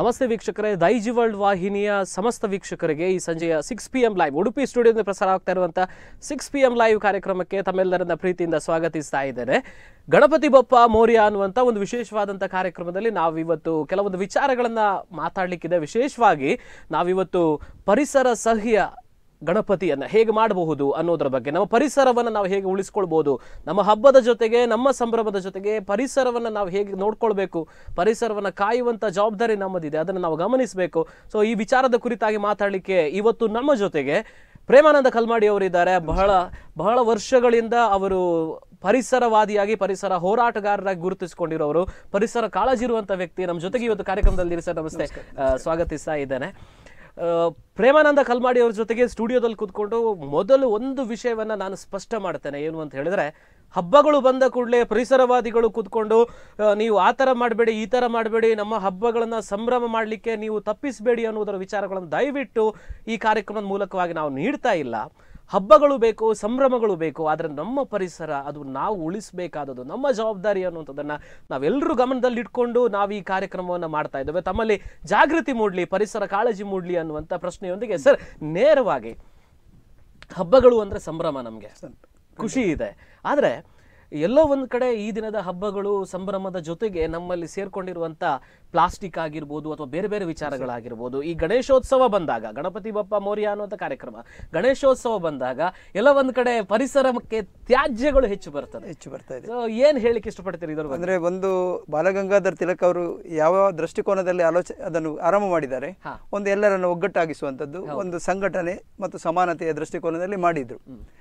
ನಮಸ್ತೆ ವೀಕ್ಷಕರೇ ದೈಜಿ ವರ್ಲ್ಡ್ ವಾಹಿನಿಯ ಸಮಸ್ತ ವೀಕ್ಷಕರಿಗೆ ಈ ಸಂಜೆಯ six P M live Udupi ಸ್ಟುಡಿಯೋದಿಂದ ಪ್ರಸಾರ ಆಗ್ತಾ ಇರುವಂಥ ಸಿಕ್ಸ್ ಪಿ ಎಂ ಲೈವ್ ಕಾರ್ಯಕ್ರಮಕ್ಕೆ ತಮ್ಮೆಲ್ಲರನ್ನ ಪ್ರೀತಿಯಿಂದ ಸ್ವಾಗತಿಸ್ತಾ ಇದ್ದೇನೆ ಗಣಪತಿ ಬಪ್ಪ ಮೌರ್ಯ ಅನ್ನುವಂಥ ಒಂದು ವಿಶೇಷವಾದಂಥ ಕಾರ್ಯಕ್ರಮದಲ್ಲಿ ನಾವಿವತ್ತು ಕೆಲವೊಂದು ವಿಚಾರಗಳನ್ನ ಮಾತಾಡಲಿಕ್ಕಿದೆ ವಿಶೇಷವಾಗಿ ನಾವಿವತ್ತು ಪರಿಸರ ಸಹ್ಯ ಗಣಪತಿಯನ್ನ ಹೇಗೆ ಮಾಡಬಹುದು ಅನ್ನೋದ್ರ ಬಗ್ಗೆ ನಮ್ಮ ಪರಿಸರವನ್ನು ನಾವು ಹೇಗೆ ಉಳಿಸ್ಕೊಳ್ಬೋದು ನಮ್ಮ ಹಬ್ಬದ ಜೊತೆಗೆ ನಮ್ಮ ಸಂಭ್ರಮದ ಜೊತೆಗೆ ಪರಿಸರವನ್ನು ನಾವು ಹೇಗೆ ನೋಡ್ಕೊಳ್ಬೇಕು ಪರಿಸರವನ್ನು ಕಾಯುವಂಥ ಜವಾಬ್ದಾರಿ ನಮ್ಮದಿದೆ ಅದನ್ನು ನಾವು ಗಮನಿಸಬೇಕು ಸೊ ಈ ವಿಚಾರದ ಕುರಿತಾಗಿ ಮಾತಾಡಲಿಕ್ಕೆ ಇವತ್ತು ನಮ್ಮ ಜೊತೆಗೆ ಪ್ರೇಮಾನಂದ ಕಲ್ಮಾಡಿ ಅವರಿದ್ದಾರೆ ಬಹಳ ಬಹಳ ವರ್ಷಗಳಿಂದ ಅವರು ಪರಿಸರವಾದಿಯಾಗಿ ಪರಿಸರ ಹೋರಾಟಗಾರರಾಗಿ ಗುರುತಿಸಿಕೊಂಡಿರೋರು ಪರಿಸರ ಕಾಳಜಿ ಇರುವಂತ ವ್ಯಕ್ತಿ ನಮ್ಮ ಜೊತೆಗೆ ಇವತ್ತು ಕಾರ್ಯಕ್ರಮದಲ್ಲಿ ಸರ್ ನಮಸ್ತೆ ಆ, ಸ್ವಾಗತಿಸ್ತಾ ಇದ್ದೇನೆ ಆ, ಪ್ರೇಮಾನಂದ ಕಲ್ಮಾಡಿ ಅವ್ರ ಜೊತೆಗೆ ಸ್ಟುಡಿಯೋದಲ್ಲಿ ಕೂತ್ಕೊಂಡು ಮೊದಲು ಒಂದು ವಿಷಯವನ್ನ ನಾನು ಸ್ಪಷ್ಟ ಮಾಡ್ತೇನೆ ಏನು ಅಂತ ಹೇಳಿದ್ರೆ ಹಬ್ಬಗಳು ಬಂದ ಕೂಡಲೇ ಪರಿಸರವಾದಿಗಳು ಕೂತ್ಕೊಂಡು ಆ, ನೀವು ಆ ಥರ ಮಾಡಬೇಡಿ ಈ ಥರ ಮಾಡಬೇಡಿ ನಮ್ಮ ಹಬ್ಬಗಳನ್ನ ಸಂಭ್ರಮ ಮಾಡಲಿಕ್ಕೆ ನೀವು ತಪ್ಪಿಸಬೇಡಿ ಅನ್ನೋದರ ವಿಚಾರಗಳನ್ನು ದಯವಿಟ್ಟು ಈ ಕಾರ್ಯಕ್ರಮದ ಮೂಲಕವಾಗಿ ನಾವು ನೀಡ್ತಾ ಇಲ್ಲ ಹಬ್ಬಗಳು ಬೇಕು ಸಂಭ್ರಮಗಳು ಬೇಕು ಆದರೆ ನಮ್ಮ ಪರಿಸರ ಅದು ನಾವು ಉಳಿಸಬೇಕಾದದ್ದು ನಮ್ಮ ಜವಾಬ್ದಾರಿ ಅನ್ನುವಂಥದ್ದನ್ನು ನಾವೆಲ್ಲರೂ ಗಮನದಲ್ಲಿ ಇಟ್ಕೊಂಡು ನಾವು ಈ ಕಾರ್ಯಕ್ರಮವನ್ನು ಮಾಡ್ತಾ ಇದ್ದೇವೆ ತಮ್ಮಲ್ಲಿ ಜಾಗೃತಿ ಮೂಡಲಿ ಪರಿಸರ ಕಾಳಜಿ ಮೂಡಲಿ ಅನ್ನುವಂಥ ಪ್ರಶ್ನೆಯೊಂದಿಗೆ ಸರ್ ನೇರವಾಗಿ ಹಬ್ಬಗಳು ಅಂದರೆ ಸಂಭ್ರಮ ನಮಗೆ ಖುಷಿ ಇದೆ ಆದರೆ ಎಲ್ಲೋ ಒಂದು ಕಡೆ ಈ ದಿನದ ಹಬ್ಬಗಳು ಸಂಭ್ರಮದ ಜೊತೆಗೆ ನಮ್ಮಲ್ಲಿ ಸೇರ್ಕೊಂಡಿರುವಂಥ ಪ್ಲಾಸ್ಟಿಕ್ ಆಗಿರ್ಬೋದು ಅಥವಾ ಬೇರೆ ಬೇರೆ ವಿಚಾರಗಳಾಗಿರ್ಬೋದು ಈ ಗಣೇಶೋತ್ಸವ ಬಂದಾಗ ಗಣಪತಿ ಬಪ್ಪ ಮೌರ್ಯ ಅನ್ನುವಂಥ ಕಾರ್ಯಕ್ರಮ ಗಣೇಶೋತ್ಸವ ಬಂದಾಗ ಎಲ್ಲ ಒಂದು ಕಡೆ ಪರಿಸರಕ್ಕೆ ತ್ಯಾಜ್ಯಗಳು ಹೆಚ್ಚು ಬರ್ತದೆ ಹೆಚ್ಚು ಬರ್ತಾ ಇದೆ ಸೊ ಏನ್ ಹೇಳಿಕ್ಕೆ ಇಷ್ಟಪಡ್ತೀರಿ ಇದ್ರ ಬಗ್ಗೆ ಅಂದ್ರೆ ಒಂದು ಬಾಲಗಂಗಾಧರ್ ತಿಲಕ್ ಅವರು ಯಾವ ದೃಷ್ಟಿಕೋನದಲ್ಲಿ ಆಲೋಚನೆ ಅದನ್ನು ಆರಂಭ ಮಾಡಿದ್ದಾರೆ ಹಾ. ಒಂದು ಎಲ್ಲರನ್ನು ಒಗ್ಗಟ್ಟಾಗಿಸುವಂಥದ್ದು ಒಂದು ಸಂಘಟನೆ ಮತ್ತು ಸಮಾನತೆಯ ದೃಷ್ಟಿಕೋನದಲ್ಲಿ ಮಾಡಿದ್ರು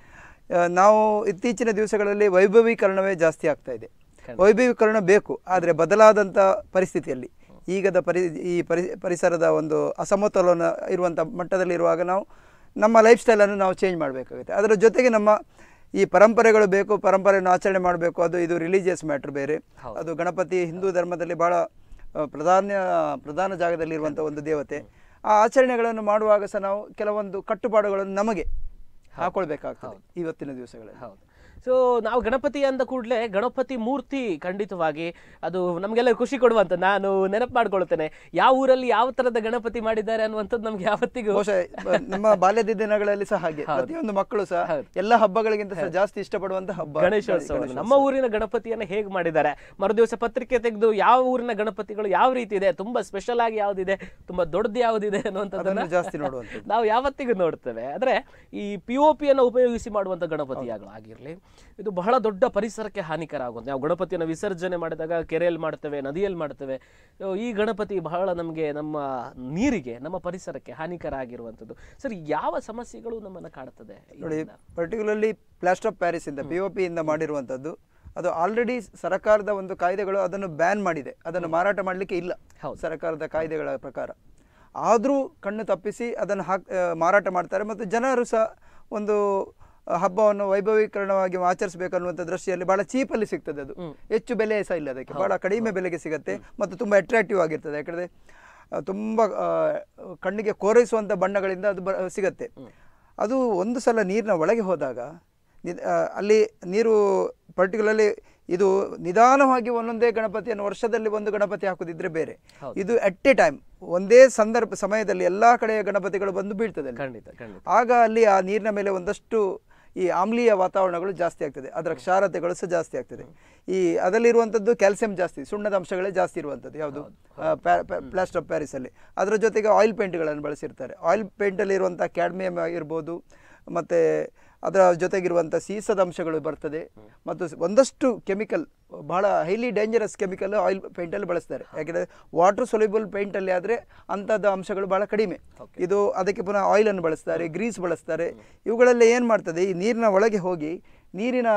ಆ, ನಾವು ಇತ್ತೀಚಿನ ದಿವಸಗಳಲ್ಲಿ ವೈಭವೀಕರಣವೇ ಜಾಸ್ತಿ ಆಗ್ತಾ ಇದೆ ವೈಭವೀಕರಣ ಬೇಕು ಆದರೆ ಬದಲಾದಂಥ ಪರಿಸ್ಥಿತಿಯಲ್ಲಿ ಈಗದ ಪರಿ ಈ ಪರಿ ಪರಿಸರದ ಒಂದು ಅಸಮತೋಲನ ಇರುವಂಥ ಮಟ್ಟದಲ್ಲಿ ಇರುವಾಗ ನಾವು ನಮ್ಮ ಲೈಫ್ ಸ್ಟೈಲನ್ನು ನಾವು ಚೇಂಜ್ ಮಾಡಬೇಕಾಗುತ್ತೆ ಅದರ ಜೊತೆಗೆ ನಮ್ಮ ಈ ಪರಂಪರೆಗಳು ಬೇಕು ಪರಂಪರೆಯನ್ನು ಆಚರಣೆ ಮಾಡಬೇಕು ಅದು ಇದು ರಿಲಿಜಿಯಸ್ ಮ್ಯಾಟ್ರ್ ಬೇರೆ ಅದು ಗಣಪತಿ ಹಿಂದೂ ಧರ್ಮದಲ್ಲಿ ಬಹಳ ಆ, ಪ್ರಧಾನ ಪ್ರಧಾನ ಜಾಗದಲ್ಲಿರುವಂಥ ಒಂದು ದೇವತೆ ಆ ಆಚರಣೆಗಳನ್ನು ಮಾಡುವಾಗ ಸಹ ನಾವು ಕೆಲವೊಂದು ಕಟ್ಟುಪಾಡುಗಳನ್ನು ನಮಗೆ ಹಾಕೊಳ್ಬೇಕಾಗ್ತದೆ ಇವತ್ತಿನ ದಿವಸಗಳಲ್ಲಿ ಹೌದು ಸೊ ನಾವು ಗಣಪತಿ ಅಂದ ಕೂಡಲೇ ಗಣಪತಿ ಮೂರ್ತಿ ಖಂಡಿತವಾಗಿ ಅದು ನಮಗೆಲ್ಲ ಖುಷಿ ಕೊಡುವಂತ ನಾನು ನೆನಪು ಮಾಡ್ಕೊಳ್ತೇನೆ ಯಾವ ಊರಲ್ಲಿ ಯಾವ ತರದ ಗಣಪತಿ ಮಾಡಿದ್ದಾರೆ ಅನ್ನುವಂಥದ್ದು ನಮ್ಗೆ ಯಾವತ್ತಿಗೂ ಬಹುಶಃ ಬ- ನಮ್ಮ ಬಾಲ್ಯದ ದಿನಗಳಲ್ಲಿ ಸಹ ಹಾಗೆ ಪ್ರತಿಯೊಂದು ಮಕ್ಕಳು ಸಹ ಎಲ್ಲ ಹಬ್ಬಗಳಿಗಿಂತ ಸಹ ಜಾಸ್ತಿ ಇಷ್ಟಪಡುವಂತ ಹಬ್ಬ ಗಣೇಶೋತ್ಸವ ನಮ್ಮ ಊರಿನ ಗಣಪತಿಯನ್ನ ಹೇಗೆ ಮಾಡಿದ್ದಾರೆ ಮರುದಿವಸ ಪತ್ರಿಕೆ ತೆಗೆದು ಯಾವ ಊರಿನ ಗಣಪತಿಗಳು ಯಾವ ರೀತಿ ಇದೆ ತುಂಬಾ ಸ್ಪೆಷಲ್ ಆಗಿ ಯಾವ್ದಿದೆ ತುಂಬಾ ದೊಡ್ಡದು ಯಾವ್ದಿದೆ ಅನ್ನುವಂಥದ್ದನ್ನ ಅದನ್ನು ಜಾಸ್ತಿ ನೋಡುವಂಥದ್ದು ನಾವು ಯಾವತ್ತಿಗೂ ನೋಡ್ತೇವೆ ಆದ್ರೆ ಈ ಪಿ ಒ ಪಿಯನ್ನು ಉಪಯೋಗಿಸಿ ಮಾಡುವಂತ ಗಣಪತಿಗಳು ಆಗಿರ್ಲಿ ಇದು ಬಹಳ ದೊಡ್ಡ ಪರಿಸರಕ್ಕೆ ಹಾನಿಕರ ಆಗುತ್ತೆ ನಾವು ಗಣಪತಿಯನ್ನು ವಿಸರ್ಜನೆ ಮಾಡಿದಾಗ ಕೆರೆಯಲ್ಲಿ ಮಾಡ್ತೇವೆ ನದಿಯಲ್ಲಿ ಮಾಡ್ತೇವೆ ಸೊ ಈ ಗಣಪತಿ ಬಹಳ ನಮಗೆ ನಮ್ಮ ನೀರಿಗೆ ನಮ್ಮ ಪರಿಸರಕ್ಕೆ ಹಾನಿಕರ ಆಗಿರುವಂಥದ್ದು ಸರ್ ಯಾವ ಸಮಸ್ಯೆಗಳು ನಮ್ಮನ್ನ ಕಾಡ್ತದೆ ನೋಡಿ ಇದರಿಂದ? ಪರ್ಟಿಕ್ಯುಲರ್ಲಿ ಪ್ಲಾಸ್ಟರ್ ಆಫ್ ಪ್ಯಾರಿಸ್ ಇಂದ ಪಿ ಒ ಪಿ ಇಂದ ಮಾಡಿರುವಂತದ್ದು ಅದು ಆಲ್ರೆಡಿ ಸರ್ಕಾರದ ಒಂದು ಕಾಯ್ದೆಗಳು ಅದನ್ನು ಬ್ಯಾನ್ ಮಾಡಿದೆ ಅದನ್ನು ಮಾರಾಟ ಮಾಡಲಿಕ್ಕೆ ಇಲ್ಲ ಹೌದು. ಸರ್ಕಾರದ ಕಾಯ್ದೆಗಳ ಪ್ರಕಾರ ಆದರೂ ಕಣ್ಣು ತಪ್ಪಿಸಿ ಅದನ್ನು ಹಾಕ್ ಆ, ಮಾರಾಟ ಮಾಡ್ತಾರೆ ಮತ್ತು ಜನರು ಸಹ ಒಂದು ಆ, ಹಬ್ಬವನ್ನು ವೈಭವೀಕರಣವಾಗಿ ಆಚರಿಸಬೇಕು ಅನ್ನುವಂಥ ದೃಷ್ಟಿಯಲ್ಲಿ ಬಹಳ ಚೀಪಲ್ಲಿ ಸಿಗ್ತದೆ ಅದು ಹೆಚ್ಚು ಬೆಲೆ ಸಹ ಇಲ್ಲ ಅದಕ್ಕೆ ಬಹಳ ಕಡಿಮೆ ಬೆಲೆಗೆ ಸಿಗುತ್ತೆ ಮತ್ತು ತುಂಬ ಅಟ್ರಾಕ್ಟಿವ್ ಆಗಿರ್ತದೆ ಯಾಕಂದರೆ ತುಂಬ ಆ, ಕಣ್ಣಿಗೆ ಕೋರೈಸುವಂಥ ಬಣ್ಣಗಳಿಂದ ಅದು ಬ ಸಿಗತ್ತೆ ಅದು ಒಂದು ಸಲ ನೀರಿನ ಒಳಗೆ ಹೋದಾಗ ನಿದ್- ಆ, ಅಲ್ಲಿ ನೀರು ಪರ್ಟಿಕ್ಯುಲರ್ಲಿ ಇದು ನಿಧಾನವಾಗಿ ಒಂದೊಂದೇ ಗಣಪತಿಯನ್ನು ವರ್ಷದಲ್ಲಿ ಒಂದು ಗಣಪತಿ ಹಾಕುದಿದ್ರೆ ಬೇರೆ ಇದು ಅಟ್ ಎ ಟೈಮ್ ಒಂದೇ ಸಂದರ್ಭ ಸಮಯದಲ್ಲಿ ಎಲ್ಲಾ ಕಡೆಯ ಗಣಪತಿಗಳು ಬಂದು ಬೀಳ್ತದೆ ಅಲ್ಲಿ. ಖಂಡಿತ ಖಂಡಿತ ಆಗ ಅಲ್ಲಿ ಆ ನೀರಿನ ಮೇಲೆ ಒಂದಷ್ಟು ಈ ಆಮ್ಲೀಯ ವಾತಾವರಣಗಳು ಜಾಸ್ತಿ ಆಗ್ತದೆ ಅದರ ಕ್ಷಾರತೆಗಳು ಸಹ ಜಾಸ್ತಿ ಆಗ್ತದೆ ಈ ಅದರಲ್ಲಿರುವಂಥದ್ದು ಕ್ಯಾಲ್ಸಿಯಂ ಜಾಸ್ತಿ ಸುಣ್ಣದ ಅಂಶಗಳೇ ಜಾಸ್ತಿ ಇರುವಂಥದ್ದು ಯಾವುದು ಪ್ಲಾಸ್ಟರ್ ಆಫ್ ಪ್ಯಾರಿಸ್ ಅಲ್ಲಿ ಅದರ ಜೊತೆಗೆ ಆಯಿಲ್ ಪೇಂಟ್ಗಳನ್ನು ಬಳಸಿರ್ತಾರೆ ಆಯಿಲ್ ಪೇಂಟಲ್ಲಿ ಇರುವಂಥ ಕ್ಯಾಡ್ಮಿಯಂ ಇರ್ಬೋದು ಮತ್ತು ಅದರ ಜೊತೆಗಿರುವಂಥ ಸೀಸದ ಅಂಶಗಳು ಬರ್ತದೆ ಮತ್ತು ಸ್- ಒಂದಷ್ಟು ಕೆಮಿಕಲ್ ಬಹಳ ಹೈಲಿ ಡೇಂಜರಸ್ ಕೆಮಿಕಲ್ ಆಯಿಲ್ ಪೇಂಟಲ್ಲಿ ಬಳಸ್ತಾರೆ ಯಾಕೆಂದರೆ ವಾಟರ್ ಸೊಲ್ಯೂಬಲ್ ಪೇಂಟಲ್ಲಿ ಆದರೆ ಅಂಥದ್ದು ಅಂಶಗಳು ಬಹಳ ಕಡಿಮೆ ಇದು ಅದಕ್ಕೆ ಪುನಃ ಆಯಿಲನ್ನು ಬಳಸ್ತಾರೆ ಗ್ರೀಸ್ ಬಳಸ್ತಾರೆ ಇವುಗಳೆಲ್ಲ ಏನು ಮಾಡ್ತದೆ ಈ ನೀರಿನ ಒಳಗೆ ಹೋಗಿ ನೀರಿನ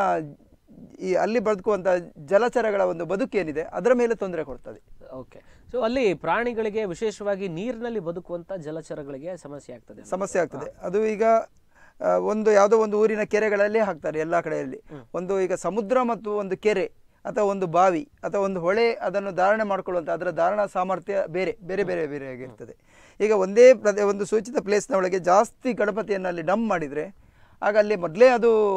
ಈ ಅಲ್ಲಿ ಬದುಕುವಂಥ ಜಲಚರಗಳ ಒಂದು ಬದುಕೇನಿದೆ ಅದರ ಮೇಲೆ ತೊಂದರೆ ಕೊಡ್ತದೆ ಓಕೆ ಸೊ ಅಲ್ಲಿ ಪ್ರಾಣಿಗಳಿಗೆ ವಿಶೇಷವಾಗಿ ನೀರಿನಲ್ಲಿ ಬದುಕುವಂತ ಜಲಚರಗಳಿಗೆ ಸಮಸ್ಯೆ ಆಗ್ತದೆ ಸಮಸ್ಯೆ ಆಗ್ತದೆ ಅದು ಈಗ ಆ, ಒಂದು ಯಾವುದೋ ಒಂದು ಊರಿನ ಕೆರೆಗಳಲ್ಲಿ ಹಾಕ್ತಾರೆ ಎಲ್ಲ ಕಡೆಯಲ್ಲಿ ಒಂದು ಈಗ ಸಮುದ್ರ ಮತ್ತು ಒಂದು ಕೆರೆ ಅಥವಾ ಒಂದು ಬಾವಿ ಅಥವಾ ಒಂದು ಹೊಳೆ ಅದನ್ನು ಧಾರಣೆ ಮಾಡ್ಕೊಳ್ಳುವಂಥ ಅದರ ಧಾರಣಾ ಸಾಮರ್ಥ್ಯ ಬೇರೆ ಬೇರೆ ಬೇರೆ ಬೇರೆ ಆಗಿರ್ತದೆ ಈಗ ಒಂದೇ ಪ್ರದೇ ಒಂದು ಸೂಚಿತ ಪ್ಲೇಸ್ನ ಒಳಗೆ ಜಾಸ್ತಿ ಗಣಪತಿಯನ್ನು ಅಲ್ಲಿ ಡಂಪ್ ಮಾಡಿದರೆ ಆಗ ಅಲ್ಲಿ ಮೊದಲೇ ಅದು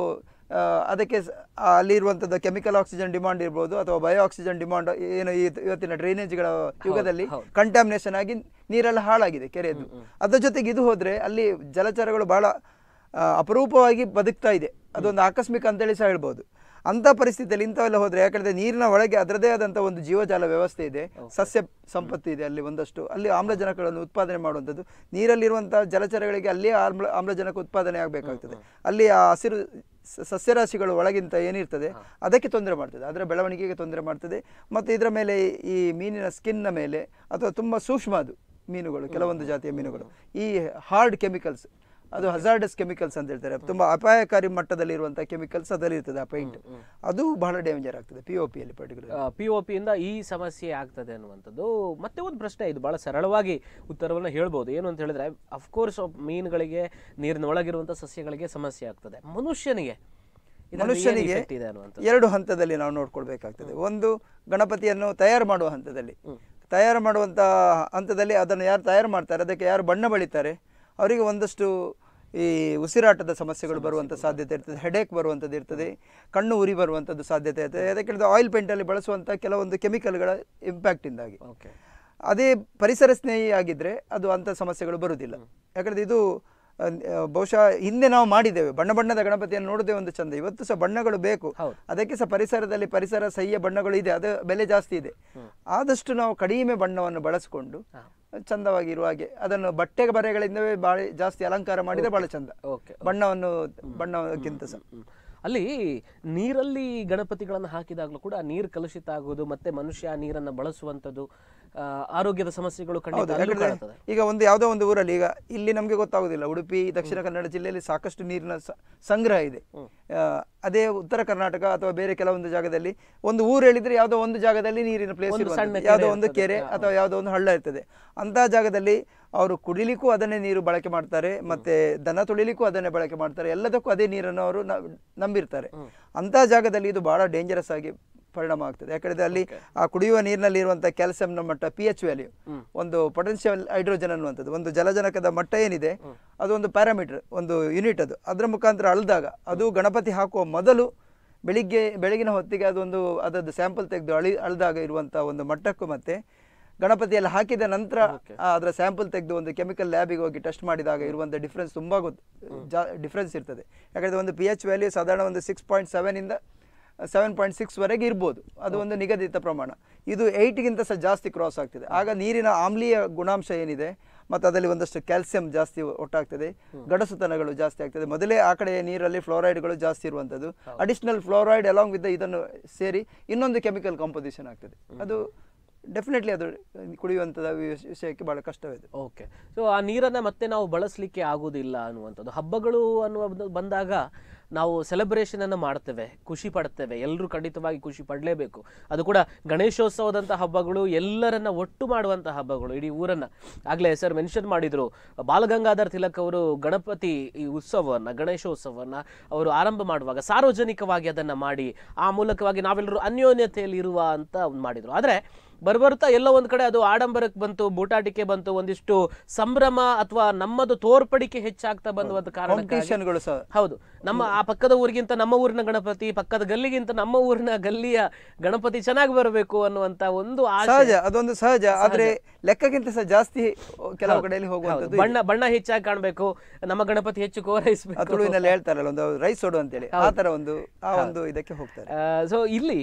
ಆ, ಅದಕ್ಕೆ ಸ- ಆ, ಅಲ್ಲಿರುವಂಥದ್ದು ಕೆಮಿಕಲ್ ಆಕ್ಸಿಜನ್ ಡಿಮಾಂಡ್ ಇರ್ಬೋದು ಅಥವಾ ಬಯೋ ಆಕ್ಸಿಜನ್ ಡಿಮಾಂಡ್ ಏನು ಈ ಇವತ್ತಿನ ಡ್ರೈನೇಜ್ಗಳ ಯುಗದಲ್ಲಿ ಹೌದು. ಕಂಟಾಮಿನೇಷನ್ ಆಗಿ ನೀರೆಲ್ಲ ಹಾಳಾಗಿದೆ ಕೆರೆಯದ್ದು ಅದ್ರ ಜೊತೆಗೆ ಇದು ಹೋದ್ರೆ ಅಲ್ಲಿ ಜಲಚರಗಳು ಬಹಳ ಆ, ಅಪರೂಪವಾಗಿ ಬದುಕ್ತಾ ಇದೆ ಅದೊಂದು ಆಕಸ್ಮಿಕ ಅಂತೇಳಿ ಸಹ ಹೇಳ್ಬೋದು ಅಂತ ಪರಿಸ್ಥಿತಿಯಲ್ಲಿ ಇಂಥವೆಲ್ಲ ಹೋದ್ರೆ ಯಾಕಂದ್ರೆ ನೀರಿನ ಒಳಗೆ ಅದರದೇ ಆದಂಥ ಒಂದು ಜೀವಜಾಲ ವ್ಯವಸ್ಥೆ ಇದೆ ಸಸ್ಯ ಸಂಪತ್ತು ಇದೆ ಅಲ್ಲಿ ಒಂದಷ್ಟು ಅಲ್ಲಿ ಆಮ್ಲಜನಕಗಳನ್ನು ಉತ್ಪಾದನೆ ಮಾಡುವಂಥದ್ದು ನೀರಲ್ಲಿರುವಂಥ ಜಲಚರಗಳಿಗೆ ಅಲ್ಲಿಯೇ ಆಮ್ಲ ಆಮ್ಲಜನಕ ಉತ್ಪಾದನೆ ಆಗಬೇಕಾಗ್ತದೆ ಅಲ್ಲಿ ಆ ಹಸಿರು ಸ- ಸಸ್ಯರಾಶಿಗಳು ಒಳಗಿಂತ ಏನಿರ್ತದೆ ಅದಕ್ಕೆ ತೊಂದರೆ ಮಾಡ್ತದೆ ಅದರ ಬೆಳವಣಿಗೆಗೆ ತೊಂದರೆ ಮಾಡ್ತದೆ ಮತ್ತು ಇದರ ಮೇಲೆ ಈ ಮೀನಿನ ಸ್ಕಿನ್ನ ಮೇಲೆ ಅಥವಾ ತುಂಬ ಸೂಕ್ಷ್ಮ ಅದು ಮೀನುಗಳು ಕೆಲವೊಂದು ಜಾತಿಯ ಮೀನುಗಳು ಈ ಹಾರ್ಡ್ ಕೆಮಿಕಲ್ಸ್ ಅದು ಹಜಾರ್ಡಸ್ ಕೆಮಿಕಲ್ಸ್ ಅಂತ ಹೇಳ್ತಾರೆ ತುಂಬಾ ಅಪಾಯಕಾರಿ ಮಟ್ಟದಲ್ಲಿ ಇರುವಂತಹ ಕೆಮಿಕಲ್ಸ್ ಅದರಲ್ಲಿ ಇರ್ತದೆ ಆ ಪೈಂಟ್ ಅದು ಬಹಳ ಡೇಂಜರ್ ಆಗ್ತದೆ ಪಿ ಒ ಪಿಯಲ್ಲಿ ಪರ್ಟಿಕ್ಯುಲರ್ ಪಿ ಒ ಪಿಯಿಂದ ಈ ಸಮಸ್ಯೆ ಆಗ್ತದೆ ಅನ್ನುವಂಥದ್ದು ಮತ್ತೆ ಒಂದು ಪ್ರಶ್ನೆ ಇದು ಬಹಳ ಸರಳವಾಗಿ ಉತ್ತರವನ್ನು ಹೇಳ್ಬೋದು ಏನು ಅಂತ ಹೇಳಿದ್ರೆ ಅಫ್ಕೋರ್ಸ್ ಮೀನುಗಳಿಗೆ ನೀರಿನ ಒಳಗಿರುವಂಥ ಸಸ್ಯಗಳಿಗೆ ಸಮಸ್ಯೆ ಆಗ್ತದೆ ಮನುಷ್ಯನಿಗೆ ಇದರಿಂದ ಏನ್ ಮನುಷ್ಯನಿಗೆ effect ಇದೆ ಅನ್ನುವಂಥದ್ದು ಎರಡು ಹಂತದಲ್ಲಿ ನಾವು ನೋಡ್ಕೊಳ್ಬೇಕಾಗ್ತದೆ ಒಂದು ಗಣಪತಿಯನ್ನು ತಯಾರು ಮಾಡುವ ಹಂತದಲ್ಲಿ ತಯಾರು ಮಾಡುವಂತ ಹಂತದಲ್ಲಿ ಅದನ್ನು ಯಾರು ತಯಾರು ಮಾಡ್ತಾರೆ ಅದಕ್ಕೆ ಯಾರು ಬಣ್ಣ ಬಳಿತಾರೆ ಅವರಿಗೆ ಒಂದಷ್ಟು ಈ ಉಸಿರಾಟದ ಸಮಸ್ಯೆಗಳು ಬರುವಂಥ ಸಾಧ್ಯತೆ ಇರ್ತದೆ ಹೆಡೇಕ್ ಬರುವಂಥದ್ದು ಇರ್ತದೆ ಕಣ್ಣು ಉರಿ ಬರುವಂಥದ್ದು ಸಾಧ್ಯತೆ ಇರ್ತದೆ ಅದಕ್ಕೆ ಆಯಿಲ್ ಪೇಂಟಲ್ಲಿ ಬಳಸುವಂಥ ಕೆಲವೊಂದು ಕೆಮಿಕಲ್ಗಳ ಇಂಪ್ಯಾಕ್ಟಿಂದಾಗಿ ಓಕೆ ಅದೇ ಪರಿಸರ ಸ್ನೇಹಿ ಆಗಿದ್ರೆ ಅದು ಅಂಥ ಸಮಸ್ಯೆಗಳು ಬರುವುದಿಲ್ಲ ಯಾಕಂದ್ರೆ ಇದು ಆ, ಆ, ಬಹುಶಃ ಹಿಂದೆ ನಾವು ಮಾಡಿದ್ದೇವೆ ಬಣ್ಣ ಬಣ್ಣದ ಗಣಪತಿಯನ್ನು ನೋಡೋದೇ ಒಂದು ಚಂದ ಇವತ್ತು ಸಹ ಬಣ್ಣಗಳು ಬೇಕು ಹೌದು. ಅದಕ್ಕೆ ಸಹ ಪರಿಸರದಲ್ಲಿ ಪರಿಸರ ಸಹ್ಯ ಬಣ್ಣಗಳು ಇದೆ ಅದು ಬೆಲೆ ಜಾಸ್ತಿ ಇದೆ ಆದಷ್ಟು ನಾವು ಕಡಿಮೆ ಬಣ್ಣವನ್ನು ಬಳಸಿಕೊಂಡು ಹಾ. ಚಂದವಾಗಿ ಇರುವ ಹಾಗೆ ಅದನ್ನು ಬಟ್ಟೆ ಬರೆಗಳಿಂದವೇ ಭಾಳ ಜಾಸ್ತಿ ಅಲಂಕಾರ ಮಾಡಿದ್ರೆ ಬಹಳ ಚಂದ ಓಕೆ ಬಣ್ಣವನ್ನು ಬಣ್ಣಕ್ಕಿಂತ ಸಹ ಹ್ಮ್. ಅಲ್ಲಿ ನೀರಲ್ಲಿ ಗಣಪತಿಗಳನ್ನು ಹಾಕಿದಾಗಲೂ ಕೂಡ ನೀರು ಕಲುಷಿತ ಆಗುವುದು ಮತ್ತೆ ಮನುಷ್ಯ ಆ ನೀರನ್ನು ಬಳಸುವಂಥದ್ದು ಆ, ಆರೋಗ್ಯದ ಸಮಸ್ಯೆಗಳು ಖಂಡಿತ ಹೌದು ಅಲ್ಲೂ ಯಾಕಂದ್ರೆ ಕಾಣ್ತದೆ ಈಗ ಒಂದು ಯಾವುದೋ ಒಂದು ಊರಲ್ಲಿ ಈಗ ಇಲ್ಲಿ ನಮಗೆ ಗೊತ್ತಾಗೋದಿಲ್ಲ ಉಡುಪಿ ದಕ್ಷಿಣ ಕನ್ನಡ ಜಿಲ್ಲೆಯಲ್ಲಿ ಸಾಕಷ್ಟು ನೀರಿನ ಸ- ಸಂಗ್ರಹ ಇದೆ ಆ, ಅದೇ ಉತ್ತರ ಕರ್ನಾಟಕ ಅಥವಾ ಬೇರೆ ಕೆಲವೊಂದು ಜಾಗದಲ್ಲಿ ಒಂದು ಊರು ಹೇಳಿದ್ರೆ ಯಾವುದೋ ಒಂದು ಜಾಗದಲ್ಲಿ ನೀರಿನ ಪ್ಲೇಸ್ ಒಂದು ಸಣ್ಣ ಇರುವಂಥದ್ದು ಕೆರೆ ಯಾವುದೋ ಒಂದು ಇರ್ತದೆ. ಕೆರೆ ಅಥವಾ ಯಾವುದೋ ಒಂದು ಹಳ್ಳ ಇರ್ತದೆ ಅಂತ ಜಾಗದಲ್ಲಿ ಅವರು ಕುಡಿಲಿಕ್ಕೂ ಅದನ್ನೇ ನೀರು ಬಳಕೆ ಮಾಡ್ತಾರೆ ಮತ್ತೆ ದನ ತೊಳಿಲಿಕ್ಕೂ ಅದನ್ನೇ ಬಳಕೆ ಮಾಡ್ತಾರೆ ಎಲ್ಲದಕ್ಕೂ ಅದೇ ನೀರನ್ನು ಅವರು ನಂಬಿರ್ತಾರೆ ಅಂತ ಜಾಗದಲ್ಲಿ ಇದು ಬಹಳ ಡೇಂಜರಸ್ ಆಗಿ ಪರಿಣಾಮ ಆಗ್ತದೆ ಯಾಕಂದ್ರೆ ಅಲ್ಲಿ ಆ ಕುಡಿಯುವ ನೀರಿನಲ್ಲಿ ಇರುವಂತಹ ಕ್ಯಾಲ್ಸಿಯಂನ ಮಟ್ಟ ಪಿ ಎಚ್ ವ್ಯಾಲ್ಯೂ ಒಂದು ಪೊಟೆನ್ಷಿಯಲ್ ಹೈಡ್ರೋಜನ್ ಅನ್ನುವಂಥದ್ದು ಒಂದು ಜಲಜನಕದ ಮಟ್ಟ ಏನಿದೆ ಅದು ಒಂದು ಪ್ಯಾರಾಮೀಟರ್ ಒಂದು ಯೂನಿಟ್ ಅದು ಅದರ ಮುಖಾಂತರ ಅಳ್ದಾಗ ಅದು ಗಣಪತಿ ಹಾಕುವ ಮೊದಲು ಬೆಳಿಗ್ಗೆ ಬೆಳಗಿನ ಹೊತ್ತಿಗೆ ಅದೊಂದು ಅದರದ್ದು ಸ್ಯಾಂಪಲ್ ತೆಗೆದು ಅಳಿ ಅಳ್ದಾಗ ಇರುವಂಥ ಒಂದು ಮಟ್ಟಕ್ಕೂ ಮತ್ತೆ ಗಣಪತಿಯಲ್ಲಿ ಹಾಕಿದ ನಂತರ ಆ ಅದರ ಸ್ಯಾಂಪಲ್ ತೆಗೆದು ಒಂದು ಕೆಮಿಕಲ್ ಲ್ಯಾಬಿಗೆ ಹೋಗಿ ಟೆಸ್ಟ್ ಮಾಡಿದಾಗ ಇರುವಂಥ ಡಿಫ್ರೆನ್ಸ್ ತುಂಬ ಗೊತ್ತು ಜಾ ಡಿಫ್ರೆನ್ಸ್ ಇರ್ತದೆ ಯಾಕಂದರೆ ಒಂದು ಪಿ ಎಚ್ ವ್ಯಾಲ್ಯೂ ಸಾಧಾರಣ ಒಂದು ಸಿಕ್ಸ್ ಪಾಯಿಂಟ್ ಸೆವೆನಿಂದ ಸೆವೆನ್ ಪಾಯಿಂಟ್ ಸಿಕ್ಸ್ವರೆಗೆ ಇರ್ಬೋದು ಅದು ಒಂದು ನಿಗದಿತ ಪ್ರಮಾಣ ಇದು ಏಯ್ಟ್ಗಿಂತ ಸಹ ಜಾಸ್ತಿ ಕ್ರಾಸ್ ಆಗ್ತದೆ ಆಗ ನೀರಿನ ಆಮ್ಲೀಯ ಗುಣಾಂಶ ಏನಿದೆ ಮತ್ತು ಅದರಲ್ಲಿ ಒಂದಷ್ಟು ಕ್ಯಾಲ್ಸಿಯಂ ಜಾಸ್ತಿ ಒಟ್ಟಾಗ್ತದೆ ಗಡಸುತನಗಳು ಜಾಸ್ತಿ ಆಗ್ತದೆ ಮೊದಲೇ ಆ ಕಡೆಯ ನೀರಲ್ಲಿ ಫ್ಲೋರೈಡ್ಗಳು ಜಾಸ್ತಿ ಇರುವಂಥದ್ದು ಅಡಿಷನಲ್ ಫ್ಲೋರೈಡ್ ಅಲಾಂಗ್ ವಿತ್ ಇದನ್ನು ಸೇರಿ ಇನ್ನೊಂದು ಕೆಮಿಕಲ್ ಕಾಂಪೋಸಿಷನ್ ಆಗ್ತದೆ ಅದು ಡೆಫಿನೆಟ್ಲಿ ಅದು ಕುಡಿಯುವಂಥದ್ದು ವಿಷ- ವಿಷಯಕ್ಕೆ ಬಹಳ ಕಷ್ಟವಿದೆ ಓಕೆ ಸೊ ಆ ನೀರನ್ನ ಮತ್ತೆ ನಾವು ಬಳಸಲಿಕ್ಕೆ ಆಗುವುದಿಲ್ಲ ಅನ್ನುವಂಥದ್ದು ಹಬ್ಬಗಳು ಅನ್ನುವ ಬಂದಾಗ ನಾವು ಸೆಲೆಬ್ರೇಷನ್ ಅನ್ನು ಮಾಡ್ತೇವೆ ಖುಷಿ ಪಡ್ತೇವೆ ಎಲ್ಲರೂ ಖಂಡಿತವಾಗಿ ಖುಷಿ ಪಡಲೇಬೇಕು ಅದು ಕೂಡ ಗಣೇಶೋತ್ಸವದಂಥ ಹಬ್ಬಗಳು ಎಲ್ಲರನ್ನ ಒಟ್ಟು ಮಾಡುವಂಥ ಹಬ್ಬಗಳು ಇಡೀ ಊರನ್ನ ಆಗ್ಲೇ ಸರ್ ಮೆನ್ಷನ್ ಮಾಡಿದ್ರು ಬಾಲಗಂಗಾಧರ್ ತಿಲಕ್ ಅವರು ಗಣಪತಿ ಈ ಉತ್ಸವವನ್ನ ಗಣೇಶೋತ್ಸವವನ್ನ ಅವರು ಆರಂಭ ಮಾಡುವಾಗ ಸಾರ್ವಜನಿಕವಾಗಿ ಅದನ್ನ ಮಾಡಿ ಆ ಮೂಲಕವಾಗಿ ನಾವೆಲ್ಲರೂ ಅನ್ಯೋನ್ಯತೆಯಲ್ಲಿ ಇರುವ ಅಂತ ಒಂದ್ ಮಾಡಿದ್ರು ಆದ್ರೆ ಬರ್ಬರ್ತಾ ಎಲ್ಲೋ ಒಂದ್ ಕಡೆ ಅದು ಆಡಂಬರಕ್ಕೆ ಬಂತು ಬೂಟಾಟಿಕೆ ಬಂತು ಒಂದಿಷ್ಟು ಸಂಭ್ರಮ ಅಥವಾ ನಮ್ಮದು ತೋರ್ಪಡಿಕೆ ಹೆಚ್ಚಾಗ್ತಾ ಬಂದುವಂತ ಕಾರಣ ಕಾಂಪಿಟೇಷನ್ಗಳು ಸಹ ಹೌದು ನಮ್ಮ ಆ ಪಕ್ಕದ ಊರಿಗಿಂತ ನಮ್ಮ ಊರಿನ ಗಣಪತಿ ಪಕ್ಕದ ಗಲ್ಲಿಗಿಂತ ನಮ್ಮ ಊರಿನ ಗಲ್ಲಿಯ ಗಣಪತಿ ಚೆನ್ನಾಗಿ ಬರಬೇಕು ಅನ್ನುವಂತ ಒಂದು ಆಸೆ ಸಹಜ ಅದೊಂದು ಸಹಜ ಆದ್ರೆ ಲೆಕ್ಕಕ್ಕಿಂತ ಸಹ ಜಾಸ್ತಿ ಕೆಲವು ಕಡೆಯಲ್ಲಿ ಹೌದು, ಹೋಗುವಂಥದ್ದು ಬಣ್ಣ ಬಣ್ಣ ಹೆಚ್ಚಾಗಿ ಕಾಣ್ಬೇಕು ನಮ್ಮ ಗಣಪತಿ ಹೆಚ್ಚು ಆ ಕೋರೈಸ್ಬೇಕು ತುಳುವಿನಲ್ಲಿ ಹೇಳ್ತಾರಲ್ಲ ಒಂದು ರೈಸ್ ಸೋಡು ಅಂತೇಳಿ ಆ ತರ ಒಂದು ಆ ಒಂದು ಇದಕ್ಕೆ ಹೋಗ್ತಾರೆ ಸೊ ಇಲ್ಲಿ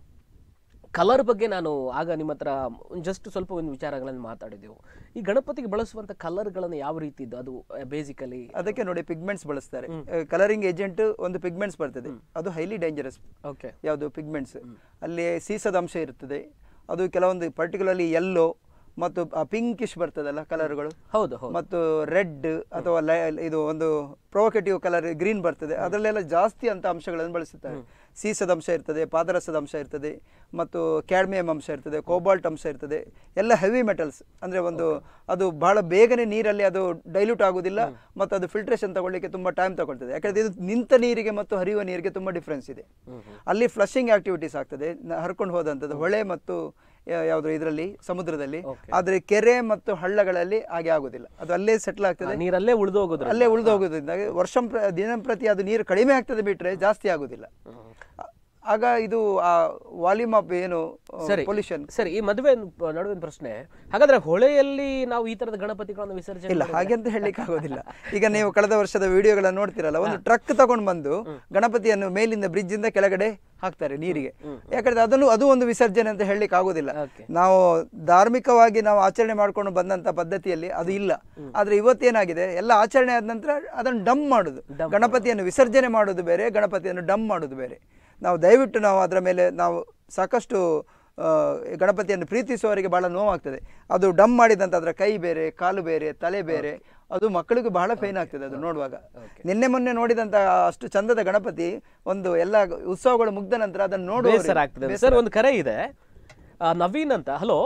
ಕಲರ್ ಬಗ್ಗೆ ನಾನು ಆಗ ನಿಮ್ಮ ಹತ್ರ ಜಸ್ಟ್ ಸ್ವಲ್ಪ ಒಂದು ವಿಚಾರಗಳನ್ನು ಮಾತಾಡಿದೆವು ಈ ಗಣಪತಿಗೆ ಬಳಸುವಂತ ಕಲರ್ಗಳನ್ನು ಯಾವ ರೀತಿ ಇದ್ದು ಅದು ಬೇಸಿಕಲಿ ಅದಕ್ಕೆ ನೋಡಿ ಪಿಗ್ಮೆಂಟ್ಸ್ ಬಳಸ್ತಾರೆ ಕಲರಿಂಗ್ ಏಜೆಂಟ್ ಒಂದು ಪಿಗ್ಮೆಂಟ್ಸ್ ಬರ್ತದೆ ಅದು ಹೈಲಿ ಡೇಂಜರಸ್ ಓಕೆ ಯಾವುದು ಪಿಗ್ಮೆಂಟ್ಸ್ ಅಲ್ಲಿ ಸೀಸದ ಅಂಶ ಇರ್ತದೆ ಅದು ಕೆಲವೊಂದು ಪರ್ಟಿಕ್ಯುಲರ್ಲಿ ಯೆಲ್ಲೋ ಮತ್ತು ಪಿಂಕಿಶ್ ಬರ್ತದಲ್ಲ ಕಲರ್ಗಳು ಹೌದು ಹೌದು ಮತ್ತು ರೆಡ್ ಅಥವಾ ಲೈ- ಇದು ಒಂದು ಪ್ರೊವೊಕೇಟಿವ್ ಕಲರ್ ಗ್ರೀನ್ ಬರ್ತದೆ ಅದರಲ್ಲೆಲ್ಲ ಜಾಸ್ತಿ ಅಂತ ಅಂಶಗಳನ್ನು ಬಳಸುತ್ತಾರೆ ಸೀಸದ ಅಂಶ ಇರ್ತದೆ ಪಾದರಸದ ಅಂಶ ಇರ್ತದೆ ಮತ್ತು ಕ್ಯಾಡ್ಮಿಯಂ ಅಂಶ ಇರ್ತದೆ ಕೋಬಾಲ್ಟ್ ಅಂಶ ಇರ್ತದೆ ಎಲ್ಲ ಹೆವಿ ಮೆಟಲ್ಸ್ ಅಂದರೆ ಒಂದು ಅದು ಬಹಳ ಬೇಗನೆ ನೀರಲ್ಲಿ ಅದು ಡೈಲ್ಯೂಟ್ ಆಗುದಿಲ್ಲ ಮತ್ತು ಅದು ಫಿಲ್ಟ್ರೇಷನ್ ತಗೊಳ್ಳಿಕ್ಕೆ ತುಂಬ ಟೈಮ್ ತಗೊಳ್ತದೆ ಯಾಕಂದ್ರೆ ಇದು ನಿಂತ ನೀರಿಗೆ ಮತ್ತು ಹರಿಯುವ ನೀರಿಗೆ ತುಂಬ ಡಿಫ್ರೆನ್ಸ್ ಇದೆ ಅಲ್ಲಿ ಫ್ಲಶಿಂಗ್ ಆಕ್ಟಿವಿಟೀಸ್ ಆಗ್ತದೆ ನ- ಹರ್ಕೊಂಡು ಹೋದಂಥದ್ದು ಹೊಳೆ ಮತ್ತು ಯಾವುದು ಇದರಲ್ಲಿ ಸಮುದ್ರದಲ್ಲಿ Okay. ಆದರೆ ಕೆರೆ ಮತ್ತು ಹಳ್ಳಗಳಲ್ಲಿ ಹಾಗೆ ಆಗುದಿಲ್ಲ ಅದು ಅಲ್ಲೇ ಸೆಟ್ಲ್ ಆಗ್ತದೆ ನೀರಲ್ಲೇ ಉಳಿದು ಹೋಗೋದ್ರ ಅಲ್ಲೇ ಉಳಿದು ಹೋಗೋದ್ರಿಂದ ವರ್ಷ ದಿನಂಪ್ರತಿ ಅದು ನೀರು ಕಡಿಮೆ ಆಗ್ತದೆ ಬಿಟ್ರೆ ಜಾಸ್ತಿ ಆಗುದಿಲ್ಲ ಆ- ಆಗ ಇದು ಆ ವಾಲ್ಯೂಮ್ ಆಫ್ ಏನು ಸರಿ ಪೊಲ್ಯೂಷನ್ ಸರಿ ಈ ಮದುವೆ ನಡುವಿನ ಪ್ರಶ್ನೆ ಹಾಗಾದ್ರೆ ಹೊಳೆಯಲ್ಲಿ ನಾವು ಈ ತರದ ಗಣಪತಿಗಳನ್ನು ವಿಸರ್ಜನೆ ಇಲ್ಲ ಹಾಗೆ ಅಂತ ಹೇಳಲಿಕ್ಕೆ ಆಗೋದಿಲ್ಲ ಈಗ ನೀವು ಕಳೆದ ವರ್ಷದ ವಿಡಿಯೋಗಳನ್ನ ನೋಡ್ತಿರಲ್ಲ ಒಂದು ಟ್ರಕ್ ತಗೊಂಡು ಬಂದು ಗಣಪತಿಯನ್ನು ಮೇಲಿಂದ ಬ್ರಿಡ್ಜ್ ಇಂದ ಕೆಳಗಡೆ ಹಾಕ್ತಾರೆ ನೀರಿಗೆ ಯಾಕಂದ್ರೆ ಅದನ್ನು ಅದು ಒಂದು ವಿಸರ್ಜನೆ ಅಂತ ಹೇಳಲಿಕ್ಕೆ ಆಗೋದಿಲ್ಲ Okay. ನಾವು ಧಾರ್ಮಿಕವಾಗಿ ನಾವು ಆಚರಣೆ ಮಾಡ್ಕೊಂಡು ಬಂದಂತ ಪದ್ಧತಿಯಲ್ಲಿ ಅದು ಇಲ್ಲ ಆದ್ರೆ ಇವತ್ತೇನಾಗಿದೆ ಎಲ್ಲ ಆಚರಣೆ ಆದ ನಂತರ ಅದನ್ನು ಡಮ್ ಮಾಡುದು ಗಣಪತಿಯನ್ನು ವಿಸರ್ಜನೆ ಮಾಡೋದು ಬೇರೆ ಗಣಪತಿಯನ್ನು ಡಮ್ ಮಾಡೋದು ಬೇರೆ ನಾವು ದಯವಿಟ್ಟು ನಾವು ಅದರ ಮೇಲೆ ನಾವು ಸಾಕಷ್ಟು ಆ, ಗಣಪತಿಯನ್ನು ಪ್ರೀತಿಸುವವರಿಗೆ ಬಹಳ ನೋವಾಗ್ತದೆ ಅದು ಡಮ್ ಮಾಡಿದಂತ ಅದರ ಕೈ ಬೇರೆ ಕಾಲು ಬೇರೆ ತಲೆ ಬೇರೆ ಅದು ಮಕ್ಕಳಿಗೂ ಬಹಳ ಪೈನ್ ಆಗ್ತದೆ ಅದು ನೋಡುವಾಗ ನಿನ್ನೆ ಮೊನ್ನೆ ನೋಡಿದಂತ ಅಷ್ಟು ಚಂದದ ಗಣಪತಿ ಒಂದು ಎಲ್ಲ ಉತ್ಸವಗಳು ಮುಗ್ದ ನಂತರ ಅದನ್ನು ಬೇಸರ ನೋಡುವ ಆಗ್ತದೆ ಸರ್ ಒಂದು ಕರೆ ಇದೆ ಆ, ನವೀನ್ ಅಂತ ಹಲೋ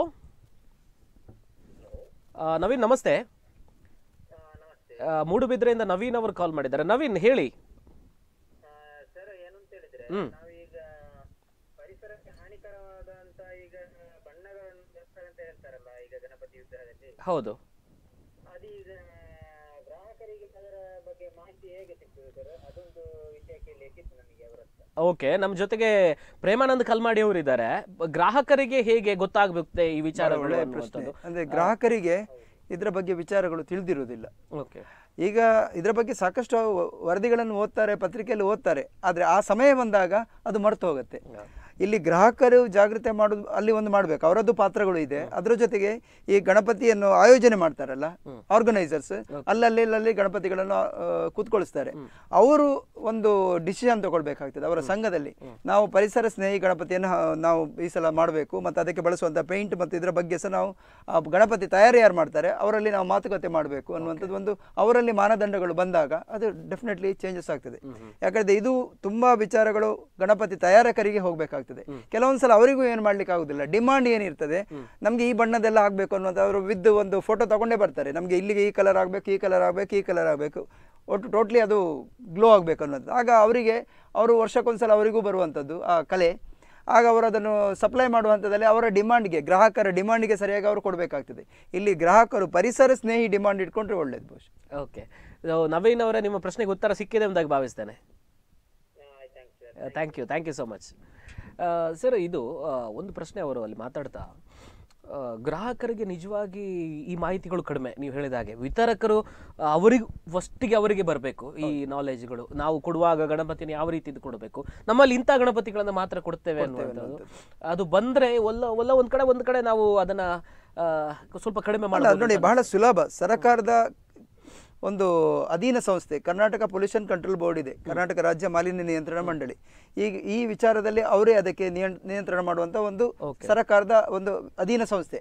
ನವೀನ್ ನಮಸ್ತೆ ಆ, ಮೂಡುಬಿದ್ರೆಯಿಂದ ನವೀನ್ ಅವರು ಕಾಲ್ ಮಾಡಿದ್ದಾರೆ ನವೀನ್ ಹೇಳಿ ಸರ್ ಏನು ಅಂತ ಹೇಳಿದ್ರೆ ಹ್ಮ್. ನಾವೀಗ ಪರಿಸರಕ್ಕೆ ಹಾನಿಕರವಾದಂತ ಈಗ ಬಣ್ಣಗಳನ್ನು ಬೆರೆಸ್ತಾರೆ ಅಂತ ಹೇಳ್ತಾರಲ್ಲ ಈಗ ಗಣಪತಿ ವಿಗ್ರಹದಲ್ಲಿ ಹೌದು ಅದೀಗ ಗ್ರಾಹಕರಿಗೆ ಅದರ ಬಗ್ಗೆ ಮಾಹಿತಿ ಹೇಗೆ ಸಿಗ್ತದೆ ಸರ್ ಅದೊಂದು ವಿಷಯ ಕೇಳಲಿಕ್ಕಿತ್ತು ನನಗೆ ಅವರ ಹತ್ರ ಓಕೆ ನಮ್ಮ ಜೊತೆಗೆ ಪ್ರೇಮಾನಂದ್ ಕಲ್ಮಾಡಿ ಅವರು ಇದ್ದಾರೆ ಗ್ರಾಹಕರಿಗೆ ಹೇಗೆ ಗೊತ್ತಾಗಬೇಕು ಈ ವಿಚಾರಗಳು ಒಳ್ಳೆಯ ಪ್ರಶ್ನೆ ಅನ್ನುವಂಥದ್ದು ಅಂದ್ರೆ ಗ್ರಾಹಕರಿಗೆ ಇದರ ಬಗ್ಗೆ ವಿಚಾರಗಳು ತಿಳಿದಿರುವುದಿಲ್ಲ ಓಕೆ ಈಗ ಇದರ ಬಗ್ಗೆ ಸಾಕಷ್ಟು ವ- ವರದಿಗಳನ್ನು ಓದ್ತಾರೆ ಪತ್ರಿಕೆಯಲ್ಲಿ ಓದ್ತಾರೆ ಆದರೆ ಆ ಸಮಯ ಬಂದಾಗ ಅದು ಮರೆತು ಹೋಗುತ್ತೆ ಇಲ್ಲಿ ಗ್ರಾಹಕರು ಜಾಗೃತಿ ಮಾಡೋದು ಅಲ್ಲಿ ಒಂದು ಮಾಡಬೇಕು ಅವರದ್ದು ಪಾತ್ರಗಳು ಇದೆ ಅದರ ಜೊತೆಗೆ ಈ ಗಣಪತಿಯನ್ನು ಆಯೋಜನೆ ಮಾಡ್ತಾರಲ್ಲ ಆರ್ಗನೈಸರ್ಸ್ ಅಲ್ಲಲ್ಲಿ ಇಲ್ಲಲ್ಲಿ ಗಣಪತಿಗಳನ್ನು ಆ, ಕೂತ್ಕೊಳಿಸ್ತಾರೆ ಅವರು ಒಂದು ಡಿಸಿಷನ್ ತಗೊಳ್ಬೇಕಾಗ್ತದೆ ಅವರ ಸಂಘದಲ್ಲಿ ನಾವು ಪರಿಸರ ಸ್ನೇಹಿ ಗಣಪತಿಯನ್ನು ಆ, ನಾವು ಈ ಸಲ ಮಾಡಬೇಕು ಮತ್ತು ಅದಕ್ಕೆ ಬಳಸುವಂಥ ಪೇಂಟ್ ಮತ್ತು ಇದರ ಬಗ್ಗೆ ಸಹ ನಾವು ಆ ಗಣಪತಿ ತಯಾರಿ ಯಾರು ಮಾಡ್ತಾರೆ ಅವರಲ್ಲಿ ನಾವು ಮಾತುಕತೆ ಮಾಡಬೇಕು ಅನ್ನುವಂಥದ್ದು ಒಂದು ಅವರಲ್ಲಿ ಮಾನದಂಡಗಳು ಬಂದಾಗ ಅದು ಡೆಫಿನೆಟ್ಲಿ ಚೇಂಜಸ್ ಆಗ್ತದೆ ಯಾಕಂದ್ರೆ ಇದು ತುಂಬಾ ವಿಚಾರಗಳು ಗಣಪತಿ ತಯಾರಕರಿಗೆ ಹೋಗ್ಬೇಕಾಗ್ತದೆ ಕೆಲವೊಂದ್ಸಲ ಅವರಿಗೂ ಏನು ಮಾಡ್ಲಿಕ್ಕೆ ಆಗುದಿಲ್ಲ ಡಿಮಾಂಡ್ ಏನಿರ್ತದೆ ನಮ್ಗೆ ಈ ಬಣ್ಣದೆಲ್ಲ ಆಗ್ಬೇಕು ಅನ್ನುವಂಥ ಅವರು ವಿದ್ ಒಂದು ಫೋಟೋ ತಗೊಂಡೇ ಬರ್ತಾರೆ ನಮ್ಗೆ ಇಲ್ಲಿಗೆ ಈ ಕಲರ್ ಆಗ್ಬೇಕು ಈ ಕಲರ್ ಆಗ್ಬೇಕು ಈ ಕಲರ್ ಆಗಬೇಕು ಒಟ್ಟು ಟೋಟ್ಲಿ ಅದು ಗ್ಲೋ ಆಗ್ಬೇಕು ಅನ್ನೋದು ಆಗ ಅವರಿಗೆ ಅವರು ವರ್ಷಕ್ಕೊಂದ್ಸಲ ಅವರಿಗೂ ಬರುವಂಥದ್ದು ಆ ಕಲೆ ಆಗ ಅವರು ಅದನ್ನು ಸಪ್ಲೈ ಮಾಡುವಂಥದ್ದಲ್ಲಿ ಅವರ ಡಿಮಾಂಡ್ಗೆ ಗ್ರಾಹಕರ ಡಿಮಾಂಡ್ಗೆ ಸರಿಯಾಗಿ ಅವರು ಕೊಡಬೇಕಾಗ್ತದೆ ಇಲ್ಲಿ ಗ್ರಾಹಕರು ಪರಿಸರ ಸ್ನೇಹಿ ಡಿಮಾಂಡ್ ಇಟ್ಕೊಂಡ್ರೆ ಒಳ್ಳೇದು ಬಹುಶಃ ಓಕೆ ನವೀನ್ ಅವರೇ ನಿಮ್ಮ ಪ್ರಶ್ನೆಗೆ ಉತ್ತರ ಸಿಕ್ಕಿದೆ ಎಂದಾಗ ಭಾವಿಸ್ತೇನೆ ಆಯ್ತು thanks sir thank you thank you so much sir ಇದು ಆ, ಒಂದು ಪ್ರಶ್ನೆ ಅವರು ಅಲ್ಲಿ ಮಾತಾಡ್ತಾ ಆ, ಗ್ರಾಹಕರಿಗೆ ನಿಜವಾಗಿ ಈ ಮಾಹಿತಿಗಳು ಕಡಿಮೆ ನೀವು ಹೇಳಿದ ಹಾಗೆ ವಿತರಕರು ಆ, ಅವರಿಗೂ ಫಸ್ಟಿಗೆ ಅವರಿಗೆ ಬರಬೇಕು ಈ ನಾಲೆಜ್ಗಳು ನಾವು ಕೊಡುವಾಗ ಗಣಪತಿನ ಯಾವ ರೀತಿ ಕೊಡಬೇಕು ನಮ್ಮಲ್ಲಿ ಇಂಥ ಗಣಪತಿಗಳನ್ನ ಮಾತ್ರ ಕೊಡ್ತೇವೆ ಅನ್ನುವಂಥದ್ದು ಅದು ಬಂದ್ರೆ ಒಲ್ಲ ಒಲ್ಲ ಒಂದ್ ಕಡೆ ಒಂದ್ ಕಡೆ ನಾವು ಅದನ್ನ ಆ, ಸ್ವಲ್ಪ ಕಡಿಮೆ ಅಲ್ಲ ಮಾಡಬಹುದು ನೋಡಿ ಬಹಳ ಸುಲಭ ಸರ್ಕಾರದ ಒಂದು ಅಧೀನ ಸಂಸ್ಥೆ ಕರ್ನಾಟಕ ಪೊಲ್ಯೂಷನ್ ಕಂಟ್ರೋಲ್ ಬೋರ್ಡ್ ಇದೆ ಕರ್ನಾಟಕ ರಾಜ್ಯ ಮಾಲಿನ್ಯ ನಿಯಂತ್ರಣ ಮಂಡಳಿ ಈಗ ಈ ವಿಚಾರದಲ್ಲಿ ಅವರೇ ಅದಕ್ಕೆ ನಿಯಂ- ನಿಯಂತ್ರಣ ಮಾಡುವಂತ ಒಂದು ಸರ್ಕಾರದ ಒಂದು ಅಧೀನ ಸಂಸ್ಥೆ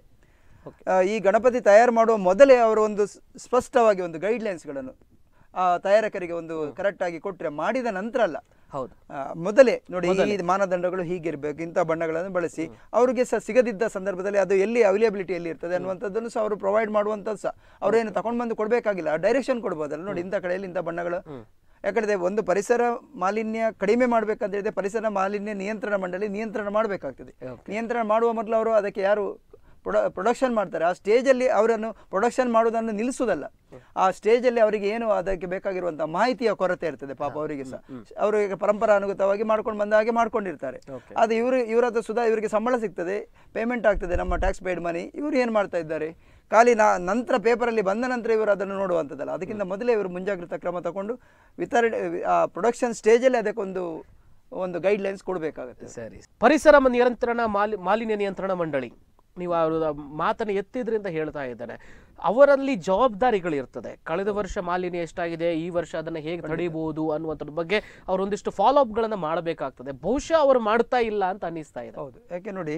ಆ, ಈ ಗಣಪತಿ ತಯಾರು ಮಾಡುವ ಮೊದಲೇ ಅವರು ಒಂದು ಸ್- ಸ್ಪಷ್ಟವಾಗಿ ಒಂದು ಗೈಡ್ಲೈನ್ಸ್ಗಳನ್ನು ಆ ತಯಾರಕರಿಗೆ ಒಂದು ಕರೆಕ್ಟ್ ಆಗಿ ಕೊಟ್ಟರೆ ಮಾಡಿದ ನಂತರ ಅಲ್ಲ ಹೌದು ಆ, ಮೊದಲೇ ನೋಡಿ ಈ ಮಾನದಂಡಗಳು ಹೀಗಿರ್ಬೇಕು ಇಂಥ ಬಣ್ಣಗಳನ್ನು ಬಳಸಿ ಅವರಿಗೆ ಸಹ ಸಿಗದಿದ್ದ ಸಂದರ್ಭದಲ್ಲಿ ಅದು ಎಲ್ಲಿ ಅವೈಲೇಬಿಲಿಟಿ ಎಲ್ಲಿ ಇರ್ತದೆ ಅನ್ನುವಂಥದ್ದನ್ನು ಸಹ ಅವರು ಪ್ರೊವೈಡ್ ಮಾಡುವಂಥದ್ದು ಸಹ ಅವರೇನು ತಗೊಂಡು ಬಂದು ಕೊಡಬೇಕಾಗಿಲ್ಲ ಡೈರೆಕ್ಷನ್ ಕೊಡ್ಬೋದಲ್ಲ ನೋಡಿ ಇಂಥ ಕಡೆಯಲ್ಲಿ ಇಂಥ ಬಣ್ಣಗಳು ಯಾಕಂದ್ರೆ ಒಂದು ಪರಿಸರ ಮಾಲಿನ್ಯ ಕಡಿಮೆ ಮಾಡ್ಬೇಕಂತ ಹೇಳಿದ್ರೆ ಪರಿಸರ ಮಾಲಿನ್ಯ ನಿಯಂತ್ರಣ ಮಂಡಳಿ ನಿಯಂತ್ರಣ ಮಾಡಬೇಕಾಗ್ತದೆ ನಿಯಂತ್ರಣ ಮಾಡುವ ಮೊದಲು ಅವರು ಅದಕ್ಕೆ ಯಾರು ಪ್ರೊಡ ಪ್ರೊಡಕ್ಷನ್ ಮಾಡ್ತಾರೆ ಆ ಸ್ಟೇಜಲ್ಲಿ ಅವರನ್ನು ಪ್ರೊಡಕ್ಷನ್ ಮಾಡುವುದನ್ನು ನಿಲ್ಲಿಸುವುದಲ್ಲ ಆ ಸ್ಟೇಜಲ್ಲಿ ಅವರಿಗೆ ಏನು ಅದಕ್ಕೆ ಬೇಕಾಗಿರುವಂತಹ ಮಾಹಿತಿಯ ಕೊರತೆ ಇರ್ತದೆ ಪಾಪ ಅವರಿಗೆ ಸಹ ಅವರಿಗೆ ಪರಂಪರಾನುಗತವಾಗಿ ಮಾಡ್ಕೊಂಡು ಬಂದ ಹಾಗೆ ಮಾಡ್ಕೊಂಡಿರ್ತಾರೆ ಅದು ಇವರು ಇವರ ಹತ್ರ ಸುಧಾ ಇವರಿಗೆ ಸಂಬಳ ಸಿಗ್ತದೆ ಪೇಮೆಂಟ್ ಆಗ್ತದೆ ನಮ್ಮ ಟ್ಯಾಕ್ಸ್ ಪೇಡ್ ಮನಿ ಇವರು ಏನು ಮಾಡ್ತಾ ಇದ್ದಾರೆ ಖಾಲಿ ನಾ ನಂತರ ಪೇಪರಲ್ಲಿ ಬಂದ ನಂತರ ಇವರು ಅದನ್ನು ನೋಡುವಂಥದ್ದಲ್ಲ ಅದಕ್ಕಿಂತ ಮೊದಲೇ ಇವರು ಮುಂಜಾಗ್ರತಾ ಕ್ರಮ ತಗೊಂಡು ವಿತರಣೆ ಆ ಪ್ರೊಡಕ್ಷನ್ ಸ್ಟೇಜಲ್ಲಿ ಅದಕ್ಕೊಂದು ಒಂದು ಗೈಡ್ಲೈನ್ಸ್ ಕೊಡಬೇಕಾಗುತ್ತೆ ಸರಿ ಪರಿಸರ ಮ- ನಿಯಂತ್ರಣ ಮಾಲಿ ಮಾಲಿನ್ಯ ನಿಯಂತ್ರಣ ಮಂಡಳಿ ನೀವು ಅವರ ಮಾತನ್ನು ಎತ್ತಿದ್ರಿಂದ ಹೇಳ್ತಾ ಇದ್ದಾರೆ ಅವರಲ್ಲಿ ಜವಾಬ್ದಾರಿಗಳು ಇರ್ತದೆ ಕಳೆದ ವರ್ಷ ಮಾಲಿನ್ಯ ಎಷ್ಟಾಗಿದೆ ಈ ವರ್ಷ ಅದನ್ನು ಹೇಗೆ ತಡೆಯಬಹುದು ಅನ್ನುವಂಥದ್ರ ಬಗ್ಗೆ ಅವರು ಒಂದಿಷ್ಟು ಫಾಲೋ ಅಪ್ಗಳನ್ನು ಮಾಡಬೇಕಾಗ್ತದೆ ಬಹುಶಃ ಅವರು ಮಾಡ್ತಾ ಇಲ್ಲ ಅಂತ ಅನ್ನಿಸ್ತಾ ಇದೆ ಹೌದು ಯಾಕೆ ನೋಡಿ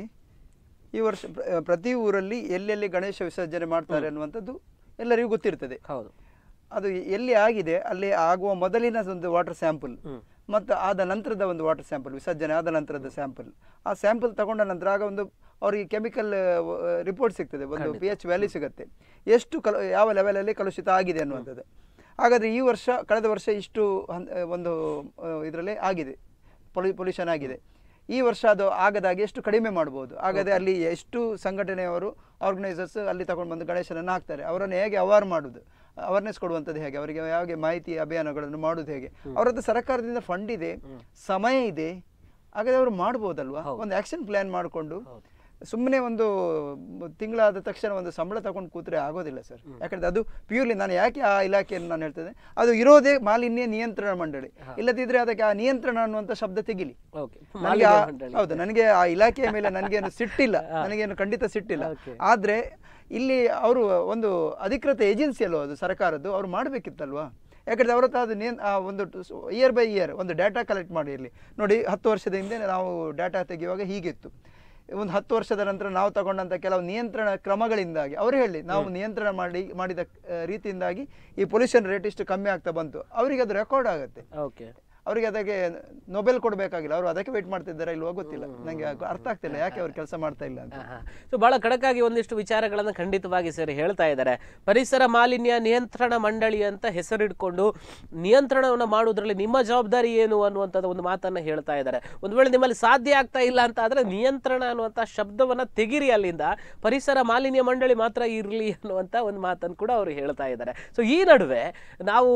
ಈ ವರ್ಷ ಪ್ರ- ಪ್ರತಿ ಊರಲ್ಲಿ ಎಲ್ಲೆಲ್ಲಿ ಗಣೇಶ ವಿಸರ್ಜನೆ ಮಾಡ್ತಾರೆ ಅನ್ನುವಂಥದ್ದು ಎಲ್ಲರಿಗೂ ಗೊತ್ತಿರ್ತದೆ ಹೌದು ಅದು ಎಲ್ಲಿ ಆಗಿದೆ ಅಲ್ಲಿ ಆಗುವ ಮೊದಲಿನ ಒಂದು ವಾಟರ್ ಸ್ಯಾಂಪಲ್ ಮತ್ತು ಆದ ನಂತರದ ಒಂದು ವಾಟರ್ ಸ್ಯಾಂಪಲ್ ವಿಸರ್ಜನೆ ಆದ ನಂತರದ ಸ್ಯಾಂಪಲ್ ಆ ಸ್ಯಾಂಪಲ್ ತಗೊಂಡ ನಂತರ ಆಗ ಒಂದು ಅವರಿಗೆ ಕೆಮಿಕಲ್ ರಿಪೋರ್ಟ್ ಸಿಗ್ತದೆ ಒಂದು ಪಿ ಎಚ್ ವ್ಯಾಲ್ಯೂ ಸಿಗುತ್ತೆ ಎಷ್ಟು ಕಲು ಯಾವ ಲೆವೆಲಲ್ಲಿ ಕಲುಷಿತ ಆಗಿದೆ ಅನ್ನುವಂಥದ್ದು ಹಾಗಾದರೆ ಈ ವರ್ಷ ಕಳೆದ ವರ್ಷ ಇಷ್ಟು ಹನ್- ಒಂದು ಇದರಲ್ಲಿ ಆಗಿದೆ ಪೊಲ್ಯೂ ಪೊಲ್ಯೂಷನ್ ಆಗಿದೆ ಈ ವರ್ಷ ಅದು ಆಗದಾಗೆ ಎಷ್ಟು ಕಡಿಮೆ ಮಾಡ್ಬೋದು ಆಗದೆ ಅಲ್ಲಿ ಎಷ್ಟು ಸಂಘಟನೆಯವರು ಆರ್ಗನೈಸರ್ಸ್ ಅಲ್ಲಿ ತಗೊಂಡು ಬಂದು ಗಣೇಶನನ್ನು ಹಾಕ್ತಾರೆ ಅವರನ್ನು ಹೇಗೆ ಅವಾರ್ ಮಾಡುದು ಅವೇರ್ನೆಸ್ ಕೊಡುವಂಥದ್ದು ಹೇಗೆ ಅವರಿಗೆ ಹೇಗೆ ಮಾಹಿತಿ ಅಭಿಯಾನಗಳನ್ನು ಮಾಡೋದು ಹೇಗೆ ಅವರದ್ದು ಸರ್ಕಾರದಿಂದ ಫಂಡ್ ಇದೆ ಸಮಯ ಇದೆ ಹಾಗಾದ್ರೆ ಅವರು ಮಾಡ್ಬೋದಲ್ವಾ ಒಂದು ಆಕ್ಷನ್ ಪ್ಲಾನ್ ಮಾಡಿಕೊಂಡು ಸುಮ್ಮನೆ ಒಂದು ತಿಂಗಳಾದ ತಕ್ಷಣ ಒಂದು ಸಂಬಳ ತಗೊಂಡು ಕೂತ್ರೆ ಆಗೋದಿಲ್ಲ ಸರ್ ಯಾಕಂದ್ರೆ ಅದು ಪ್ಯೂರ್ಲಿ ನಾನು ಯಾಕೆ ಆ ಇಲಾಖೆಯನ್ನು ನಾನು ಹೇಳ್ತೇನೆ ಅದು ಇರೋದೇ ಮಾಲಿನ್ಯ ನಿಯಂತ್ರಣ ಮಂಡಳಿ ಇಲ್ಲದಿದ್ರೆ ಅದಕ್ಕೆ ಆ ನಿಯಂತ್ರಣ ಅನ್ನುವಂಥ ಶಬ್ದ ತೆಗಿಲಿ ಓಕೆ ನನಗೆ ಆ- ಹೌದು ನನಗೆ ಆ ಇಲಾಖೆಯ ಮೇಲೆ ನನಗೇನು ಸಿಟ್ಟಿಲ್ಲ ನನಗೇನು ಖಂಡಿತ ಸಿಟ್ಟಿಲ್ಲ Okay. ಆದ್ರೆ ಇಲ್ಲಿ ಅವರು ಒಂದು ಅಧಿಕೃತ ಏಜೆನ್ಸಿ ಅಲ್ವಾ ಅದು ಸರ್ಕಾರದ್ದು ಅವ್ರು ಮಾಡಬೇಕಿತ್ತಲ್ವಾ ಯಾಕಂದ್ರೆ ಅವ್ರ ಹತ್ರ ಅದು ನಿಯನ್ ಆ ಒಂದು ಇಯರ್ ಬೈ ಇಯರ್ ಒಂದು ಡಾಟಾ ಕಲೆಕ್ಟ್ ಮಾಡಿ ಇರಲಿ ನೋಡಿ ಹತ್ತು ವರ್ಷದ ಹಿಂದೆ ನಾವು ಡಾಟಾ ತೆಗೆಯುವಾಗ ಹೀಗಿತ್ತು ಒಂದು ಹತ್ತು ವರ್ಷದ ನಂತರ ನಾವು ತಗೊಂಡಂತ ಕೆಲವು ನಿಯಂತ್ರಣ ಕ್ರಮಗಳಿಂದಾಗಿ ಅವರು ಹೇಳಿ ನಾವು ನಿಯಂತ್ರಣ ಮಾಡಿ ಮಾಡಿದ ಆ, ರೀತಿಯಿಂದಾಗಿ ಈ ಪೊಲ್ಯೂಷನ್ ರೇಟ್ ಇಷ್ಟು ಕಮ್ಮಿ ಆಗ್ತಾ ಬಂತು ಅವರಿಗೆ ಅದು ರೆಕಾರ್ಡ್ ಆಗುತ್ತೆ ಓಕೆ ಅವರಿಗೆ ಅದಕ್ಕೆ ನೊಬೆಲ್ ಕೊಡಬೇಕಾಗಿಲ್ಲ ಅವರು ಅದಕ್ಕೆ ವೇಟ್ ಮಾಡ್ತಿದ್ದಾರೆ ಇಲ್ವೋ ಗೊತ್ತಿಲ್ಲ ನನಗೆ ಅರ್ಥ ಆಗ್ತಿಲ್ಲ ಯಾಕೆ ಅವ್ರು ಕೆಲಸ ಮಾಡ್ತಾ ಇಲ್ಲ ಅಂತ ಸೊ ಬಹಳ ಖಡಕ್ಕಾಗಿ ಒಂದಿಷ್ಟು ವಿಚಾರಗಳನ್ನು ಖಂಡಿತವಾಗಿ ಸರ್ ಹೇಳ್ತಾ ಇದ್ದಾರೆ ಪರಿಸರ ಮಾಲಿನ್ಯ ನಿಯಂತ್ರಣ ಮಂಡಳಿ ಅಂತ ಹೆಸರಿಟ್ಕೊಂಡು ನಿಯಂತ್ರಣವನ್ನು ಮಾಡೋದ್ರಲ್ಲಿ ನಿಮ್ಮ ಜವಾಬ್ದಾರಿ ಏನು ಅನ್ನುವಂಥದ್ದು ಒಂದು ಮಾತನ್ನ ಹೇಳ್ತಾ ಇದ್ದಾರೆ ಒಂದು ವೇಳೆ ನಿಮ್ಮಲ್ಲಿ ಸಾಧ್ಯ ಆಗ್ತಾ ಇಲ್ಲ ಅಂತ ಆದ್ರೆ ನಿಯಂತ್ರಣ ಅನ್ನುವಂಥ ಶಬ್ದವನ್ನ ತೆಗಿರಿ ಅಲ್ಲಿಂದ ಪರಿಸರ ಮಾಲಿನ್ಯ ಮಂಡಳಿ ಮಾತ್ರ ಇರಲಿ ಅನ್ನುವಂಥ ಒಂದು ಮಾತನ್ನು ಕೂಡ ಅವರು ಹೇಳ್ತಾ ಇದ್ದಾರೆ ಸೊ ಈ ನಡುವೆ ನಾವು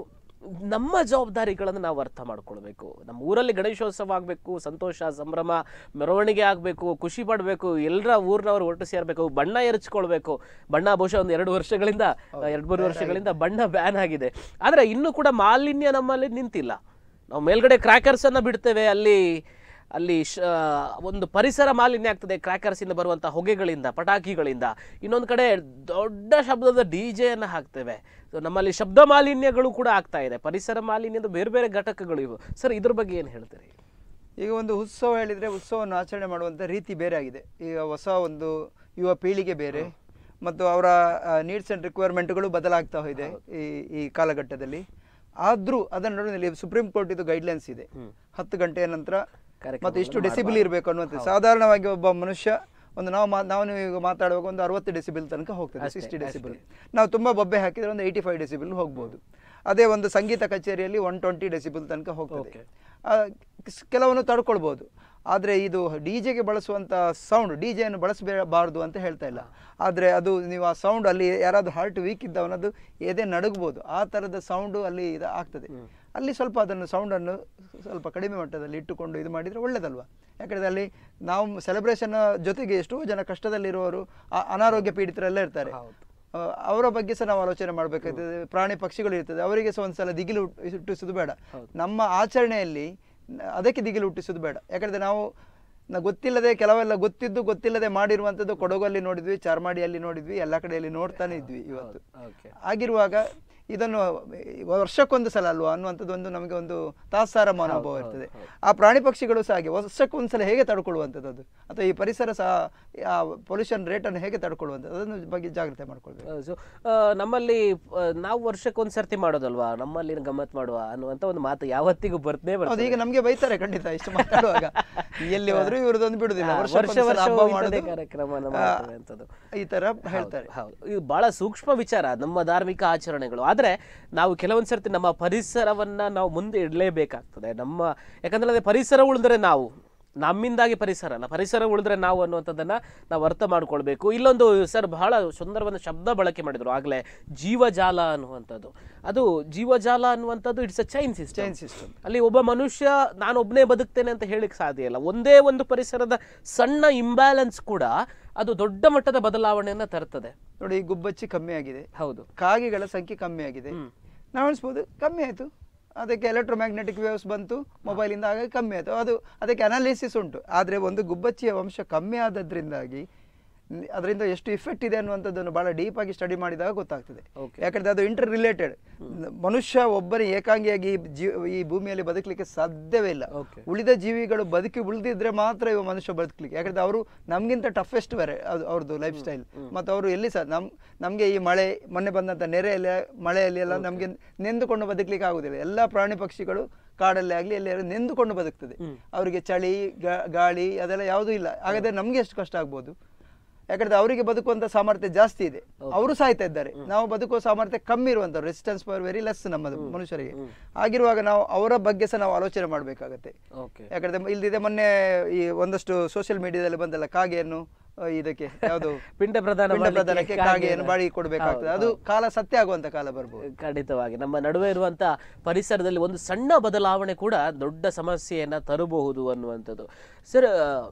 ನಮ್ಮ ಜವಾಬ್ದಾರಿಗಳನ್ನು ನಾವು ಅರ್ಥ ಮಾಡ್ಕೊಳ್ಬೇಕು ನಮ್ಮ ಊರಲ್ಲಿ ಗಣೇಶೋತ್ಸವ ಆಗಬೇಕು ಸಂತೋಷ ಸಂಭ್ರಮ ಮೆರವಣಿಗೆ ಆಗಬೇಕು ಖುಷಿ ಪಡಬೇಕು ಎಲ್ಲರ ಊರಿನವರು ಒಟ್ಟು ಸೇರಬೇಕು ಬಣ್ಣ ಎರಚ್ಕೊಳ್ಬೇಕು ಬಣ್ಣ ಬಹುಶಃ ಒಂದು ಎರಡು ವರ್ಷಗಳಿಂದ ಎರಡು ಮೂರು ವರ್ಷಗಳಿಂದ ಬಣ್ಣ ಬ್ಯಾನ್ ಆಗಿದೆ ಆದರೆ ಇನ್ನೂ ಕೂಡ ಮಾಲಿನ್ಯ ನಮ್ಮಲ್ಲಿ ನಿಂತಿಲ್ಲ ನಾವು ಮೇಲ್ಗಡೆ ಕ್ರ್ಯಾಕರ್ಸ್ ಅನ್ನ ಬಿಡ್ತೇವೆ ಅಲ್ಲಿ ಅಲ್ಲಿ ಶ ಒಂದು ಪರಿಸರ ಮಾಲಿನ್ಯ ಆಗ್ತದೆ ಕ್ರ್ಯಾಕರ್ಸ್ ಇಂದ ಬರುವಂತಹ ಹೊಗೆಗಳಿಂದ ಪಟಾಕಿಗಳಿಂದ ಇನ್ನೊಂದು ಕಡೆ ದೊಡ್ಡ ಶಬ್ದದ ಡಿ ಅನ್ನ ಹಾಕ್ತೇವೆ So ನಮ್ಮಲ್ಲಿ ಶಬ್ದ ಮಾಲಿನ್ಯಗಳು ಕೂಡ ಆಗ್ತಾ ಇದೆ ಪರಿಸರ ಮಾಲಿನ್ಯದ ಬೇರೆ ಬೇರೆ ಘಟಕಗಳು ಇವು ಸರ್ ಇದ್ರ ಬಗ್ಗೆ ಏನು ಹೇಳ್ತೀರಿ ಈಗ ಒಂದು ಉತ್ಸವ ಹೇಳಿದ್ರೆ ಉತ್ಸವವನ್ನು ಆಚರಣೆ ಮಾಡುವಂಥ ರೀತಿ ಬೇರೆ ಆಗಿದೆ ಈಗ ಹೊಸ ಒಂದು ಯುವ ಪೀಳಿಗೆ ಬೇರೆ ಮತ್ತು ಅವರ ನೀಡ್ಸ್ ಆ್ಯಂಡ್ ರಿಕ್ವೈರ್ಮೆಂಟ್ಗಳು ಬದಲಾಗ್ತಾ ಇದೆ ಈ ಈ ಕಾಲಘಟ್ಟದಲ್ಲಿ ಆದರೂ ಅದನ್ನು ನೋಡಿ ಸುಪ್ರೀಂ ಕೋರ್ಟ್ ಇದು ಗೈಡ್ಲೈನ್ಸ್ ಇದೆ ಹತ್ತು ಗಂಟೆಯ ನಂತರ ಮತ್ತು ಇಷ್ಟು ಡೆಸಿಬಿಲ್ ಇರಬೇಕು ಅನ್ನುವಂಥದ್ದು ಸಾಧಾರಣವಾಗಿ ಒಬ್ಬ ಮನುಷ್ಯ ಒಂದು ನಾವು ಮಾ ನಾವು ನೀವು ಈಗ ಮಾತಾಡುವಾಗ ಒಂದು ಅರವತ್ತು ಡೆಸಿಬಿಲ್ ತನಕ ಹೋಗ್ತದೆ ಸಿಕ್ಸ್ಟಿ ಡೆಸಿಬಿಲ್ ನಾವು ತುಂಬ ಬೊಬ್ಬೆ ಹಾಕಿದ್ರೆ ಒಂದು ಏಯ್ಟಿ ಫೈವ್ ಡೆಸಿಬಿಲ್ ಹೋಗ್ಬೋದು ಅದೇ ಒಂದು ಸಂಗೀತ ಕಚೇರಿಯಲ್ಲಿ ಒನ್ ಟ್ವೆಂಟಿ ಡೆಸಿಬಿಲ್ ತನಕ ಹೋಗ್ತದೆ ಆ, ಸ್- ಕೆಲವನ್ನು ತಡ್ಕೊಳ್ಬೋದು ಆದರೆ ಇದು ಡಿ ಜೆಗೆ ಬಳಸುವಂಥ ಸೌಂಡ್ ಡಿ ಜೆಯನ್ನು ಬಳಸಬಾರ್ದು ಅಂತ ಹೇಳ್ತಾ ಇಲ್ಲ ಆದರೆ ಅದು ನೀವು ಆ ಸೌಂಡ್ ಅಲ್ಲಿ ಯಾರಾದರೂ ಹಾರ್ಟ್ ವೀಕ್ ಇದ್ದವನದು ಎದೆ ನಡುಗ್ಬೋದು ಆ ಥರದ ಸೌಂಡು ಅಲ್ಲಿ ಇದು ಆಗ್ತದೆ ಅಲ್ಲಿ ಸ್ವಲ್ಪ ಅದನ್ನು ಸೌಂಡನ್ನು ಸ್ವಲ್ಪ ಕಡಿಮೆ ಮಟ್ಟದಲ್ಲಿ ಇಟ್ಟುಕೊಂಡು ಇದು ಮಾಡಿದರೆ ಒಳ್ಳೆಯದಲ್ವಾ ಯಾಕಂದರೆ ಅಲ್ಲಿ ನಾವು ಸೆಲೆಬ್ರೇಷನ್ ಜೊತೆಗೆ ಎಷ್ಟೋ ಜನ ಕಷ್ಟದಲ್ಲಿರುವವರು ಆ- ಅನಾರೋಗ್ಯ ಪೀಡಿತರೆಲ್ಲ ಇರ್ತಾರೆ ಆ, ಅವರ ಬಗ್ಗೆ ಸಹ ನಾವು ಆಲೋಚನೆ ಮಾಡಬೇಕಾಗ್ತದೆ ಪ್ರಾಣಿ ಪಕ್ಷಿಗಳು ಇರ್ತದೆ ಅವರಿಗೆ ಸಹ ಒಂದ್ಸಲ ದಿಗಿಲು ಹುಟ್- ಹುಟ್ಟಿಸೋದು ಬೇಡ ನಮ್ಮ ಆಚರಣೆಯಲ್ಲಿ ನ- ಅದಕ್ಕೆ ದಿಗಿಲು ಹುಟ್ಟಿಸೋದು ಬೇಡ ಯಾಕಂದ್ರೆ ನಾವು ನ ಗೊತ್ತಿಲ್ಲದೆ ಕೆಲವೆಲ್ಲ ಗೊತ್ತಿದ್ದು ಗೊತ್ತಿಲ್ಲದೆ ಮಾಡಿರುವಂಥದ್ದು ಕೊಡಗಲ್ಲಿ ನೋಡಿದ್ವಿ ಚಾರ್ಮಾಡಿಯಲ್ಲಿ ನೋಡಿದ್ವಿ ಎಲ್ಲ ಕಡೆಯಲ್ಲಿ ನೋಡ್ತಾನೆ ಇದ್ವಿ ಇವತ್ತು ಓಕೆ ಆಗಿರುವಾಗ ಇದನ್ನು ವರ್ಷಕ್ಕೊಂದು ಸಲ ಅಲ್ವಾ ಅನ್ನುವಂಥದ್ದು ಒಂದು ನಮಗೆ ಒಂದು ತಾತ್ಸಾರ ಮನೋಭಾವ ಇರ್ತದೆ ಆ ಪ್ರಾಣಿ ಪಕ್ಷಿಗಳು ಸಹ ಹಾಗೆ ವರ್ಷಕ್ಕೊಂದು ಸಲ ಹೇಗೆ ತಡ್ಕೊಳ್ಳುವಂಥದ್ದು ಅದು ಅಥವಾ ಈ ಪರಿಸರ ಸಹ ಆ ಪೊಲ್ಯೂಷನ್ ರೇಟನ್ನು ಹೇಗೆ ತಡ್ಕೊಳ್ಳುವಂಥದ್ದು ಅದನ್ನು ಬಗ್ಗೆ ಜಾಗ್ರತೆ ಮಾಡ್ಕೊಳ್ಬೇಕು ಸೊ ನಮ್ಮಲ್ಲಿ ಆ, ನಾವು ವರ್ಷಕ್ಕೊಂದು ಸರ್ತಿ ಮಾಡೋದಲ್ವಾ ನಮ್ಮಲ್ಲಿ ಗಮ್ಮತ್ ಮಾಡುವ ಅನ್ನುವಂಥ ಒಂದು ಮಾತು ಯಾವತ್ತಿಗೂ ಬರ್ತೇ ಹೌದು ಬರ್ತದೆ ಈಗ ನಮ್ಗೆ ಬೈತಾರೆ ಖಂಡಿತ ಇಷ್ಟು ಮಾತಾಡುವಾಗ ಎಲ್ಲಿ ಹೋದ್ರು ಇವ್ರದೊಂದು ಬಿಡುದಿಲ್ಲ ಹಾ, ವರ್ಷಕ್ಕೊಂದು ವರ್ಷ ಸಲ ವರ್ಷ ಹಬ್ಬ ಇಂಥದ್ದೇ ಮಾಡೋದು ಕಾರ್ಯಕ್ರಮನ ಆ, ಮಾಡ್ತೇವೆ ಅಂತದ್ದು. ಈ ತರ ಹೇಳ್ತಾರೆ ಹೌದು ಇದು ಬಹಳ ಸೂಕ್ಷ್ಮ ವಿಚಾರ ನಮ್ಮ ಧಾರ್ಮಿಕ ಆಚರಣೆಗಳು ಆದ್ರೆ ನಾವು ಕೆಲವೊಂದ್ ಸರ್ತಿ ನಮ್ಮ ಪರಿಸರವನ್ನ ನಾವು ಮುಂದೆ ಇಡಲೇಬೇಕಾಗ್ತದೆ ನಮ್ಮ ಯಾಕಂದ್ರೆ ಅದೇ ಪರಿಸರ ಉಳಿದ್ರೆ ನಾವು ನಮ್ಮಿಂದಾಗಿ ಪರಿಸರ ಅಲ್ಲ ಪರಿಸರ ಉಳಿದ್ರೆ ನಾವು ಅನ್ನುವಂಥದ್ದನ್ನ ನಾವು ಅರ್ಥ ಮಾಡ್ಕೊಳ್ಬೇಕು ಇಲ್ಲೊಂದು ಸರ್ ಬಹಳ ಸುಂದರವಾದ ಶಬ್ದ ಬಳಕೆ ಮಾಡಿದ್ರು ಆಗ್ಲೇ ಜೀವಜಾಲ ಅನ್ನುವಂಥದ್ದು ಅದು ಜೀವಜಾಲ ಅನ್ನುವಂಥದ್ದು it's a chain system chain system ಅಲ್ಲಿ ಒಬ್ಬ ಮನುಷ್ಯ ನಾನು ಒಬ್ಬನೇ ಬದುಕ್ತೇನೆ ಅಂತ ಹೇಳಿಕ್ ಸಾಧ್ಯ ಇಲ್ಲ ಒಂದೇ ಒಂದು ಪರಿಸರದ ಸಣ್ಣ ಇಂಬ್ಯಾಲೆನ್ಸ್ ಕೂಡ ಅದು ದೊಡ್ಡ ಮಟ್ಟದ ಬದಲಾವಣೆಯನ್ನ ತರ್ತದೆ ನೋಡಿ ಈ ಗುಬ್ಬಚ್ಚಿ ಕಮ್ಮಿ ಆಗಿದೆ ಹೌದು ಕಾಗೆಗಳ ಸಂಖ್ಯೆ ಕಮ್ಮಿ ಆಗಿದೆ ನಾವು ಅನಿಸ್ಬೋದು ಕಮ್ಮಿ ಆಯಿತು ಅದಕ್ಕೆ ಎಲೆಕ್ಟ್ರೋಮ್ಯಾಗ್ನೆಟಿಕ್ ವೇವ್ಸ್ ಬಂತು ಮೊಬೈಲಿಂದ ಹಾಗಾಗಿ ಕಮ್ಮಿ ಆಯಿತು ಅದು ಅದಕ್ಕೆ ಅನಾಲಿಸಿಸ್ ಉಂಟು ಆದರೆ ಒಂದು ಗುಬ್ಬಚ್ಚಿಯ ವಂಶ ಕಮ್ಮಿ ಆದದ್ರಿಂದಾಗಿ ನ್- ಅದರಿಂದ ಎಷ್ಟು ಇಫೆಕ್ಟ್ ಇದೆ ಅನ್ನುವಂಥದ್ದನ್ನು ಬಹಳ ಡೀಪ್ ಆಗಿ ಸ್ಟಡಿ ಮಾಡಿದಾಗ ಗೊತ್ತಾಗ್ತದೆ Okay. ಯಾಕಂದ್ರೆ ಅದು ಇಂಟರ್ ರಿಲೇಟೆಡ್ ಮನುಷ್ಯ ಒಬ್ಬನೇ ಏಕಾಂಗಿಯಾಗಿ ಈ ಜೀ ಈ ಭೂಮಿಯಲ್ಲಿ ಬದುಕಲಿಕ್ಕೆ ಸಾಧ್ಯವೇ ಇಲ್ಲ Okay. ಉಳಿದ ಜೀವಿಗಳು ಬದುಕಿ ಉಳಿದಿದ್ರೆ ಮಾತ್ರ ಇವ ಮನುಷ್ಯ ಬದುಕಲಿಕ್ಕೆ ಯಾಕಂದ್ರೆ ಅವರು ನಮ್ಗಿಂತ ಟಫೆಸ್ಟ್ ಬೇರೆ ಅದು ಅವ್ರದ್ದು ಲೈಫ್ ಸ್ಟೈಲ್ ಮತ್ತು ಅವರು ಎಲ್ಲಿ ಸಹ ನಮ್ ನಮಗೆ ಈ ಮಳೆ ಮೊನ್ನೆ ಬಂದಂಥ ನೆರೆಯಲ್ಲಿ ಮಳೆಯಲ್ಲಿ ಎಲ್ಲ ನಮಗೆ ನೆಂದುಕೊಂಡು ಬದುಕಲಿಕ್ಕೆ ಆಗುದಿಲ್ಲ ಎಲ್ಲ ಪ್ರಾಣಿ ಪಕ್ಷಿಗಳು ಕಾಡಲ್ಲಿ ಆಗಲಿ ಎಲ್ಲಿ ನೆಂದುಕೊಂಡು ಬದುಕ್ತದೆ ಅವರಿಗೆ ಚಳಿ ಗಾ- ಗಾಳಿ ಅದೆಲ್ಲ ಯಾವುದೂ ಇಲ್ಲ ಹಾಗಾದ್ರೆ ನಮ್ಗೆ ಎಷ್ಟು ಕಷ್ಟ ಆಗ್ಬೋದು ಯಾಕಂದ್ರೆ ಅವರಿಗೆ ಬದುಕುವಂತ ಸಾಮರ್ಥ್ಯ ಜಾಸ್ತಿ ಇದೆ ಅವರು ಸಾಯ್ತಾ ಇದ್ದಾರೆ ನಾವು ಬದುಕುವ ಸಾಮರ್ಥ್ಯ ಕಮ್ಮಿ ಇರುವಂತ ರೆಸಿಸ್ಟೆನ್ಸ್ ಪವರ್ ವೆರಿ ಲೆಸ್ ನಮ್ಮದು ಮನುಷ್ಯರಿಗೆ ಆಗಿರುವಾಗ ನಾವು ಅವರ ಬಗ್ಗೆ ಸಹ ನಾವು ಆಲೋಚನೆ ಮಾಡಬೇಕಾಗತ್ತೆ ಓಕೆ ಯಾಕಂದ್ರೆ ಇಲ್ದಿದೆ ಮೊನ್ನೆ ಈ ಒಂದಷ್ಟು ಸೋಷಿಯಲ್ ಮೀಡಿಯಾದಲ್ಲಿ ಬಂದಲ್ಲ ಕಾಗೆಯನ್ನು ಆ, ಇದಕ್ಕೆ ಯಾವುದು ಪಿಂಡ ಪ್ರದಾನ ಪಿಂಡ ಮಾಡ್ಲಿಕ್ಕೆ ಪ್ರದಾನಕ್ಕೆ ಕಾಗೆಯನ್ನು ಬಾಡಿ ಕೊಡಬೇಕಾಗ್ತದೆ ಅದು ಕಾಲ ಸತ್ಯ ಆಗುವಂತ ಕಾಲ ಬರ್ಬೋದು ಖಂಡಿತವಾಗಿ ನಮ್ಮ ನಡುವೆ ಇರುವಂತ ಪರಿಸರದಲ್ಲಿ ಒಂದು ಸಣ್ಣ ಬದಲಾವಣೆ ಕೂಡ ದೊಡ್ಡ ಸಮಸ್ಯೆಯನ್ನ ತರಬಹುದು ಅನ್ನುವಂಥದ್ದು ಸರ್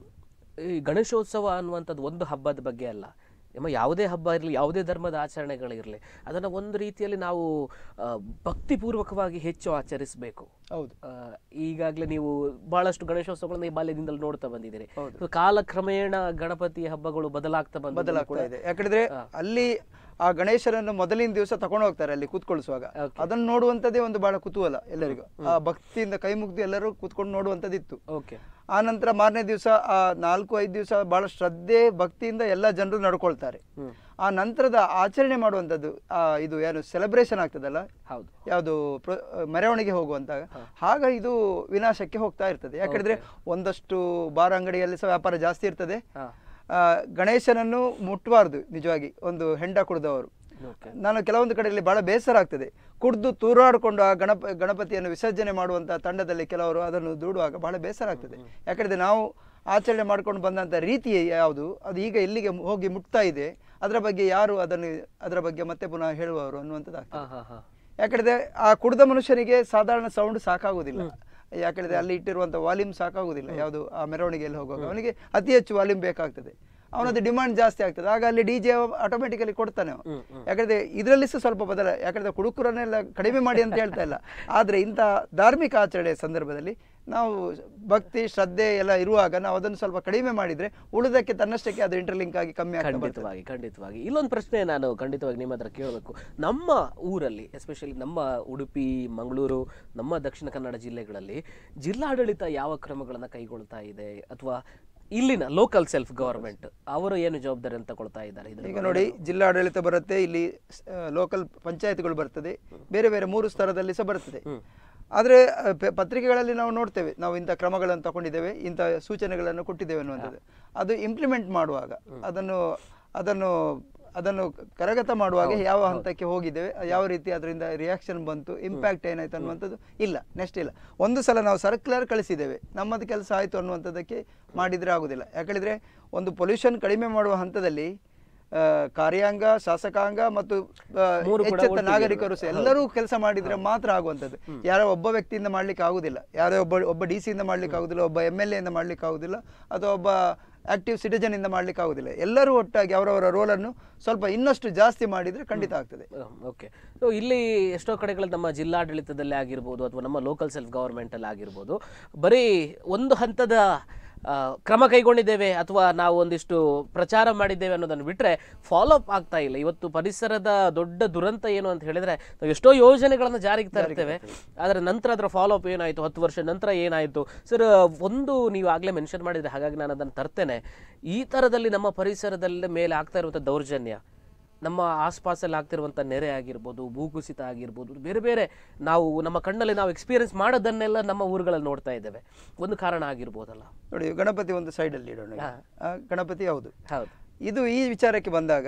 ಈ ಗಣೇಶೋತ್ಸವ ಅನ್ನುವಂಥದ್ದು ಒಂದು ಹಬ್ಬದ ಬಗ್ಗೆ ಅಲ್ಲ ನಮ್ಮ ಯಾವುದೇ ಹಬ್ಬ ಇರಲಿ ಯಾವುದೇ ಧರ್ಮದ ಆಚರಣೆಗಳಿರಲಿ ಅದನ್ನು ಒಂದು ರೀತಿಯಲ್ಲಿ ನಾವು ಆ, ಭಕ್ತಿಪೂರ್ವಕವಾಗಿ ಹೆಚ್ಚು ಆಚರಿಸಬೇಕು ಹೌದು ಈಗಾಗಲೇ ನೀವು ಬಹಳಷ್ಟು ಗಣೇಶೋತ್ಸವಗಳನ್ನ ಈ ಬಾಲ್ಯದಿಂದಲೂ ನೋಡ್ತಾ ಬಂದಿದ್ದೀರಿ So, ಕಾಲಕ್ರಮೇಣ ಗಣಪತಿ ಹಬ್ಬಗಳು ಬದಲಾಗ್ತಾ ಬಂದ ಬದಲಾಗ್ತಾ ಇದೆ ಯಾಕಂದ್ರೆ ಅಲ್ಲಿ ಆ ಗಣೇಶನನ್ನು ಮೊದಲಿನ ದಿವಸ ತಗೊಂಡು ಹೋಗ್ತಾರೆ ಅಲ್ಲಿ ಕೂತ್ಕೊಳಿಸುವಾಗ ಅದನ್ನು ನೋಡುವಂತದ್ದೇ ಒಂದು ಬಹಳ ಕುತೂಹಲ ಎಲ್ಲರಿಗೂ ಆ ಭಕ್ತಿಯಿಂದ ಕೈ ಮುಗ್ದು ಎಲ್ಲರೂ ಕೂತ್ಕೊಂಡು ನೋಡುವಂತದಿತ್ತು ಓಕೆ ಆ ನಂತರ ಮಾರನೇ ದಿವಸ ಆ ನಾಲ್ಕು ಐದು ದಿವಸ ಬಹಳ ಶ್ರದ್ಧೆ ಭಕ್ತಿಯಿಂದ ಎಲ್ಲ ಜನರು ನಡ್ಕೊಳ್ತಾರೆ ಆ ನಂತರದ ಆಚರಣೆ ಮಾಡುವಂಥದ್ದು ಆ ಇದು ಏನು ಸೆಲೆಬ್ರೇಷನ್ ಆಗ್ತದಲ್ಲ ಹೌದು ಯಾವುದು ಪ್ರ- ಮೆರವಣಿಗೆ ಹೋಗುವಂತಾಗ ಆಗ ಇದು ವಿನಾಶಕ್ಕೆ ಹೋಗ್ತಾ ಇರ್ತದೆ ಯಾಕಂದ್ರೆ ಒಂದಷ್ಟು ಬಾರ್ ಅಂಗಡಿಯಲ್ಲಿ ಸಹ ವ್ಯಾಪಾರ ಜಾಸ್ತಿ ಇರ್ತದೆ ಹಾ. ಆ, ಗಣೇಶನನ್ನು ಮುಟ್ಟಬಾರ್ದು ನಿಜವಾಗಿ ಒಂದು ಹೆಂಡ ಕುಡಿದವರು ಓಕೆ ನಾನು ಕೆಲವೊಂದು ಕಡೆಯಲ್ಲಿ ಬಹಳ ಬೇಸರ ಆಗ್ತದೆ ಕುಡ್ದು ತೂರಾಡಿಕೊಂಡು ಆ ಗಣಪ ಗಣಪತಿಯನ್ನು ವಿಸರ್ಜನೆ ಮಾಡುವಂತ ತಂಡದಲ್ಲಿ ಕೆಲವರು ಅದನ್ನು ದೂಡುವಾಗ ಬಹಳ ಬೇಸರ ಆಗ್ತದೆ ಯಾಕಂದ್ರೆ ನಾವು ಆಚರಣೆ ಮಾಡ್ಕೊಂಡು ಬಂದಂತ ರೀತಿ ಯಾವುದು ಅದು ಈಗ ಎಲ್ಲಿಗೆ ಹೋಗಿ ಮುಟ್ತಾ ಇದೆ ಅದರ ಬಗ್ಗೆ ಯಾರು ಅದನ್ನು ಅದರ ಬಗ್ಗೆ ಮತ್ತೆ ಪುನಃ ಹೇಳುವವರು ಅನ್ನುವಂಥದ್ದು ಹಾ ಹಾ ಹಾ ಯಾಕಂದ್ರೆ ಆ ಕುಡಿದ ಮನುಷ್ಯನಿಗೆ ಸಾಧಾರಣ ಸೌಂಡ್ ಸಾಕಾಗುವುದಿಲ್ಲ ಯಾಕಂದ್ರೆ ಅಲ್ಲಿ ಇಟ್ಟಿರುವಂತ ವಾಲ್ಯೂಮ್ ಸಾಕಾಗುವುದಿಲ್ಲ ಯಾವುದು ಆ ಮೆರವಣಿಗೆಯಲ್ಲಿ ಹೋಗುವಾಗ ಅವನಿಗೆ ಅತಿ ಹೆಚ್ಚು ವಾಲ್ಯೂಮ್ ಬೇಕಾಗ್ತದೆ ಅವನದು ಡಿಮಾಂಡ್ ಜಾಸ್ತಿ ಆಗ್ತದೆ ಆಗ ಅಲ್ಲಿ ಡಿ ಜೆ ಆಟೋಮೆಟಿಕಲಿ ಕೊಡ್ತಾನೆ ಅವ. ಯಾಕಂದ್ರೆ ಇದರಲ್ಲಿ ಸಹ ಸ್ವಲ್ಪ ಬದಲ ಯಾಕಂದ್ರೆ ಕುಡುಕರನ್ನೆಲ್ಲ ಕಡಿಮೆ ಮಾಡಿ ಅಂತ ಹೇಳ್ತಾ ಇಲ್ಲ ಆದ್ರೆ ಇಂಥ ಧಾರ್ಮಿಕ ಆಚರಣೆಯ ಸಂದರ್ಭದಲ್ಲಿ ನಾವು ಭಕ್ತಿ ಶ್ರದ್ಧೆ ಎಲ್ಲ ಇರುವಾಗ ನಾವು ಅದನ್ನು ಸ್ವಲ್ಪ ಕಡಿಮೆ ಮಾಡಿದ್ರೆ ಉಳಿದಕ್ಕೆ ತನ್ನಷ್ಟಕ್ಕೆ ಅದು ಇಂಟರ್ಲಿಂಕ್ ಆಗಿ ಕಮ್ಮಿ ಆಗ್ತಾ ಬರ್ತದೆ ಖಂಡಿತವಾಗಿ ಖಂಡಿತವಾಗಿ ಇಲ್ಲೊಂದು ಪ್ರಶ್ನೆ ನಾನು ಖಂಡಿತವಾಗಿ ನಿಮ್ಮ ಹತ್ರ ಕೇಳಬೇಕು ನಮ್ಮ ಊರಲ್ಲಿ ಎಸ್ಪೆಷಲಿ ನಮ್ಮ ಉಡುಪಿ ಮಂಗಳೂರು ನಮ್ಮ ದಕ್ಷಿಣ ಕನ್ನಡ ಜಿಲ್ಲೆಗಳಲ್ಲಿ ಜಿಲ್ಲಾಡಳಿತ ಯಾವ ಕ್ರಮಗಳನ್ನು ಕೈಗೊಳ್ತಾ ಇದೆ ಅಥವಾ ಇಲ್ಲಿನ ಲೋಕಲ್ ಸೆಲ್ಫ್ ಗವರ್ಮೆಂಟ್ ಅವರು ಏನು ಜವಾಬ್ದಾರಿಯನ್ನು ತಗೊಳ್ತಾ ಇದ್ದಾರೆ ಇದ್ರ ಈಗ ನೋಡಿ ಜಿಲ್ಲಾಡಳಿತ ಬರುತ್ತೆ ಇಲ್ಲಿ ಲೋಕಲ್ ಪಂಚಾಯತ್ಗಳು ಬರ್ತದೆ ಬೇರೆ ಬೇರೆ ಮೂರು ಸ್ತರದಲ್ಲಿ ಸಹ ಬರ್ತದೆ ಆದರೆ ಆ, ಪ- ಪತ್ರಿಕೆಗಳಲ್ಲಿ ನಾವು ನೋಡ್ತೇವೆ ನಾವು ಇಂಥ ಕ್ರಮಗಳನ್ನು ತಗೊಂಡಿದ್ದೇವೆ ಇಂಥ ಸೂಚನೆಗಳನ್ನು ಕೊಟ್ಟಿದ್ದೇವೆ ಅನ್ನುವಂಥದ್ದು ಅದು ಇಂಪ್ಲಿಮೆಂಟ್ ಮಾಡುವಾಗ ಅದನ್ನು ಅದನ್ನು ಅದನ್ನು ಕರಗತ ಮಾಡುವಾಗ ಯಾವ ಹಂತಕ್ಕೆ ಹೋಗಿದ್ದೇವೆ ಯಾವ ರೀತಿ ಅದರಿಂದ ರಿಯಾಕ್ಷನ್ ಬಂತು ಇಂಪ್ಯಾಕ್ಟ್ ಏನಾಯ್ತು ಅನ್ನುವಂಥದ್ದು ಇಲ್ಲ ನೆಕ್ಸ್ಟ್ ಇಲ್ಲ ಒಂದು ಸಲ ನಾವು ಸರ್ಕ್ಯುಲರ್ ಕಳಿಸಿದ್ದೇವೆ ನಮ್ಮದು ಕೆಲಸ ಆಯಿತು ಅನ್ನುವಂಥದ್ದಕ್ಕೆ ಮಾಡಿದರೆ ಆಗುದಿಲ್ಲ ಯಾಕಂದ್ರೆ ಒಂದು ಪೊಲ್ಯೂಷನ್ ಕಡಿಮೆ ಮಾಡುವ ಹಂತದಲ್ಲಿ ಆ, ಕಾರ್ಯಾಂಗ ಶಾಸಕಾಂಗ ಮತ್ತು ಆ, ಮೂರು ಕೂಡ ಎಚ್ಚೆತ್ತ ಒಟ್ಟಿಗೆ ನಾಗರಿಕರು ಸಹ ಎಲ್ಲರೂ ಕೆಲಸ ಮಾಡಿದ್ರೆ ಮಾತ್ರ ಆಗುವಂಥದ್ದು ಯಾರೋ ಒಬ್ಬ ವ್ಯಕ್ತಿಯಿಂದ ಮಾಡ್ಲಿಕ್ಕೆ ಆಗುದಿಲ್ಲ ಯಾರೋ ಒಬ್ಬ ಒಬ್ಬ ಡಿ ಸಿಯಿಂದ ಮಾಡ್ಲಿಕ್ಕೆ ಆಗುದಿಲ್ಲ ಒಬ್ಬ ಎಮ್ ಎಲ್ ಎಯಿಂದ ಮಾಡ್ಲಿಕ್ಕೆ ಆಗುದಿಲ್ಲ ಅಥವಾ ಒಬ್ಬ ಆಕ್ಟಿವ್ ಸಿಟಿಜನ್ ಇಂದ ಮಾಡ್ಲಿಕ್ಕೆ ಆಗುದಿಲ್ಲ ಎಲ್ಲರೂ ಒಟ್ಟಾಗಿ ಅವರವರ ರೋಲನ್ನು ಸ್ವಲ್ಪ ಇನ್ನಷ್ಟು ಜಾಸ್ತಿ ಮಾಡಿದ್ರೆ ಖಂಡಿತ ಆಗ್ತದೆ ಓಕೆ ಸೊ ಇಲ್ಲಿ ಎಷ್ಟೋ ಕಡೆಗಳಲ್ಲಿ ನಮ್ಮ ಜಿಲ್ಲಾಡಳಿತದಲ್ಲಿ ಆಗಿರ್ಬೋದು ಅಥವಾ ನಮ್ಮ ಲೋಕಲ್ ಸೆಲ್ಫ್ ಗವರ್ಮೆಂಟಲ್ಲಿ ಆಗಿರ್ಬೋದು ಬರೀ ಒಂದು ಹಂತದ ಆ, ಕ್ರಮ ಕೈಗೊಂಡಿದ್ದೇವೆ ಅಥವಾ ನಾವು ಒಂದಿಷ್ಟು ಪ್ರಚಾರ ಮಾಡಿದ್ದೇವೆ ಅನ್ನೋದನ್ನು ಬಿಟ್ಟರೆ ಫಾಲೋ ಅಪ್ ಆಗ್ತಾ ಇಲ್ಲ ಇವತ್ತು ಪರಿಸರದ ದೊಡ್ಡ ದುರಂತ ಏನು ಅಂತ ಹೇಳಿದ್ರೆ ನಾವು ಎಷ್ಟೋ ಯೋಜನೆಗಳನ್ನು ಜಾರಿಗೆ ತರ್ತೇವೆ ಆದರೆ ನಂತರ ಅದರ ಫಾಲೋ ಅಪ್ ಏನಾಯಿತು ಹತ್ತು ವರ್ಷ ನಂತರ ಏನಾಯಿತು ಸರ್ ಒಂದು ನೀವು ಆಗಲೇ ಮೆನ್ಷನ್ ಮಾಡಿದರೆ ಹಾಗಾಗಿ ನಾನು ಅದನ್ನು ತರ್ತೇನೆ ಈ ಥರದಲ್ಲಿ ನಮ್ಮ ಪರಿಸರದಲ್ಲಿ ಮೇಲೆ ಆಗ್ತಾ ಇರುವಂಥ ದೌರ್ಜನ್ಯ ನಮ್ಮ ಆಸ್ಪಾಸಲ್ಲಿ ಆಗ್ತಿರುವಂಥ ನೆರೆ ಆಗಿರ್ಬೋದು ಭೂಕುಸಿತ ಆಗಿರ್ಬೋದು ಬೇರೆ ಬೇರೆ ನಾವು ನಮ್ಮ ಕಣ್ಣಲ್ಲಿ ನಾವು ಎಕ್ಸ್ಪೀರಿಯನ್ಸ್ ಮಾಡೋದನ್ನೆಲ್ಲ ನಮ್ಮ ಊರುಗಳಲ್ಲಿ ನೋಡ್ತಾ ಇದ್ದೇವೆ ಒಂದು ಕಾರಣ ಆಗಿರ್ಬೋದಲ್ಲ ನೋಡಿ ಗಣಪತಿ ಒಂದು ಸೈಡಲ್ಲಿ ಇಡೋಣ ಈಗ. ಆ, ಗಣಪತಿ ಹೌದು ಹೌದು ಇದು ಈ ವಿಚಾರಕ್ಕೆ ಬಂದಾಗ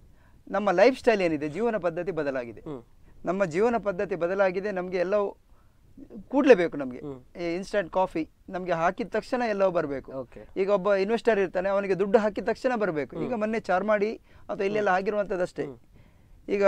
ನಮ್ಮ ಲೈಫ್ ಸ್ಟೈಲ್ ಏನಿದೆ ಜೀವನ ಪದ್ಧತಿ ಬದಲಾಗಿದೆ ನಮ್ಮ ಜೀವನ ಪದ್ಧತಿ ಬದಲಾಗಿದೆ ನಮಗೆ ಎಲ್ಲವೂ ಕೂಡ್ಲೇಬೇಕು ನಮಗೆ ಇನ್ಸ್ಟಂಟ್ ಕಾಫಿ ನಮಗೆ ಹಾಕಿದ ತಕ್ಷಣ ಎಲ್ಲವೂ ಬರಬೇಕು ಓಕೆ ಈಗ ಒಬ್ಬ ಇನ್ವೆಸ್ಟರ್ ಇರ್ತಾನೆ ಅವನಿಗೆ ದುಡ್ಡು ಹಾಕಿದ ತಕ್ಷಣ ಬರಬೇಕು ಈಗ ಮೊನ್ನೆ ಚಾರ್ಮಾಡಿ ಅಥವಾ ಇಲ್ಲೆಲ್ಲ ಆಗಿರುವಂಥದ್ದಷ್ಟೇ ಈಗ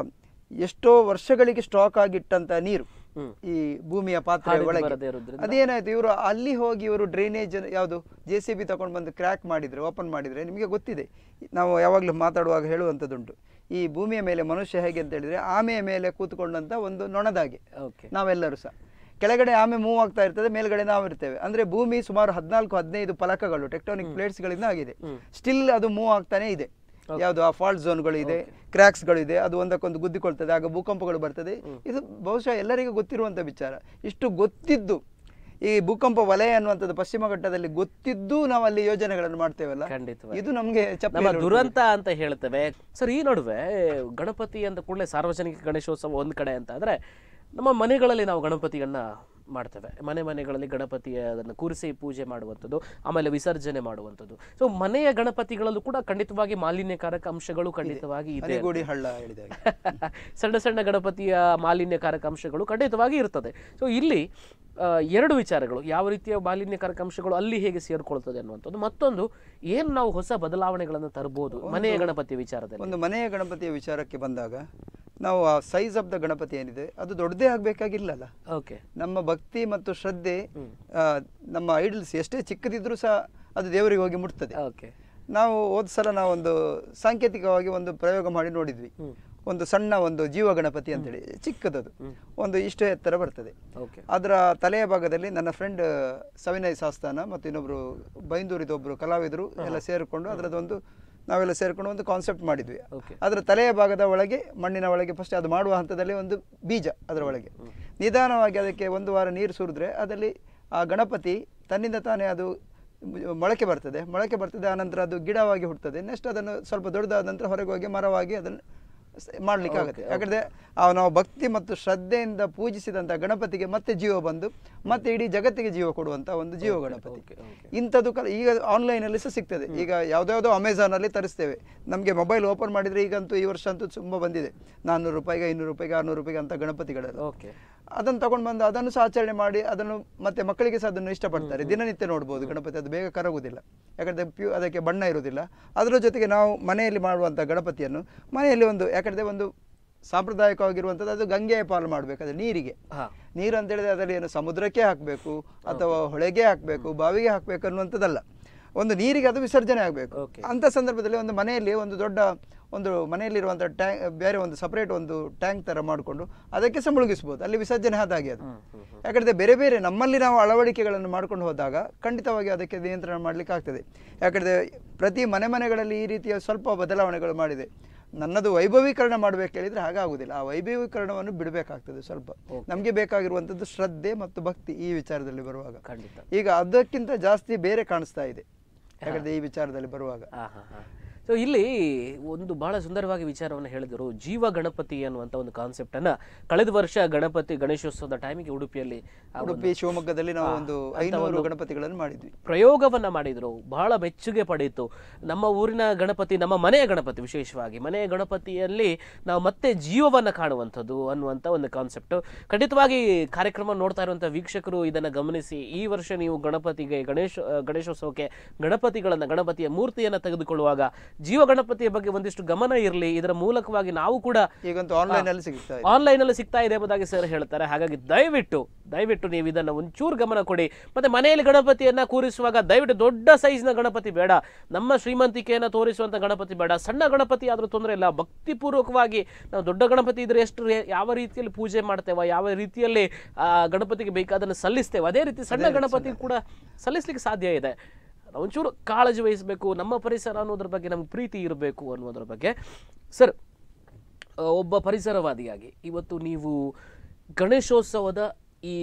ಎಷ್ಟೋ ವರ್ಷಗಳಿಗೆ ಸ್ಟಾಕ್ ಆಗಿಟ್ಟಂತ ನೀರು ಹ್ಮ್. ಈ ಭೂಮಿಯ ಪಾತ್ರೆ ಹಾರಿದು ಒಳಗೆ ಬರದೇ ಇರೋದ್ರಿಂದ? ಅದೇನಾಯ್ತು ಇವರು ಅಲ್ಲಿ ಹೋಗಿ ಇವರು ಡ್ರೈನೇಜ್ ಯಾವುದು ಜೆ ಸಿ ಬಿ ತಗೊಂಡು ಬಂದು ಕ್ರ್ಯಾಕ್ ಮಾಡಿದ್ರೆ ಓಪನ್ ಮಾಡಿದ್ರೆ ನಿಮಗೆ ಗೊತ್ತಿದೆ ನಾವು ಯಾವಾಗಲೂ ಮಾತಾಡುವಾಗ ಹೇಳುವಂಥದ್ದುಂಟು ಈ ಭೂಮಿಯ ಮೇಲೆ ಮನುಷ್ಯ ಹೇಗೆ ಅಂತ ಹೇಳಿದ್ರೆ ಆಮೆಯ ಮೇಲೆ ಕೂತ್ಕೊಂಡಂತ ಒಂದು ನೊಣದಾಗೆ ಓಕೆ ನಾವೆಲ್ಲರೂ ಸಹ ಕೆಳಗಡೆ ಆಮೆ ಮೂವ್ ಆಗ್ತಾ ಇರ್ತದೆ ಮೇಲ್ಗಡೆ ನಾವು ಇರ್ತೇವೆ ಅಂದ್ರೆ ಭೂಮಿ ಸುಮಾರು ಹದಿನಾಲ್ಕು ಹದಿನೈದು ಫಲಕಗಳು ಟೆಕ್ಟಾನಿಕ್ ಪ್ಲೇಟ್ಸ್ ಗಳಿಂದ ಆಗಿದೆ ಸ್ಟಿಲ್ ಅದು ಮೂವ್ ಆಗ್ತಾನೆ ಇದೆ ಯಾವುದು ಆ ಫಾಲ್ಟ್ ಝೋನ್ಗಳು ಇದೆ ಕ್ರ್ಯಾಕ್ಸ್ ಗಳು ಇದೆ ಅದು ಒಂದಕ್ಕೊಂದು ಗುದ್ದಿಕೊಳ್ತದೆ ಆಗ ಭೂಕಂಪಗಳು ಬರ್ತದೆ ಇದು ಬಹುಶಃ ಎಲ್ಲರಿಗೂ ಗೊತ್ತಿರುವಂತ ವಿಚಾರ ಇಷ್ಟು ಗೊತ್ತಿದ್ದು ಈ ಭೂಕಂಪ ವಲಯ ಅನ್ನುವಂಥದ್ದು ಪಶ್ಚಿಮ ಘಟ್ಟದಲ್ಲಿ ಗೊತ್ತಿದ್ದು ನಾವು ಅಲ್ಲಿ ಯೋಜನೆಗಳನ್ನು ಮಾಡ್ತೇವಲ್ಲ ಖಂಡಿತವಾಗಿ. ಇದು ನಮಗೆ ನಮ್ಮ ಚಪ್ಪಲಿ ದುರಂತ ಅಂತ ಹೇಳ್ತೇವೆ ಸರ್ ಈ ನಡುವೆ ಗಣಪತಿ ಅಂತ ಕೂಡಲೇ ಸಾರ್ವಜನಿಕ ಗಣೇಶೋತ್ಸವ ಒಂದು ಕಡೆ ಅಂತ ಆದರೆ ನಮ್ಮ ಮನೆಗಳಲ್ಲಿ ನಾವು ಗಣಪತಿಗಳನ್ನ ಮಾಡ್ತೇವೆ ಮನೆ ಮನೆಗಳಲ್ಲಿ ಗಣಪತಿಯ ಅದನ್ನು ಕೂರಿಸಿ ಪೂಜೆ ಮಾಡುವಂಥದ್ದು ಆಮೇಲೆ ವಿಸರ್ಜನೆ ಮಾಡುವಂಥದ್ದು ಸೊ ಮನೆಯ ಗಣಪತಿಗಳಲ್ಲೂ ಕೂಡ ಖಂಡಿತವಾಗಿ ಮಾಲಿನ್ಯಕಾರಕ ಅಂಶಗಳು ಖಂಡಿತವಾಗಿ ಇದೆ ಹನಿಗೋಡಿ ಹಳ್ಳ ಹೇಳಿದಾಗ ಸಣ್ಣ ಸಣ್ಣ ಗಣಪತಿಯ ಮಾಲಿನ್ಯಕಾರಕ ಅಂಶಗಳು ಖಂಡಿತವಾಗಿ ಇರ್ತದೆ ಸೊ ಇಲ್ಲಿ ಆ, ಎರಡು ವಿಚಾರಗಳು ಯಾವ ರೀತಿಯ ಮಾಲಿನ್ಯಕಾರಕ ಅಂಶಗಳು ಅಲ್ಲಿ ಹೇಗೆ ಸೇರ್ಕೊಳ್ತದೆ ಅನ್ನುವಂಥದ್ದು ಮತ್ತೊಂದು ಏನು ನಾವು ಹೊಸ ಬದಲಾವಣೆಗಳನ್ನು ತರಬಹುದು ಮನೆಯ ಗಣಪತಿ ವಿಚಾರದಲ್ಲಿ ಒಂದು ಮನೆಯ ಗಣಪತಿಯ ವಿಚಾರಕ್ಕೆ ಬಂದಾಗ ನಾವು ಆ ಸೈಜ್ ಆಫ್ ದ ಗಣಪತಿ ಏನಿದೆ ಅದು ದೊಡ್ಡದೇ ಆಗಬೇಕಾಗಿಲ್ಲಲ್ಲ ಓಕೆ ನಮ್ಮ ಭಕ್ತಿ ಮತ್ತು ಶ್ರದ್ಧೆ ಆ, ನಮ್ಮ ಐಡಲ್ಸ್ ಎಷ್ಟೇ ಚಿಕ್ಕದಿದ್ರೂ ಸಹ ಅದು ದೇವರಿಗೆ ಹೋಗಿ ಮುಟ್ತದೆ ಓಕೆ ನಾವು ಹೋದ ಸಲ ನಾವೊಂದು ಸಾಂಕೇತಿಕವಾಗಿ ಒಂದು ಪ್ರಯೋಗ ಮಾಡಿ ನೋಡಿದ್ವಿ ಒಂದು ಸಣ್ಣ ಒಂದು ಜೀವ ಗಣಪತಿ ಅಂತೇಳಿ ಚಿಕ್ಕದದು ಒಂದು ಇಷ್ಟು ಎತ್ತರ ಬರ್ತದೆ ಓಕೆ ಅದರ ತಲೆಯ ಭಾಗದಲ್ಲಿ ನನ್ನ ಫ್ರೆಂಡ್ ಸವಿನಯ್ ಸಾಸ್ತಾನ ಮತ್ತು ಇನ್ನೊಬ್ರು ಬೈಂದೂರಿದ ಒಬ್ರು ಕಲಾವಿದರು ಎಲ್ಲ ಸೇರಿಕೊಂಡು ಅದರದೊಂದು ನಾವೆಲ್ಲ ಸೇರಿಕೊಂಡು ಒಂದು ಕಾನ್ಸೆಪ್ಟ್ ಮಾಡಿದ್ವಿ Okay. ಅದರ ತಲೆಯ ಭಾಗದ ಒಳಗೆ ಮಣ್ಣಿನ ಒಳಗೆ ಫಸ್ಟ್ ಅದು ಮಾಡುವ ಹಂತದಲ್ಲಿ ಒಂದು ಬೀಜ ಅದರ ಒಳಗೆ ನಿಧಾನವಾಗಿ ಅದಕ್ಕೆ ಒಂದು ವಾರ ನೀರು ಸುರಿದ್ರೆ ಅದರಲ್ಲಿ ಆ ಗಣಪತಿ ತನ್ನಿಂದ ತಾನೇ ಅದು ಮೊಳಕೆ ಬರ್ತದೆ ಮೊಳಕೆ ಬರ್ತದೆ ಆನಂತರ ಅದು ಗಿಡವಾಗಿ ಹುಟ್ಟುತ್ತದೆ ನೆಕ್ಸ್ಟ್ ಅದನ್ನು ಸ್ವಲ್ಪ ದೊಡ್ಡದಾದ ನಂತರ ಹೊರಗೆ ಹೋಗಿ ಮರವಾಗಿ ಅದನ್ನು ಸ- ಮಾಡ್ಲಿಕ್ಕೆ ಆಗುತ್ತೆ ಯಾಕಂದ್ರೆ ಆ ನಾವು ಭಕ್ತಿ ಮತ್ತು ಶ್ರದ್ಧೆಯಿಂದ ಪೂಜಿಸಿದಂತ ಗಣಪತಿಗೆ ಮತ್ತೆ ಜೀವ ಬಂದು ಮತ್ತೆ ಇಡೀ ಜಗತ್ತಿಗೆ ಜೀವ ಕೊಡುವಂತ ಒಂದು ಜೀವ ಗಣಪತಿ okay, okay. ಇಂಥದ್ದು ಕಲ ಈಗ ಆನ್ಲೈನ್ ಅಲ್ಲಿ ಸಹ ಸಿಗ್ತದೆ ಈಗ ಯಾವ್ದಾವ್ದೋ ಅಮೆಝಾನ್ ಅಲ್ಲಿ ತರಿಸ್ತೇವೆ ನಮಗೆ ಮೊಬೈಲ್ ಓಪನ್ ಮಾಡಿದ್ರೆ ಈಗಂತೂ ಈ ವರ್ಷ ಅಂತೂ ತುಂಬಾ ಬಂದಿದೆ ನಾನ್ನೂರು ರೂಪಾಯಿಗೆ ಐನೂರು ರೂಪಾಯಿಗೆ ಆರ್ನೂರು ರೂಪಾಯಿಗೆ ಅಂತ ಗಣಪತಿಗಳೆಲ್ಲ ಓಕೆ ಅದನ್ನು ತಗೊಂಡು ಬಂದು ಅದನ್ನು ಸಹ ಆಚರಣೆ ಮಾಡಿ ಅದನ್ನು ಮತ್ತೆ ಮಕ್ಕಳಿಗೆ ಸಹ ಅದನ್ನು ಇಷ್ಟಪಡ್ತಾರೆ ದಿನನಿತ್ಯ ನೋಡ್ಬೋದು ಗಣಪತಿ ಅದು ಬೇಗ ಕರಗುವುದಿಲ್ಲ ಯಾಕಂದ್ರೆ ಪ್ಯೂ ಅದಕ್ಕೆ ಬಣ್ಣ ಇರುವುದಿಲ್ಲ ಅದರ ಜೊತೆಗೆ ನಾವು ಮನೆಯಲ್ಲಿ ಮಾಡುವಂಥ ಗಣಪತಿಯನ್ನು ಮನೆಯಲ್ಲಿ ಒಂದು ಯಾಕಂದ್ರೆ ಒಂದು ಸಾಂಪ್ರದಾಯಿಕವಾಗಿರುವಂಥದ್ದು ಅದು ಗಂಗೆಯ ಪಾಲು ಮಾಡಬೇಕು ಅದು ನೀರಿಗೆ ಹಾ ನೀರು ಅಂತ ಹೇಳಿದ್ರೆ ಅದರಲ್ಲಿ ಏನು ಸಮುದ್ರಕ್ಕೆ ಹಾಕಬೇಕು ಅಥವಾ ಹೊಳೆಗೆ ಹಾಕಬೇಕು ಬಾವಿಗೆ ಹಾಕಬೇಕು ಅನ್ನುವಂಥದ್ದಲ್ಲ ಒಂದು ನೀರಿಗೆ ಅದು ವಿಸರ್ಜನೆ ಆಗಬೇಕು Okay. ಅಂತ ಸಂದರ್ಭದಲ್ಲಿ ಒಂದು ಮನೆಯಲ್ಲಿ ಒಂದು ದೊಡ್ಡ ಒಂದು ಮನೆಯಲ್ಲಿರುವಂಥ ಟ್ಯಾಂಕ್ ಬೇರೆ ಒಂದು ಸಪರೇಟ್ ಒಂದು ಟ್ಯಾಂಕ್ ಥರ ಮಾಡಿಕೊಂಡು ಅದಕ್ಕೆ ಸಹ ಮುಳುಗಿಸ್ಬೋದು ಅಲ್ಲಿ ವಿಸರ್ಜನೆ ಆದ ಹಾಗೆ ಅದು ಯಾಕಂದರೆ ಬೇರೆ ಬೇರೆ ನಮ್ಮಲ್ಲಿ ನಾವು ಅಳವಡಿಕೆಗಳನ್ನು ಮಾಡ್ಕೊಂಡು ಹೋದಾಗ ಖಂಡಿತವಾಗಿ ಅದಕ್ಕೆ ನಿಯಂತ್ರಣ ಮಾಡಲಿಕ್ಕೆ ಆಗ್ತದೆ ಯಾಕಂದರೆ ಪ್ರತಿ ಮನೆ ಮನೆಗಳಲ್ಲಿ ಈ ರೀತಿಯ ಸ್ವಲ್ಪ ಬದಲಾವಣೆಗಳು ಮಾಡಿದೆ ನನ್ನದು ವೈಭವೀಕರಣ ಮಾಡಬೇಕು ಹೇಳಿದ್ರೆ ಹಾಗಾಗುವುದಿಲ್ಲ ಆ ವೈಭವೀಕರಣವನ್ನು ಬಿಡಬೇಕಾಗ್ತದೆ ಸ್ವಲ್ಪ ನಮಗೆ ಬೇಕಾಗಿರುವಂಥದ್ದು ಶ್ರದ್ಧೆ ಮತ್ತು ಭಕ್ತಿ ಈ ವಿಚಾರದಲ್ಲಿ ಬರುವಾಗ ಖಂಡಿತ ಈಗ ಅದಕ್ಕಿಂತ ಜಾಸ್ತಿ ಬೇರೆ ಕಾಣಿಸ್ತಾ ಇದೆ ಯಾಕಂದ್ರೆ ಈ ವಿಚಾರದಲ್ಲಿ ಬರುವಾಗ ಹಾ ಹಾ ಹಾ ಸೊ ಇಲ್ಲಿ ಒಂದು ಬಹಳ ಸುಂದರವಾಗಿ ವಿಚಾರವನ್ನು ಹೇಳಿದರು ಜೀವ ಗಣಪತಿ ಅನ್ನುವಂಥ ಒಂದು ಕಾನ್ಸೆಪ್ಟ್ ಅನ್ನ ಕಳೆದ ವರ್ಷ ಗಣಪತಿ ಗಣೇಶೋತ್ಸವದ ಟೈಮಿಗೆ ಉಡುಪಿಯಲ್ಲಿ ಆ ಒಂದು ಉಡುಪಿ ಶಿವಮೊಗ್ಗದಲ್ಲಿ ನಾವು ಒಂದು ಐನೂರು ಗಣಪತಿಗಳನ್ನು ಮಾಡಿದ್ವಿ ಪ್ರಯೋಗವನ್ನ ಮಾಡಿದ್ರು ಬಹಳ ಮೆಚ್ಚುಗೆ ಪಡೆಯಿತು ನಮ್ಮ ಊರಿನ ಗಣಪತಿ ನಮ್ಮ ಮನೆಯ ಗಣಪತಿ ವಿಶೇಷವಾಗಿ ಮನೆಯ ಗಣಪತಿಯಲ್ಲಿ ನಾವು ಮತ್ತೆ ಜೀವವನ್ನ ಕಾಣುವಂಥದ್ದು ಅನ್ನುವಂಥ ಒಂದು ಕಾನ್ಸೆಪ್ಟ್ ಖಂಡಿತವಾಗಿ ಕಾರ್ಯಕ್ರಮ ನೋಡ್ತಾ ಇರುವಂಥ ವೀಕ್ಷಕರು ಇದನ್ನ ಗಮನಿಸಿ ಈ ವರ್ಷ ನೀವು ಗಣಪತಿಗೆ ಗಣೇಶ ಗಣೇಶೋತ್ಸವಕ್ಕೆ ಗಣಪತಿಗಳನ್ನ ಗಣಪತಿಯ ಮೂರ್ತಿಯನ್ನ ತೆಗೆದುಕೊಳ್ಳುವಾಗ ಜೀವ ಗಣಪತಿಯ ಬಗ್ಗೆ ಒಂದಿಷ್ಟು ಗಮನ ಇರಲಿ ಇದರ ಮೂಲಕವಾಗಿ ನಾವು ಕೂಡ ಈಗಂತೂ ಆನ್ಲೈನ್ ಅಲ್ಲಿ ಸಿಗ್ತಾ ಇದೆ ಆನ್ಲೈನ್ ಅಲ್ಲಿ ಸಿಗ್ತಾ ಇದೆ ಎಂಬುದಾಗಿ ಸರ್ ಹೇಳ್ತಾರೆ ಹಾಗಾಗಿ ದಯವಿಟ್ಟು ದಯವಿಟ್ಟು ನೀವು ಇದನ್ನ ಒಂಚೂರು ಗಮನ ಕೊಡಿ ಮತ್ತೆ ಮನೆಯಲ್ಲಿ ಗಣಪತಿಯನ್ನ ಕೂರಿಸುವಾಗ ದಯವಿಟ್ಟು ದೊಡ್ಡ ಸೈಜ್ನ ಗಣಪತಿ ಬೇಡ ನಮ್ಮ ಶ್ರೀಮಂತಿಕೆಯನ್ನ ತೋರಿಸುವಂತ ಗಣಪತಿ ಬೇಡ ಸಣ್ಣ ಗಣಪತಿ ಆದ್ರೂ ತೊಂದರೆ ಇಲ್ಲ ಭಕ್ತಿಪೂರ್ವಕವಾಗಿ ನಾವು ದೊಡ್ಡ ಗಣಪತಿ ಇದ್ರೆ ಎಷ್ಟು ರೇ- ಯಾವ ರೀತಿಯಲ್ಲಿ ಪೂಜೆ ಮಾಡ್ತೇವೆ ಯಾವ ರೀತಿಯಲ್ಲಿ ಆ ಗಣಪತಿಗೆ ಬೇಕಾದನ್ನು ಸಲ್ಲಿಸ್ತೇವೆ ಅದೇ ರೀತಿ ಸಣ್ಣ ಗಣಪತಿ ಕೂಡ ಸಲ್ಲಿಸ್ಲಿಕ್ಕೆ ಸಾಧ್ಯ ಇದೆ ನಾವು ಒಂಚೂರು ಕಾಳಜಿ ವಹಿಸಬೇಕು ನಮ್ಮ ಪರಿಸರ ಅನ್ನೋದ್ರ ಬಗ್ಗೆ ನಮ್ಗೆ ಪ್ರೀತಿ ಇರಬೇಕು ಅನ್ನೋದ್ರ ಬಗ್ಗೆ ಸರ್ ಆ, ಒಬ್ಬ ಪರಿಸರವಾದಿಯಾಗಿ ಇವತ್ತು ನೀವು ಗಣೇಶೋತ್ಸವದ ಈ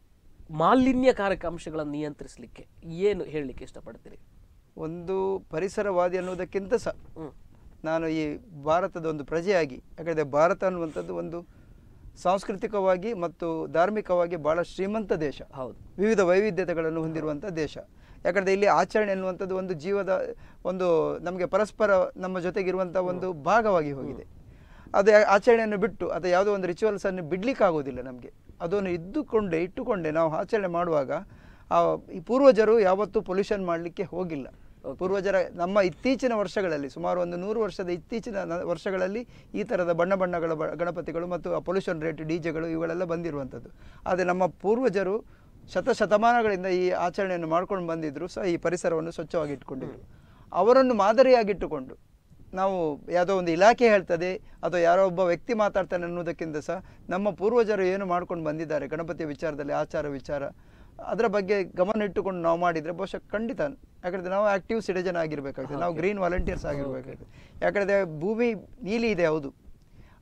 ಮಾಲಿನ್ಯಕಾರಕ ಅಂಶಗಳನ್ನು ನಿಯಂತ್ರಿಸಲಿಕ್ಕೆ ಏನು ಹೇಳಲಿಕ್ಕೆ ಇಷ್ಟಪಡ್ತೀರಿ ಒಂದು ಪರಿಸರವಾದಿ ಅನ್ನೋದಕ್ಕಿಂತ ಸಹ ಹ್ಮ್. ನಾನು ಈ ಭಾರತದ ಒಂದು ಪ್ರಜೆಯಾಗಿ ಯಾಕಂದರೆ ಭಾರತ ಅನ್ನುವಂಥದ್ದು ಒಂದು ಸಾಂಸ್ಕೃತಿಕವಾಗಿ ಮತ್ತು ಧಾರ್ಮಿಕವಾಗಿ ಬಹಳ ಶ್ರೀಮಂತ ದೇಶ ಹೌದು ವಿವಿಧ ವೈವಿಧ್ಯತೆಗಳನ್ನು ಹೊಂದಿರುವಂಥ ದೇಶ ಯಾಕಂದರೆ ಇಲ್ಲಿ ಆಚರಣೆ ಅನ್ನುವಂಥದ್ದು ಒಂದು ಜೀವದ ಒಂದು ನಮಗೆ ಪರಸ್ಪರ ನಮ್ಮ ಜೊತೆಗಿರುವಂಥ ಒಂದು ಭಾಗವಾಗಿ ಹೋಗಿದೆ ಅದು ಯಾ- ಆಚರಣೆಯನ್ನು ಬಿಟ್ಟು ಅಥವಾ ಯಾವುದೋ ಒಂದು ರಿಚುವಲ್ಸ್ ಅನ್ನು ಬಿಡ್ಲಿಕ್ಕೆ ಆಗೋದಿಲ್ಲ ನಮಗೆ ಅದನ್ನು ಇದ್ದುಕೊಂಡೆ ಇಟ್ಟುಕೊಂಡೆ ನಾವು ಆಚರಣೆ ಮಾಡುವಾಗ ಆ ಈ ಪೂರ್ವಜರು ಯಾವತ್ತೂ ಪೊಲ್ಯೂಷನ್ ಮಾಡಲಿಕ್ಕೆ ಹೋಗಿಲ್ಲ ಪೂರ್ವಜರ ನಮ್ಮ ಇತ್ತೀಚಿನ ವರ್ಷಗಳಲ್ಲಿ ಸುಮಾರು ಒಂದು ನೂರು ವರ್ಷದ ಇತ್ತೀಚಿನ ನ- ವರ್ಷಗಳಲ್ಲಿ ಈ ಥರದ ಬಣ್ಣ ಬಣ್ಣಗಳ ಬ- ಗಣಪತಿಗಳು ಮತ್ತು ಪೊಲ್ಯೂಷನ್ ರೇಟ್ ಡಿ ಜೆಗಳು ಇವುಗಳೆಲ್ಲ ಬಂದಿರುವಂಥದ್ದು ಆದರೆ ನಮ್ಮ ಪೂರ್ವಜರು ಶತಶತಮಾನಗಳಿಂದ ಈ ಆಚರಣೆಯನ್ನು ಮಾಡ್ಕೊಂಡು ಬಂದಿದ್ರು ಸಹ ಈ ಪರಿಸರವನ್ನು ಸ್ವಚ್ಛವಾಗಿ ಇಟ್ಕೊಂಡಿದ್ರು ಅವರನ್ನು ಮಾದರಿಯಾಗಿಟ್ಟುಕೊಂಡು ನಾವು ಯಾವುದೋ ಒಂದು ಇಲಾಖೆ ಹೇಳ್ತದೆ ಅಥವಾ ಯಾರೋ ಒಬ್ಬ ವ್ಯಕ್ತಿ ಮಾತಾಡ್ತಾನೆ ಅನ್ನೋದಕ್ಕಿಂತ ಸಹ ನಮ್ಮ ಪೂರ್ವಜರು ಏನು ಮಾಡ್ಕೊಂಡು ಬಂದಿದ್ದಾರೆ ಗಣಪತಿಯ ವಿಚಾರದಲ್ಲಿ ಆಚಾರ ವಿಚಾರ ಅದರ ಬಗ್ಗೆ ಗಮನ ಇಟ್ಟುಕೊಂಡು ನಾವು ಮಾಡಿದರೆ ಬಹುಶಃ ಖಂಡಿತ ಯಾಕಂದರೆ ನಾವು ಆಕ್ಟಿವ್ ಸಿಟಿಜನ್ ಆಗಿರಬೇಕಾಗ್ತದೆ ನಾವು ಗ್ರೀನ್ ವಾಲಂಟಿಯರ್ಸ್ ಆಗಿರಬೇಕಾಗ್ತದೆ ಯಾಕಂದರೆ ಭೂಮಿ ನೀಲಿ ಇದೆ ಹೌದು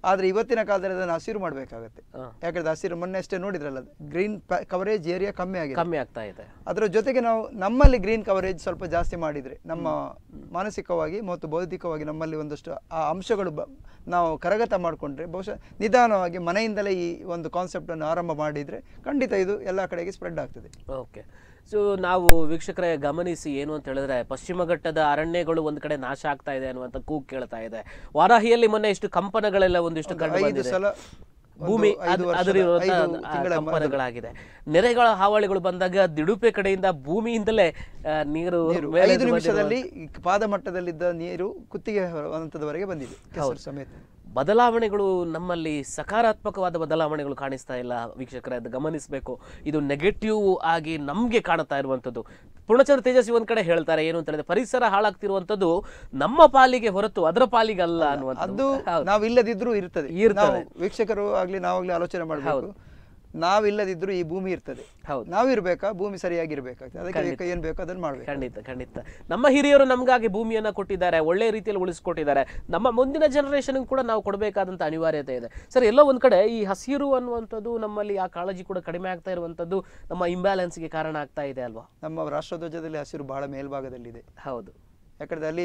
ಆದ್ರೆ ಇವತ್ತಿನ ಕಾಲದಲ್ಲಿ ಅದನ್ನು ಹಸಿರು ಮಾಡಬೇಕಾಗತ್ತೆ ಹಾ. ಯಾಕಂದ್ರೆ ಹಸಿರು ಮೊನ್ನೆ ಅಷ್ಟೇ ನೋಡಿದ್ರಲ್ಲ ಗ್ರೀನ್ ಕವರೇಜ್ ಏರಿಯಾ ಕಮ್ಮಿ ಆಗಿದೆ ಕಮ್ಮಿ ಆಗ್ತಾ ಇದೆ ಅದರ ಜೊತೆಗೆ ನಾವು ನಮ್ಮಲ್ಲಿ ಗ್ರೀನ್ ಕವರೇಜ್ ಸ್ವಲ್ಪ ಜಾಸ್ತಿ ಮಾಡಿದ್ರೆ ನಮ್ಮ ಮಾನಸಿಕವಾಗಿ ಮತ್ತು ಬೌದ್ಧಿಕವಾಗಿ ನಮ್ಮಲ್ಲಿ ಒಂದಷ್ಟು ಆ ಅಂಶಗಳು ಬ- ನಾವು ಕರಗತ ಮಾಡಿಕೊಂಡ್ರೆ ಬಹುಶಃ ನಿಧಾನವಾಗಿ ಮನೆಯಿಂದಲೇ ಈ ಒಂದು ಕಾನ್ಸೆಪ್ಟ್ ಅನ್ನು ಆರಂಭ ಮಾಡಿದ್ರೆ ಖಂಡಿತ ಇದು ಎಲ್ಲ ಕಡೆಗೆ ಸ್ಪ್ರೆಡ್ ಆಗ್ತದೆ ಓಕೆ ಸೊ ನಾವು ವೀಕ್ಷಕರೇ ಗಮನಿಸಿ ಏನು ಅಂತ ಹೇಳಿದ್ರೆ ಪಶ್ಚಿಮ ಘಟ್ಟದ ಅರಣ್ಯಗಳು ಒಂದ್ ಕಡೆ ನಾಶ ಆಗ್ತಾ ಇದೆ ಅನ್ನುವಂಥ ಕೂಗ್ ಕೇಳ್ತಾ ಇದೆ ವಾರಾಹಿಯಲ್ಲಿ ಮೊನ್ನೆ ಇಷ್ಟು ಕಂಪನಗಳೆಲ್ಲ ಒಂದಿಷ್ಟು ಕಂಡು ಐದು ಬಂದಿದೆ ಸಲ ಒಂದು ಭೂಮಿ ಐದು ಅದ್- ವರ್ಷದ, ಅದರಿರುವಂತಹ ಐದು ತಿಂಗಳ ಕಂಪನಗಳಾಗಿದೆ ನೆರೆಗಳ ಹಾವಳಿಗಳು ಬಂದಾಗ ದಿಡುಪೆ ಕಡೆಯಿಂದ ಭೂಮಿಯಿಂದಲೇ ಆ, ನೀರು ನೀರು ಮೇಲೆ ಐದು ಬಂದಿರುವ- ನಿಮಿಷದಲ್ಲಿ ಈ ಪಾದ ಮಟ್ಟದಲ್ಲಿದ್ದ ನೀರು ಕುತ್ತಿಗೆ ಹಂತದವರೆಗೆ ಬಂದಿದೆ ಕೆಸರು ಸಮೇತ ಬದಲಾವಣೆಗಳು ನಮ್ಮಲ್ಲಿ ಸಕಾರಾತ್ಮಕವಾದ ಬದಲಾವಣೆಗಳು ಕಾಣಿಸ್ತಾ ಇಲ್ಲ ವೀಕ್ಷಕರೇ ಅದು ಗಮನಿಸಬೇಕು ಇದು ನೆಗೆಟಿವ್ ಆಗಿ ನಮ್ಗೆ ಕಾಣ್ತಾ ಇರುವಂಥದ್ದು ಪೂರ್ಣಚಂದ್ರ ತೇಜಸ್ವಿ ಒಂದ್ ಕಡೆ ಹೇಳ್ತಾರೆ ಏನು ಅಂತ ಹೇಳಿದ್ರೆ ಪರಿಸರ ಹಾಳಾಗ್ತಿರುವಂಥದ್ದು ನಮ್ಮ ಪಾಲಿಗೆ ಹೊರತು ಅದರ ಪಾಲಿಗೆ ಅಲ್ಲ ಅದು ಅನ್ನುವಂಥದ್ದು ಹೌದು. ನಾವು ಇಲ್ಲದಿದ್ರೂ ಇರ್ತದೆ ಇರ್ತದೆ. ನಾವು ವೀಕ್ಷಕರು ಆಗ್ಲಿ ನಾವಾಗ್ಲಿ ಆಲೋಚನೆ ಮಾಡಬೇಕು ನಾವಿಲ್ಲದಿದ್ರೂ ಈ ಭೂಮಿ ಇರ್ತದೆ ಹೌದು. ನಾವಿರ್ಬೇಕಾ ಭೂಮಿ ಸರಿಯಾಗಿರ್ಬೇಕಾಗ್ತದೆ ಅದಕ್ಕೆ ಬೇಕು ಏನ್ ಬೇಕು ಅದನ್ನ ಮಾಡ್ಬೇಕು ಖಂಡಿತ ಖಂಡಿತ ನಮ್ಮ ಹಿರಿಯರು ನಮಗಾಗಿ ಭೂಮಿಯನ್ನ ಕೊಟ್ಟಿದ್ದಾರೆ ಒಳ್ಳೆ ರೀತಿಯಲ್ಲಿ ಉಳಿಸ್ಕೊಟ್ಟಿದ್ದಾರೆ ನಮ್ಮ ಮುಂದಿನ ಜನರೇಷನ್ ಕೂಡ ನಾವು ಕೊಡಬೇಕಾದಂತ ಅನಿವಾರ್ಯತೆ ಇದೆ ಸರ್ ಎಲ್ಲೋ ಒಂದ್ ಕಡೆ ಈ ಹಸಿರು ಅನ್ನುವಂಥದ್ದು ನಮ್ಮಲ್ಲಿ ಆ ಕಾಳಜಿ ಕೂಡ ಕಡಿಮೆ ಆಗ್ತಾ ಇರುವಂಥದ್ದು ನಮ್ಮ ಇಂಬ್ಯಾಲೆನ್ಸ್ಗೆ ಕಾರಣ ಆಗ್ತಾ ಇದೆ ಅಲ್ವಾ ನಮ್ಮ ರಾಷ್ಟ್ರಧ್ವಜದಲ್ಲಿ ಹಸಿರು ಬಹಳ ಮೇಲ್ಭಾಗದಲ್ಲಿದೆ ಹೌದು ಯಾಕಂದ್ರೆ ಅಲ್ಲಿ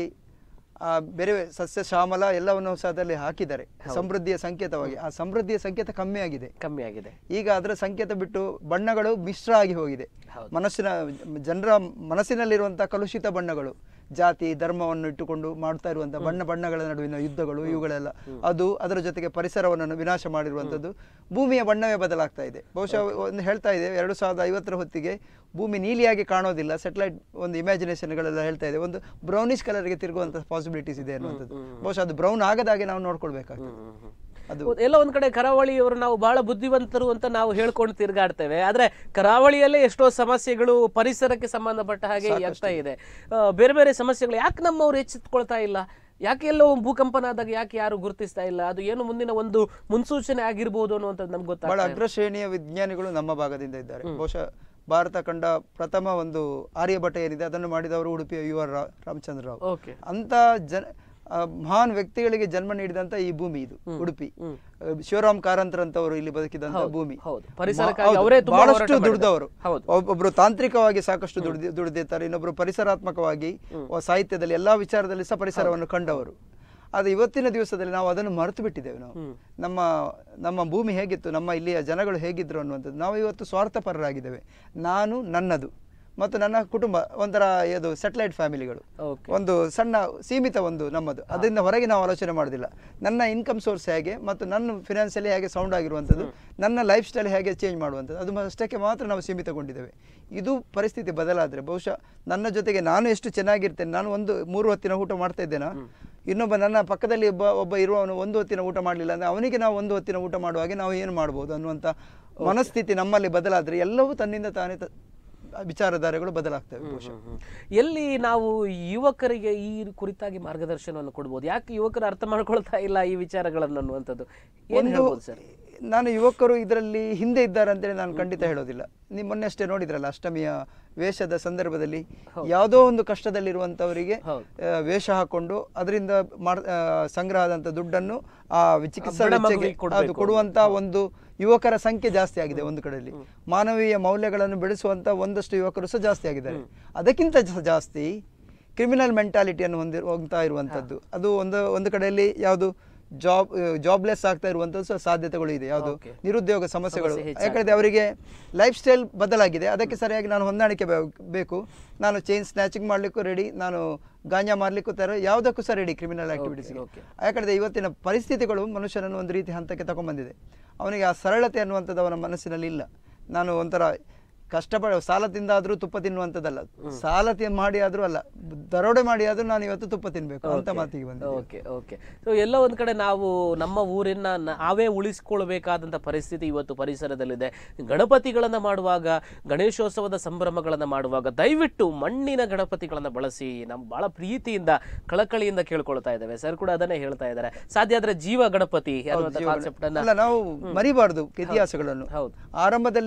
ಆ ಬೇರೆ ಸಸ್ಯ ಶ್ಯಾಮಲ ಎಲ್ಲವನ್ನು ಸಹ ಅದರಲ್ಲಿ ಹಾಕಿದ್ದಾರೆ ಸಮೃದ್ಧಿಯ ಸಂಕೇತವಾಗಿ ಆ ಸಮೃದ್ಧಿಯ ಸಂಕೇತ ಕಮ್ಮಿ ಆಗಿದೆ ಕಮ್ಮಿ ಆಗಿದೆ ಈಗ ಅದರ ಸಂಕೇತ ಬಿಟ್ಟು ಬಣ್ಣಗಳು ಮಿಶ್ರ ಆಗಿ ಹೋಗಿದೆ ಹೌದು. ಮನಸ್ಸಿನ ಜನರ ಮನಸ್ಸಿನಲ್ಲಿರುವಂತಹ ಕಲುಷಿತ ಬಣ್ಣಗಳು ಜಾತಿ ಧರ್ಮವನ್ನು ಇಟ್ಟುಕೊಂಡು ಮಾಡ್ತಾ ಇರುವಂತಹ ಬಣ್ಣ ಬಣ್ಣಗಳ ನಡುವಿನ ಯುದ್ಧಗಳು ಇವುಗಳೆಲ್ಲ ಅದು ಅದರ ಜೊತೆಗೆ ಪರಿಸರವನ್ನು ವಿನಾಶ ಮಾಡಿರುವಂಥದ್ದು ಭೂಮಿಯ ಬಣ್ಣವೇ ಬದಲಾಗ್ತಾ ಇದೆ ಬಹುಶಃ ಒಂದು ಹೇಳ್ತಾ ಇದೆ ಎರಡು ಸಾವಿರದ ಐವತ್ತರ ಹೊತ್ತಿಗೆ ಭೂಮಿ ನೀಲಿಯಾಗಿ ಕಾಣೋದಿಲ್ಲ ಸೆಟಲೈಟ್ ಒಂದು ಇಮ್ಯಾಜಿನೇಷನ್ಗಳೆಲ್ಲ ಹೇಳ್ತಾ ಇದೆ ಒಂದು ಬ್ರೌನಿಶ್ ಕಲರ್ಗೆ ತಿರುಗುವಂಥ ಪಾಸಿಬಿಲಿಟೀಸ್ ಇದೆ ಅನ್ನುವಂಥದ್ದು ಬಹುಶಃ ಅದು ಬ್ರೌನ್ ಆಗದಾಗೆ ನಾವು ನೋಡ್ಕೊಳ್ಬೇಕಾಗ್ತದೆ ಅದು ಎಲ್ಲ ಒಂದ್ ಕಡೆ ಕರಾವಳಿಯವರು ನಾವು ಬಹಳ ಬುದ್ಧಿವಂತರು ಅಂತ ನಾವು ಹೇಳ್ಕೊಂಡು ತಿರುಗಾಡ್ತೇವೆ ಆದ್ರೆ ಕರಾವಳಿಯಲ್ಲೇ ಎಷ್ಟೋ ಸಮಸ್ಯೆಗಳು ಪರಿಸರಕ್ಕೆ ಸಂಬಂಧಪಟ್ಟ ಹಾಗೆ ಆಗ್ತಾ ಇದೆ ಆ, ಬೇರೆ ಬೇರೆ ಸಮಸ್ಯೆಗಳು ಯಾಕೆ ನಮ್ಮವ್ರು ಎಚ್ಚೆತ್ಕೊಳ್ತಾ ಇಲ್ಲ ಯಾಕೆ ಎಲ್ಲೋ ಭೂಕಂಪನ ಆದಾಗ ಯಾಕೆ ಯಾರು ಗುರುತಿಸ್ತಾ ಇಲ್ಲ ಅದು ಏನು ಮುಂದಿನ ಒಂದು ಮುನ್ಸೂಚನೆ ಆಗಿರ್ಬೋದು ಅನ್ನುವಂಥದ್ದು ನಮ್ಗೆ ಬಹಳ ಗೊತ್ತಾಗ್ತಾ ಇಲ್ಲ. ಅಗ್ರಶ್ರೇಣಿಯ ವಿಜ್ಞಾನಿಗಳು ನಮ್ಮ ಭಾಗದಿಂದ ಇದ್ದಾರೆ ಬಹುಶಃ ಭಾರತ ಕಂಡ ಪ್ರಥಮ ಒಂದು ಆರ್ಯಭಟ ಏನಿದೆ ಅದನ್ನು ಮಾಡಿದವರು ಉಡುಪಿಯ ಯು ಆರ್ ರಾ- ರಾಮಚಂದ್ರ ರಾವ್ ಓಕೆ ಅಂತ ಜನ ಆ, ಮಹಾನ್ ವ್ಯಕ್ತಿಗಳಿಗೆ ಜನ್ಮ ನೀಡಿದಂತ ಈ ಭೂಮಿ ಇದು ಉಡುಪಿ ಹ್ಮ್. ಆ, ಶಿವರಾಮ್ ಕಾರಂತರ ಅಂತವರು ಇಲ್ಲಿ ಬದುಕಿದಂತ ಭೂಮಿ ಹೌದು. ಮಾ- ಪರಿಸರಕ್ಕಾಗಿ ಹೌದು. ಅವರೇ ತುಂಬಾ ಬಹಳಷ್ಟು ಹೋರಾಟ ಮಾಡಿದ್ದಾರೆ. ದುಡಿದವರು ಹೌದು. ಒಬ್ಬೊಬ್ರು ತಾಂತ್ರಿಕವಾಗಿ ಸಾಕಷ್ಟು ದುಡಿದಿ ದುಡಿದಿರ್ತಾರೆ ಇನ್ನೊಬ್ರು ಪರಿಸರಾತ್ಮಕವಾಗಿ ವ- ಸಾಹಿತ್ಯದಲ್ಲಿ ಎಲ್ಲಾ ವಿಚಾರದಲ್ಲಿ ಸಹ ಪರಿಸರವನ್ನು ಕಂಡವರು ಆದ್ರೆ ಇವತ್ತಿನ ದಿವಸದಲ್ಲಿ ನಾವು ಅದನ್ನು ಮರೆತು ಬಿಟ್ಟಿದ್ದೇವೆ ನಾವು ನಮ್ಮ ನಮ್ಮ ಭೂಮಿ ಹೇಗಿತ್ತು ನಮ್ಮ ಇಲ್ಲಿಯ ಜನಗಳು ಹೇಗಿದ್ರು ಅನ್ನುವಂಥದ್ದು ನಾವು ಇವತ್ತು ಸ್ವಾರ್ಥಪರರಾಗಿದ್ದೇವೆ ನಾನು ನನ್ನದು ಮತ್ತು ನನ್ನ ಕುಟುಂಬ ಒಂಥರ ಇದು ಸೆಟಲೈಟ್ ಫ್ಯಾಮಿಲಿಗಳು ಓಕೆ ಒಂದು ಸಣ್ಣ ಸೀಮಿತ ಒಂದು ನಮ್ಮದು ಅದರಿಂದ ಹೊರಗೆ ನಾವು ಆಲೋಚನೆ ಮಾಡೋದಿಲ್ಲ ನನ್ನ ಇನ್ಕಮ್ ಸೋರ್ಸ್ ಹೇಗೆ ಮತ್ತು ನನ್ನ ಫಿನಾನ್ಷಿಯಲಿ ಹೇಗೆ ಸೌಂಡ್ ಆಗಿರುವಂಥದ್ದು ನನ್ನ ಲೈಫ್ ಸ್ಟೈಲ್ ಹೇಗೆ ಚೇಂಜ್ ಮಾಡುವಂಥದ್ದು ಅದು ಅಷ್ಟಕ್ಕೆ ಮಾತ್ರ ನಾವು ಸೀಮಿತಗೊಂಡಿದ್ದೇವೆ ಇದು ಪರಿಸ್ಥಿತಿ ಬದಲಾದರೆ ಬಹುಶಃ ನನ್ನ ಜೊತೆಗೆ ನಾನು ಎಷ್ಟು ಚೆನ್ನಾಗಿರ್ತೇನೆ ನಾನು ಒಂದು ಮೂರು ಹೊತ್ತಿನ ಊಟ ಮಾಡ್ತಾ ಇದ್ದೇನಾ ಇನ್ನೊಬ್ಬ ನನ್ನ ಪಕ್ಕದಲ್ಲಿ ಒಬ್ಬ ಒಬ್ಬ ಇರುವವನು ಒಂದು ಹೊತ್ತಿನ ಊಟ ಮಾಡಲಿಲ್ಲ ಅಂದರೆ ಅವನಿಗೆ ನಾವು ಒಂದು ಹೊತ್ತಿನ ಊಟ ಮಾಡುವಾಗೆ ನಾವು ಏನು ಮಾಡ್ಬೋದು ಅನ್ನುವಂಥ ಮನಸ್ಥಿತಿ ನಮ್ಮಲ್ಲಿ ಬದಲಾದರೆ ಎಲ್ಲವೂ ತನ್ನಿಂದ ತಾನೇ ತ- ವಿಚಾರಧಾರೆಗಳು ಬದಲಾಗ್ತವೆ ಬಹುಶಃ ಹ್ಮ್. ಎಲ್ಲಿ ನಾವು ಯುವಕರಿಗೆ ಈ ಕುರಿತಾಗಿ ಮಾರ್ಗದರ್ಶನವನ್ನು ಕೊಡ್ಬೋದು ಯಾಕೆ ಯುವಕರು ಅರ್ಥ ಮಾಡ್ಕೊಳ್ತಾ ಇಲ್ಲ ಈ ವಿಚಾರಗಳನ್ನು ಅನ್ನುವಂಥದ್ದು ಏನ್ ಒಂದು ಹೇಳ್ಬೋದು ಸರ್ ನಾನು ಯುವಕರು ಇದರಲ್ಲಿ ಹಿಂದೆ ಇದ್ದಾರೆ ಅಂತೇಳಿ ನಾನು ಖಂಡಿತ ಹೇಳೋದಿಲ್ಲ ನೀವು ಮೊನ್ನೆ ಅಷ್ಟೇ ನೋಡಿದ್ರಲ್ಲ ಅಷ್ಟಮಿಯ ವೇಷದ ಸಂದರ್ಭದಲ್ಲಿ ಯಾವುದೋ ಒಂದು ಕಷ್ಟದಲ್ಲಿರುವಂಥವರಿಗೆ ಹೌದು. ಆ, ವೇಷ ಹಾಕೊಂಡು ಅದರಿಂದ ಮಾಡ್ ಆ, ಸಂಗ್ರಹ ಆದಂಥ ದುಡ್ಡನ್ನು ಆ ಚಿಕಿತ್ಸಾ ಬಡ ವೆಚ್ಚಕ್ಕೆ ಮಗುವಿಗೆ ಕೊಡ್ಬೇಕು ಅದು ಕೊಡುವಂತ ಒಂದು ಯುವಕರ ಸಂಖ್ಯೆ ಜಾಸ್ತಿ ಆಗಿದೆ ಒಂದು ಕಡೆಯಲ್ಲಿ ಮಾನವೀಯ ಮೌಲ್ಯಗಳನ್ನು ಬೆಳೆಸುವಂತ ಒಂದಷ್ಟು ಯುವಕರು ಸಹ ಜಾಸ್ತಿ ಆಗಿದ್ದಾರೆ ಅದಕ್ಕಿಂತ ಜ- ಜಾಸ್ತಿ ಕ್ರಿಮಿನಲ್ ಮೆಂಟಾಲಿಟಿಯನ್ನು ಹೊಂದಿ ಹೋಗ್ತಾ ಇರುವಂತದ್ದು ಅದು ಒಂದು ಒಂದು ಕಡೆಯಲ್ಲಿ ಯಾವುದು ಜಾಬ್ ಜಾಬ್ಲೆಸ್ ಆಗ್ತಾ ಇರುವಂತದ್ದು ಸಹ ಸಾಧ್ಯತೆಗಳು ಇದೆ ಯಾವುದು Okay. ನಿರುದ್ಯೋಗ ಸಮಸ್ಯೆಗಳು ಸಮಸ್ಯೆ ಹೆಚ್ಚಾಗ್ತದೆ. ಯಾಕಂದ್ರೆ ಅವರಿಗೆ ಲೈಫ್ ಸ್ಟೈಲ್ ಬದಲಾಗಿದೆ ಅದಕ್ಕೆ ಸರಿಯಾಗಿ ನಾನು ಹೊಂದಾಣಿಕೆ ಬೇ- ಬೇಕು ನಾನು ಚೈನ್ ಸ್ನ್ಯಾಚಿಂಗ್ ಮಾಡ್ಲಿಕ್ಕೂ ರೆಡಿ ನಾನು ಗಾಂಜಾ ಮಾರ್ಲಿಕ್ಕೂ ತರ ಯಾವುದಕ್ಕೂ ಸಹ ರೆಡಿ ಕ್ರಿಮಿನಲ್ ಆಕ್ಟಿವಿಟೀಸ್ಗೆ okay. ಯಾಕಂದ್ರೆ ಇವತ್ತಿನ ಪರಿಸ್ಥಿತಿಗಳು ಮನುಷ್ಯನನ್ನು ಒಂದು ರೀತಿ ಹಂತಕ್ಕೆ ತಗೊಂಡ್ಬಂದಿದೆ ಅವನಿಗೆ ಆ ಸರಳತೆ ಅನ್ನುವಂಥದ್ದು ಅವನ ಮನಸ್ಸಿನಲ್ಲಿ ಇಲ್ಲ ನಾನು ಒಂಥರ ಕಷ್ಟಪಡ ಸಾಲ ತಿಂದಾದ್ರೂ ತುಪ್ಪ ತಿನ್ನುವಂಥದ್ದಲ್ಲ ಸಾಲ ತಿ- ಮಾಡಿ ಆದ್ರೂ ಅಲ್ಲ ದರೋಡೆ ಮಾಡಿ ಆದ್ರೂ ನಾನು ಇವತ್ತು ತುಪ್ಪ ತಿನ್ಬೇಕು ಅಂತ ಮಾತಿಗೆ ಬಂದೆ ಓಕೆ ಓಕೆ ಸೊ ಎಲ್ಲ ಒಂದ್ ಕಡೆ ನಾವು ನಮ್ಮ ಊರಿನ ನಾವೇ ಉಳಿಸ್ಕೊಳ್ಬೇಕಾದಂತ ಪರಿಸ್ಥಿತಿ ಇವತ್ತು ಪರಿಸರದಲ್ಲಿದೆ ಗಣಪತಿಗಳನ್ನ ಮಾಡುವಾಗ ಗಣೇಶೋತ್ಸವದ ಸಂಭ್ರಮಗಳನ್ನ ಮಾಡುವಾಗ ದಯವಿಟ್ಟು ಮಣ್ಣಿನ ಗಣಪತಿಗಳನ್ನ ಬಳಸಿ ನಮ್ ಬಹಳ ಪ್ರೀತಿಯಿಂದ ಕಳಕಳಿಯಿಂದ ಕೇಳ್ಕೊಳ್ತಾ ಇದ್ದೇವೆ ಸರ್ ಕೂಡ ಅದನ್ನೇ ಹೇಳ್ತಾ ಇದ್ದಾರೆ ಸಾಧ್ಯ ಆದ್ರೆ ಜೀವ ಗಣಪತಿ ಅನ್ನುವಂಥ ಕಾನ್ಸೆಪ್ಟ್ ಅನ್ನ ಅಲ್ಲ ನಾವು ಮರಿಬಾರ್ದು ಇತಿಹಾಸಗಳನ್ನು ಹೌದು ಆರಂಭದಲ್ಲಿ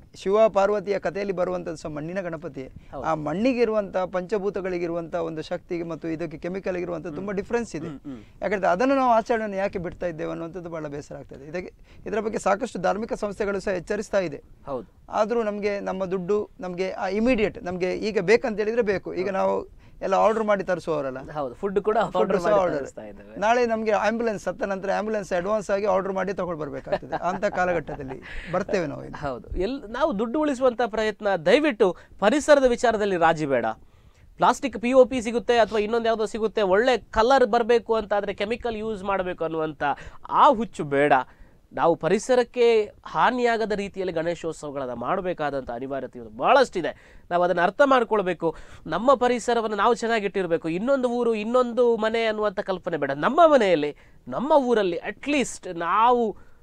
ಶಿವ ಪಾರ್ವತಿಯ ಕಥೆಯಲ್ಲಿ ಬರುವಂಥದ್ದು ಸಹ ಮಣ್ಣಿನ ಗಣಪತಿ ಆ ಮಣ್ಣಿಗೆ ಇರುವಂಥ ಪಂಚಭೂತಗಳಿಗಿರುವಂಥ ಒಂದು ಶಕ್ತಿಗೆ ಮತ್ತು ಇದಕ್ಕೆ ಕೆಮಿಕಲ್ ಇರುವಂಥ ತುಂಬ ಡಿಫ್ರೆನ್ಸ್ ಇದೆ ಯಾಕಂದ್ರೆ ಅದನ್ನು ನಾವು ಆಚರಣೆಯನ್ನು ಯಾಕೆ ಬಿಡ್ತಾ ಇದ್ದೇವೆ ಅನ್ನುವಂಥದ್ದು ಬಹಳ ಬೇಸರ ಆಗ್ತದೆ ಇದಕ್ಕೆ ಇದರ ಬಗ್ಗೆ ಸಾಕಷ್ಟು ಧಾರ್ಮಿಕ ಸಂಸ್ಥೆಗಳು ಸಹ ಎಚ್ಚರಿಸ್ತಾ ಇದೆ ಹೌದು ಆದರೂ ನಮಗೆ ನಮ್ಮ ದುಡ್ಡು ನಮಗೆ ಇಮಿಡಿಯೇಟ್ ನಮಗೆ ಈಗ ಬೇಕಂತ ಹೇಳಿದ್ರೆ ಬೇಕು ಈಗ ನಾವು ಎಲ್ಲ ಆರ್ಡರ್ ಮಾಡಿ ತರಿಸುವವರಲ್ಲ ಹೌದು ಫುಡ್ ಕೂಡ Food ಆರ್ಡರ್ ಸಹ ಮಾಡಿ order. ತರಿಸ್ತಾ ಇದ್ದೇವೆ ನಾಳೆ ನಮಗೆ ಆಂಬ್ಯುಲೆನ್ಸ್ ಸತ್ತ ನಂತರ ಆಂಬ್ಯುಲೆನ್ಸ್ ಅಡ್ವಾನ್ಸ್ ಆಗಿ ಆರ್ಡರ್ ಮಾಡಿ ತಗೊಂಡು ಬರಬೇಕಾಗ್ತದೆ ಅಂತ ಕಾಲಘಟ್ಟದಲ್ಲಿ ಬರ್ತೇವೆ ನಾವು ಇನ್ನು. ಹೌದು ಎಲ್ ನಾವು ದುಡ್ಡು ಉಳಿಸುವಂತ ಪ್ರಯತ್ನ ದಯವಿಟ್ಟು ಪರಿಸರದ ವಿಚಾರದಲ್ಲಿ ರಾಜಿ ಬೇಡ ಪ್ಲಾಸ್ಟಿಕ್ ಪಿ ಒ ಪಿ ಸಿಗುತ್ತೆ ಅಥವಾ ಇನ್ನೊಂದು ಯಾವುದೋ ಸಿಗುತ್ತೆ ಒಳ್ಳೆ ಕಲರ್ ಬರಬೇಕು ಅಂತ ಆದರೆ ಕೆಮಿಕಲ್ ಯೂಸ್ ಮಾಡಬೇಕು ಅನ್ನುವಂಥ ಆ ಹುಚ್ಚು ಬೇಡ ನಾವು ಪರಿಸರಕ್ಕೆ ಹಾನಿಯಾಗದ ರೀತಿಯಲ್ಲಿ ಗಣೇಶೋತ್ಸವಗಳನ್ನು ಮಾಡಬೇಕಾದಂಥ ಅನಿವಾರ್ಯತೆ ಇವತ್ತು ಬಹಳಷ್ಟಿದೆ ನಾವು ಅದನ್ನು ಅರ್ಥ ಮಾಡ್ಕೊಳ್ಬೇಕು ನಮ್ಮ ಪರಿಸರವನ್ನು ನಾವು ಚೆನ್ನಾಗಿಟ್ಟಿರಬೇಕು ಇನ್ನೊಂದು ಊರು ಇನ್ನೊಂದು ಮನೆ ಅನ್ನುವಂಥ ಕಲ್ಪನೆ ಬೇಡ ನಮ್ಮ ಮನೆಯಲ್ಲಿ ನಮ್ಮ ಊರಲ್ಲಿ ಅಟ್ಲೀಸ್ಟ್ ನಾವು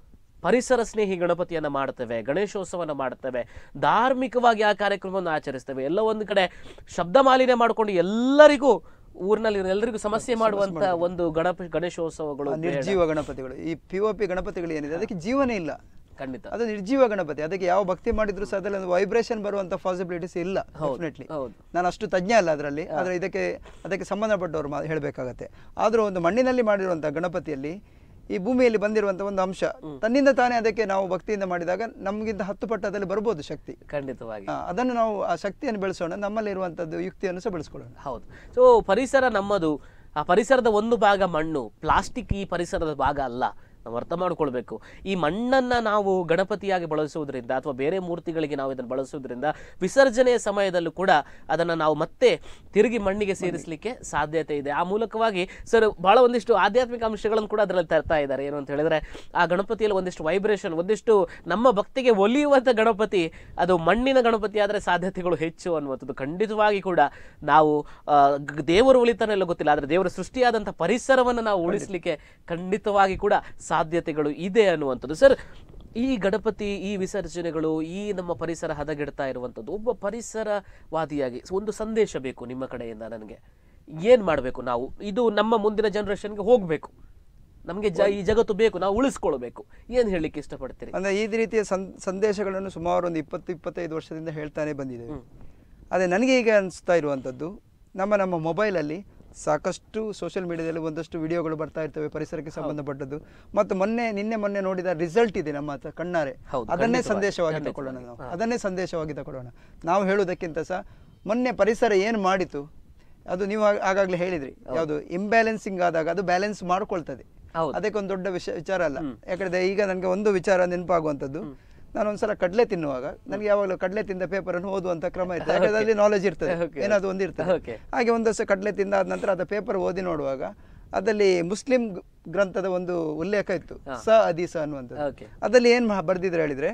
ಪರಿಸರ ಸ್ನೇಹಿ ಗಣಪತಿಯನ್ನ ಮಾಡ್ತೇವೆ ಗಣೇಶೋತ್ಸವನ ಮಾಡ್ತೇವೆ ಧಾರ್ಮಿಕವಾಗಿ ಆ ಕಾರ್ಯಕ್ರಮವನ್ನು ಆಚರಿಸ್ತೇವೆ ಎಲ್ಲ ಒಂದು ಕಡೆ ಶಬ್ದ ಮಾಲಿನ್ಯ ಮಾಡಿಕೊಂಡು ಎಲ್ಲರಿಗೂ ಊರಿನಲ್ಲಿ ಎಲ್ಲರಿಗೂ ಸಮಸ್ಯೆ ಮಾಡುವಂತ ಒಂದು ಗಣಪ ಗಣೇಶೋತ್ಸವಗಳು ಆ ನಿರ್ಜೀವ ಗಣಪತಿಗಳು ಈ ಪಿ ಒ ಪಿ ಗಣಪತಿಗಳು ಏನಿದೆ ಅದಕ್ಕೆ ಜೀವನೇ ಇಲ್ಲ ಖಂಡಿತ ಅದು ನಿರ್ಜೀವ ಗಣಪತಿ ಅದಕ್ಕೆ ಯಾವ ಭಕ್ತಿ ಮಾಡಿದ್ರು ಸಹ ಅದರಲ್ಲಿ ಒಂದು ವೈಬ್ರೇಷನ್ ಬರುವಂತ ಪಾಸಿಬಿಲಿಟೀಸ್ ಇಲ್ಲ ಡೆಫಿನೆಟ್ಲಿ ಹೌದು. ನಾನು ಅಷ್ಟು ತಜ್ಞ ಅಲ್ಲ ಅದರಲ್ಲಿ ಆದರೆ ಇದಕ್ಕೆ ಅದಕ್ಕೆ ಸಂಬಂಧಪಟ್ಟವರು ಮಾ ಹೇಳಬೇಕಾಗತ್ತೆ ಆದರೂ ಒಂದು ಮಣ್ಣಿನಲ್ಲಿ ಮಾಡಿರುವಂಥ ಗಣಪತಿಯಲ್ಲಿ ಈ ಭೂಮಿಯಲ್ಲಿ ಬಂದಿರುವಂಥ ಒಂದು ಅಂಶ ತನ್ನಿಂದ ತಾನೇ ಅದಕ್ಕೆ ನಾವು ಭಕ್ತಿಯಿಂದ ಮಾಡಿದಾಗ ನಮಗಿಂತ ಹತ್ತು ಪಟ್ಟು ಅದರಲ್ಲಿ ಬರ್ಬೋದು ಶಕ್ತಿ ಖಂಡಿತವಾಗಿ ಆ, ಅದನ್ನು ನಾವು ಆ ಶಕ್ತಿಯನ್ನು ಬೆಳೆಸೋಣ ನಮ್ಮಲ್ಲಿರುವಂಥದ್ದು ಯುಕ್ತಿಯನ್ನು ಸಹ ಬೆಳೆಸ್ಕೊಳ್ಳೋಣ ಹೌದು ಸೊ ಪರಿಸರ ನಮ್ಮದು ಆ ಪರಿಸರದ ಒಂದು ಭಾಗ ಮಣ್ಣು ಪ್ಲಾಸ್ಟಿಕ್ ಈ ಪರಿಸರದ ಭಾಗ ಅಲ್ಲ ನಾವು ಅರ್ಥ ಮಾಡ್ಕೊಳ್ಬೇಕು ಈ ಮಣ್ಣನ್ನ ನಾವು ಗಣಪತಿಯಾಗಿ ಬಳಸುವುದರಿಂದ ಅಥವಾ ಬೇರೆ ಮೂರ್ತಿಗಳಿಗೆ ನಾವು ಇದನ್ನು ಬಳಸುವುದರಿಂದ ವಿಸರ್ಜನೆಯ ಸಮಯದಲ್ಲೂ ಕೂಡ ಅದನ್ನ ನಾವು ಮತ್ತೆ ತಿರುಗಿ ಮಣ್ಣಿಗೆ ಸೇರಿಸಲಿಕ್ಕೆ ಸಾಧ್ಯತೆ ಇದೆ ಆ ಮೂಲಕವಾಗಿ ಸರ್ ಬಹಳ ಒಂದಿಷ್ಟು ಆಧ್ಯಾತ್ಮಿಕ ಅಂಶಗಳನ್ನು ಕೂಡ ಅದರಲ್ಲಿ ತರ್ತಾ ಇದ್ದಾರೆ ಏನು ಅಂತ ಹೇಳಿದ್ರೆ ಆ ಗಣಪತಿಯಲ್ಲಿ ಒಂದಿಷ್ಟು ವೈಬ್ರೇಷನ್ ಒಂದಿಷ್ಟು ನಮ್ಮ ಭಕ್ತಿಗೆ ಒಲಿಯುವಂಥ ಗಣಪತಿ ಅದು ಮಣ್ಣಿನ ಗಣಪತಿ ಆದರೆ ಸಾಧ್ಯತೆಗಳು ಹೆಚ್ಚು ಅನ್ನುವಂಥದ್ದು ಖಂಡಿತವಾಗಿ ಕೂಡ ನಾವು ಆ, ಗ್- ದೇವರು ಉಳಿತಾನೆ ಎಲ್ಲ ಗೊತ್ತಿಲ್ಲ ಆದರೆ ದೇವರ ಸೃಷ್ಟಿಯಾದಂಥ ಪರಿಸರವನ್ನು ನಾವು ಉಳಿಸಲಿಕ್ಕೆ ಖಂಡಿತವಾಗಿ ಕೂಡ ಸಾಧ್ಯತೆಗಳು ಇದೆ ಅನ್ನುವಂಥದ್ದು ಸರ್ ಈ ಗಣಪತಿ ಈ ವಿಸರ್ಜನೆಗಳು ಈ ನಮ್ಮ ಪರಿಸರ ಹದಗೆಡ್ತಾ ಇರುವಂಥದ್ದು ಒಬ್ಬ ಪರಿಸರವಾದಿಯಾಗಿ ಒಂದು ಸಂದೇಶ ಬೇಕು ನಿಮ್ಮ ಕಡೆಯಿಂದ ನನಗೆ ಏನು ಮಾಡಬೇಕು ನಾವು ಇದು ನಮ್ಮ ಮುಂದಿನ ಜನರೇಷನ್ಗೆ ಹೋಗಬೇಕು ನಮಗೆ ಜ ಈ ಜಗತ್ತು ಬೇಕು ನಾವು ಉಳಿಸ್ಕೊಳ್ಬೇಕು ಏನು ಹೇಳಲಿಕ್ಕೆ ಇಷ್ಟಪಡ್ತೀರಿ ಅಂದ್ರೆ ಈ ರೀತಿಯ ಸಂ- ಸಂದೇಶಗಳನ್ನು ಸುಮಾರು ಒಂದು ಇಪ್ಪತ್ತು ಇಪ್ಪತ್ತೈದು ವರ್ಷದಿಂದ ಹೇಳ್ತಾನೆ ಬಂದಿದ್ದೇವೆ ಅದೇ ನನಗೆ ಈಗ ಅನಿಸ್ತಾ ಇರುವಂಥದ್ದು ನಮ್ಮ ನಮ್ಮ ಮೊಬೈಲಲ್ಲಿ ಸಾಕಷ್ಟು ಸೋಷಿಯಲ್ ಮೀಡಿಯಾದಲ್ಲಿ ಒಂದಷ್ಟು ವಿಡಿಯೋಗಳು ಬರ್ತಾ ಇರ್ತವೆ ಪರಿಸರಕ್ಕೆ ಸಂಬಂಧಪಟ್ಟದ್ದು ಮತ್ತು ಮೊನ್ನೆ ನಿನ್ನೆ ಮೊನ್ನೆ ನೋಡಿದ ರಿಸಲ್ಟ್ ಇದೆ ನಮ್ಮ ಹತ್ರ ಕಣ್ಣಾರೆ ಹೌದು, ಅದನ್ನೇ ಖಂಡಿತವಾಗಿ, ಸಂದೇಶವಾಗಿ ತಗೊಳ್ಳೋಣ ನಾವು ಅದನ್ನೇ ಸಂದೇಶವಾಗಿ ತಗೊಳ್ಳೋಣ ನಾವು ಹೇಳುವುದಕ್ಕಿಂತ ಸಹ ಮೊನ್ನೆ ಪರಿಸರ ಏನು ಮಾಡಿತು ಅದು ನೀವು ಆಗ- ಆಗಾಗ್ಲೇ ಹೇಳಿದ್ರಿ ಯಾವುದು ಇಂಬ್ಯಾಲೆನ್ಸಿಂಗ್ ಆದಾಗ ಅದು ಬ್ಯಾಲೆನ್ಸ್ ಮಾಡ್ಕೊಳ್ತದೆ ಹೌದು. ಅದಕ್ಕೆ ಒಂದು ದೊಡ್ಡ ವಿಷಯ ವಿಚಾರ ಅಲ್ಲ ಯಾಕಂದ್ರೆ ಈಗ ನನಗೆ ಒಂದು ವಿಚಾರ ನೆನಪಾಗುವಂಥದ್ದು ನಾನು ಒಂದ್ಸಲ ಕಡಲೆ ತಿನ್ನುವಾಗ ನನಗೆ ಯಾವಾಗಲೂ ಕಡಲೆ ತಿಂದ ಪೇಪರ್ ಅನ್ನು ಓದುವಂತ ಕ್ರಮ ಇರ್ತದೆ ಯಾಕಂದ್ರೆ ಅದರಲ್ಲಿ ನಾಲೆಜ್ ಇರ್ತದೆ Okay. ಏನಾದ್ರು ಒಂದು ಇರ್ತದೆ Okay. ಹಾಗೆ ಒಂದು ವರ್ಷ ಕಡಲೆ ತಿಂದಾದ ನಂತರ ಅದ ಪೇಪರ್ ಓದಿ ನೋಡುವಾಗ ಅದರಲ್ಲಿ ಮುಸ್ಲಿಂ ಗ್- ಗ್ರಂಥದ ಒಂದು ಉಲ್ಲೇಖ ಇತ್ತು ಸ ಅದೀಸ ಅನ್ನುವಂಥದ್ದು Okay. ಅದರಲ್ಲಿ ಏನು ಬರ್ದಿದ್ರೆ ಹೇಳಿದ್ರೆ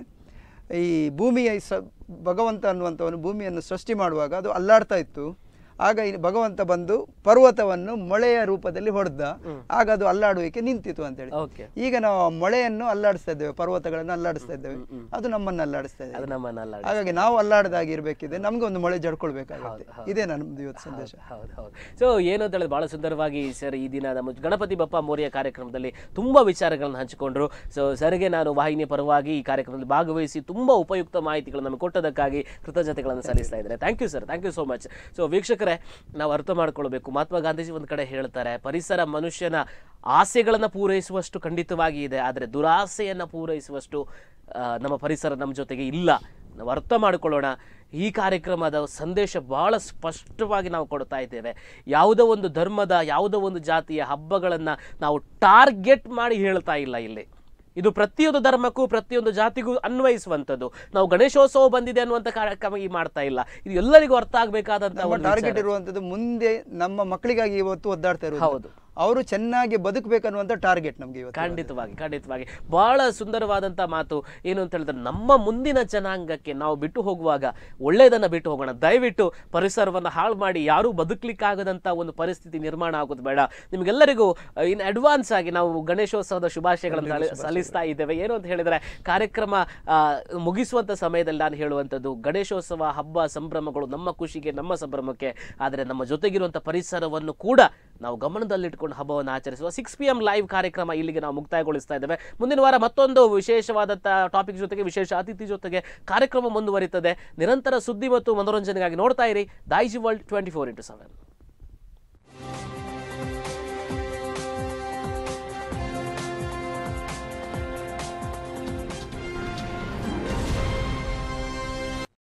ಈ ಭೂಮಿಯ ಈ ಸ ಭಗವಂತ ಅನ್ನುವಂಥವನು ಭೂಮಿಯನ್ನು ಸೃಷ್ಟಿ ಮಾಡುವಾಗ ಅದು ಅಲ್ಲಾಡ್ತಾ ಇತ್ತು ಆಗ ಈ ಭಗವಂತ ಬಂದು ಪರ್ವತವನ್ನು ಮೊಳೆಯ ರೂಪದಲ್ಲಿ ಹೊಡೆದ ಆಗ ಅದು ಅಲ್ಲಾಡುವಿಕೆ ನಿಂತಿತು ಅಂತೇಳಿ ಓಕೆ ಈಗ ನಾವು ಆ ಮೊಳೆಯನ್ನು ಅಲ್ಲಾಡಿಸ್ತಾ ಇದ್ದೇವೆ ಪರ್ವತಗಳನ್ನು ಅಲ್ಲಾಡಿಸ್ತಾ ಇದ್ದೇವೆ ಅದು ನಮ್ಮನ್ನು ಅಲ್ಲಾಡಿಸ್ತಾ ಇದೆ ಅದು ನಮ್ಮನ್ನೆಲ್ಲ ಹಾಗಾಗಿ ನಾವು ಅಲ್ಲಾಡದಾಗಿ ಇರ್ಬೇಕಿದೆ ನಮ್ಗೆ ಒಂದು ಮೊಳೆ ಜಡ್ಕೊಳ್ಬೇಕಾಗುತ್ತೆ ಇದೇ ನನ್ನದು ಇವತ್ತು ಸಂದೇಶ ಹೌದು ಹೌದು ಸೊ ಏನು ಅಂತ ಹೇಳಿದ್ರೆ ಬಹಳ ಸುಂದರವಾಗಿ ಸರ್ ಈ ದಿನ ನಮ್ಮ ಗಣಪತಿ ಬಪ್ಪ ಮೋರಿಯ ಕಾರ್ಯಕ್ರಮದಲ್ಲಿ ತುಂಬಾ ವಿಚಾರಗಳನ್ನು ಹಂಚಿಕೊಂಡ್ರು ಸೊ ಸರ್ಗೆ ನಾನು ವಾಹಿನಿಯ ಪರವಾಗಿ ಈ ಕಾರ್ಯಕ್ರಮದಲ್ಲಿ ಭಾಗವಹಿಸಿ ತುಂಬಾ ಉಪಯುಕ್ತ ಮಾಹಿತಿಗಳನ್ನು ನಮಗೆ ಕೊಟ್ಟದಕ್ಕಾಗಿ ಕೃತಜ್ಞತೆಗಳನ್ನು ಸಲ್ಲಿಸ್ತಾ ಇದ್ದಾರೆ thank you sir thank you so much so ವೀಕ್ಷಕರೇ ನಾವು ಅರ್ಥ ಮಾಡ್ಕೊಳ್ಬೇಕು ಮಹಾತ್ಮ ಗಾಂಧೀಜಿ ಒಂದು ಕಡೆ ಹೇಳ್ತಾರೆ ಪರಿಸರ ಮನುಷ್ಯನ ಆಸೆಗಳನ್ನು ಪೂರೈಸುವಷ್ಟು ಖಂಡಿತವಾಗಿ ಇದೆ ಆದರೆ ದುರಾಸೆಯನ್ನು ಪೂರೈಸುವಷ್ಟು ಆ, ನಮ್ಮ ಪರಿಸರ ನಮ್ಮ ಜೊತೆಗೆ ಇಲ್ಲ ನಾವು ಅರ್ಥ ಮಾಡಿಕೊಳ್ಳೋಣ ಈ ಕಾರ್ಯಕ್ರಮದ ಸಂದೇಶ ಬಹಳ ಸ್ಪಷ್ಟವಾಗಿ ನಾವು ಕೊಡ್ತಾ ಇದ್ದೇವೆ ಯಾವುದೋ ಒಂದು ಧರ್ಮದ ಯಾವುದೋ ಒಂದು ಜಾತಿಯ ಹಬ್ಬಗಳನ್ನು ನಾವು ಟಾರ್ಗೆಟ್ ಮಾಡಿ ಹೇಳ್ತಾ ಇಲ್ಲ ಇಲ್ಲಿ ಇದು ಪ್ರತಿಯೊಂದು ಧರ್ಮಕ್ಕೂ ಪ್ರತಿಯೊಂದು ಜಾತಿಗೂ ಅನ್ವಯಿಸುವಂಥದ್ದು ನಾವು ಗಣೇಶೋತ್ಸವ ಬಂದಿದೆ ಅನ್ನುವಂಥ ಕಾರ್ಯಕ್ರಮ ಈ ಮಾಡ್ತಾ ಇಲ್ಲ ಇದು ಎಲ್ಲರಿಗೂ ಅರ್ಥ ಆಗಬೇಕಾದಂಥ ನಮ್ಮ ಒಂದು ಟಾರ್ಗೆಟ್ ವಿಚಾರ. ಇರುವಂತದ್ದು ಮುಂದೆ ನಮ್ಮ ಮಕ್ಕಳಿಗಾಗಿ ಇವತ್ತು ಒದ್ದಾಡ್ತಾ ಇರೋದು ಹೌದು. ಅವರು ಚೆನ್ನಾಗಿ ಬದುಕಬೇಕನ್ನುವಂತ ಟಾರ್ಗೆಟ್ ನಮ್ಗೆ ಇವತ್ತು ಖಂಡಿತವಾಗಿ ಖಂಡಿತವಾಗಿ ಬಹಳ ಸುಂದರವಾದಂಥ ಮಾತು ಏನು ಅಂತ ಹೇಳಿದ್ರೆ ನಮ್ಮ ಮುಂದಿನ ಜನಾಂಗಕ್ಕೆ ನಾವು ಬಿಟ್ಟು ಹೋಗುವಾಗ ಒಳ್ಳೆಯದನ್ನ ಬಿಟ್ಟು ಹೋಗೋಣ ದಯವಿಟ್ಟು ಪರಿಸರವನ್ನು ಹಾಳು ಮಾಡಿ ಯಾರೂ ಬದುಕಲಿಕ್ಕಾಗದಂಥ ಒಂದು ಪರಿಸ್ಥಿತಿ ನಿರ್ಮಾಣ ಆಗೋದು ಬೇಡ ನಿಮಗೆಲ್ಲರಿಗೂ ಇನ್ ಅಡ್ವಾನ್ಸ್ ಆಗಿ ನಾವು ಗಣೇಶೋತ್ಸವದ ಶುಭಾಶಯಗಳನ್ನು ಸಲ್ಲಿ- ಸಲ್ಲಿಸ್ತಾ ಇದ್ದೇವೆ ಏನು ಅಂತ ಹೇಳಿದ್ರೆ ಕಾರ್ಯಕ್ರಮ ಆ, ಮುಗಿಸುವಂತ ಸಮಯದಲ್ಲಿ ನಾನು ಹೇಳುವಂಥದ್ದು ಗಣೇಶೋತ್ಸವ ಹಬ್ಬ ಸಂಭ್ರಮಗಳು ನಮ್ಮ ಖುಷಿಗೆ ನಮ್ಮ ಸಂಭ್ರಮಕ್ಕೆ ಆದರೆ ನಮ್ಮ ಜೊತೆಗಿರುವಂಥ ಪರಿಸರವನ್ನು ಕೂಡ ನಾವು ಗಮನದಲ್ಲಿಟ್ಕೊಂಡು ಹಬ್ಬವನ್ನು ಆಚರಿಸುವ ಸಿಕ್ಸ್ ಪಿ ಎಂ ಲೈವ್ ಕಾರ್ಯಕ್ರಮ ಇಲ್ಲಿಗೆ ನಾವು ಮುಕ್ತಾಯಗೊಳಿಸ್ತಾ ಇದ್ದೇವೆ ಮುಂದಿನ ವಾರ ಮತ್ತೊಂದು ವಿಶೇಷವಾದಂಥ ಟಾಪಿಕ್ ಜೊತೆಗೆ ವಿಶೇಷ ಅತಿಥಿ ಜೊತೆಗೆ ಕಾರ್ಯಕ್ರಮ ಮುಂದುವರಿತದೆ ನಿರಂತರ ಸುದ್ದಿ ಮತ್ತು ಮನೋರಂಜನೆಗಾಗಿ ನೋಡ್ತಾ ಇರಿ Daijiworld twenty four into seven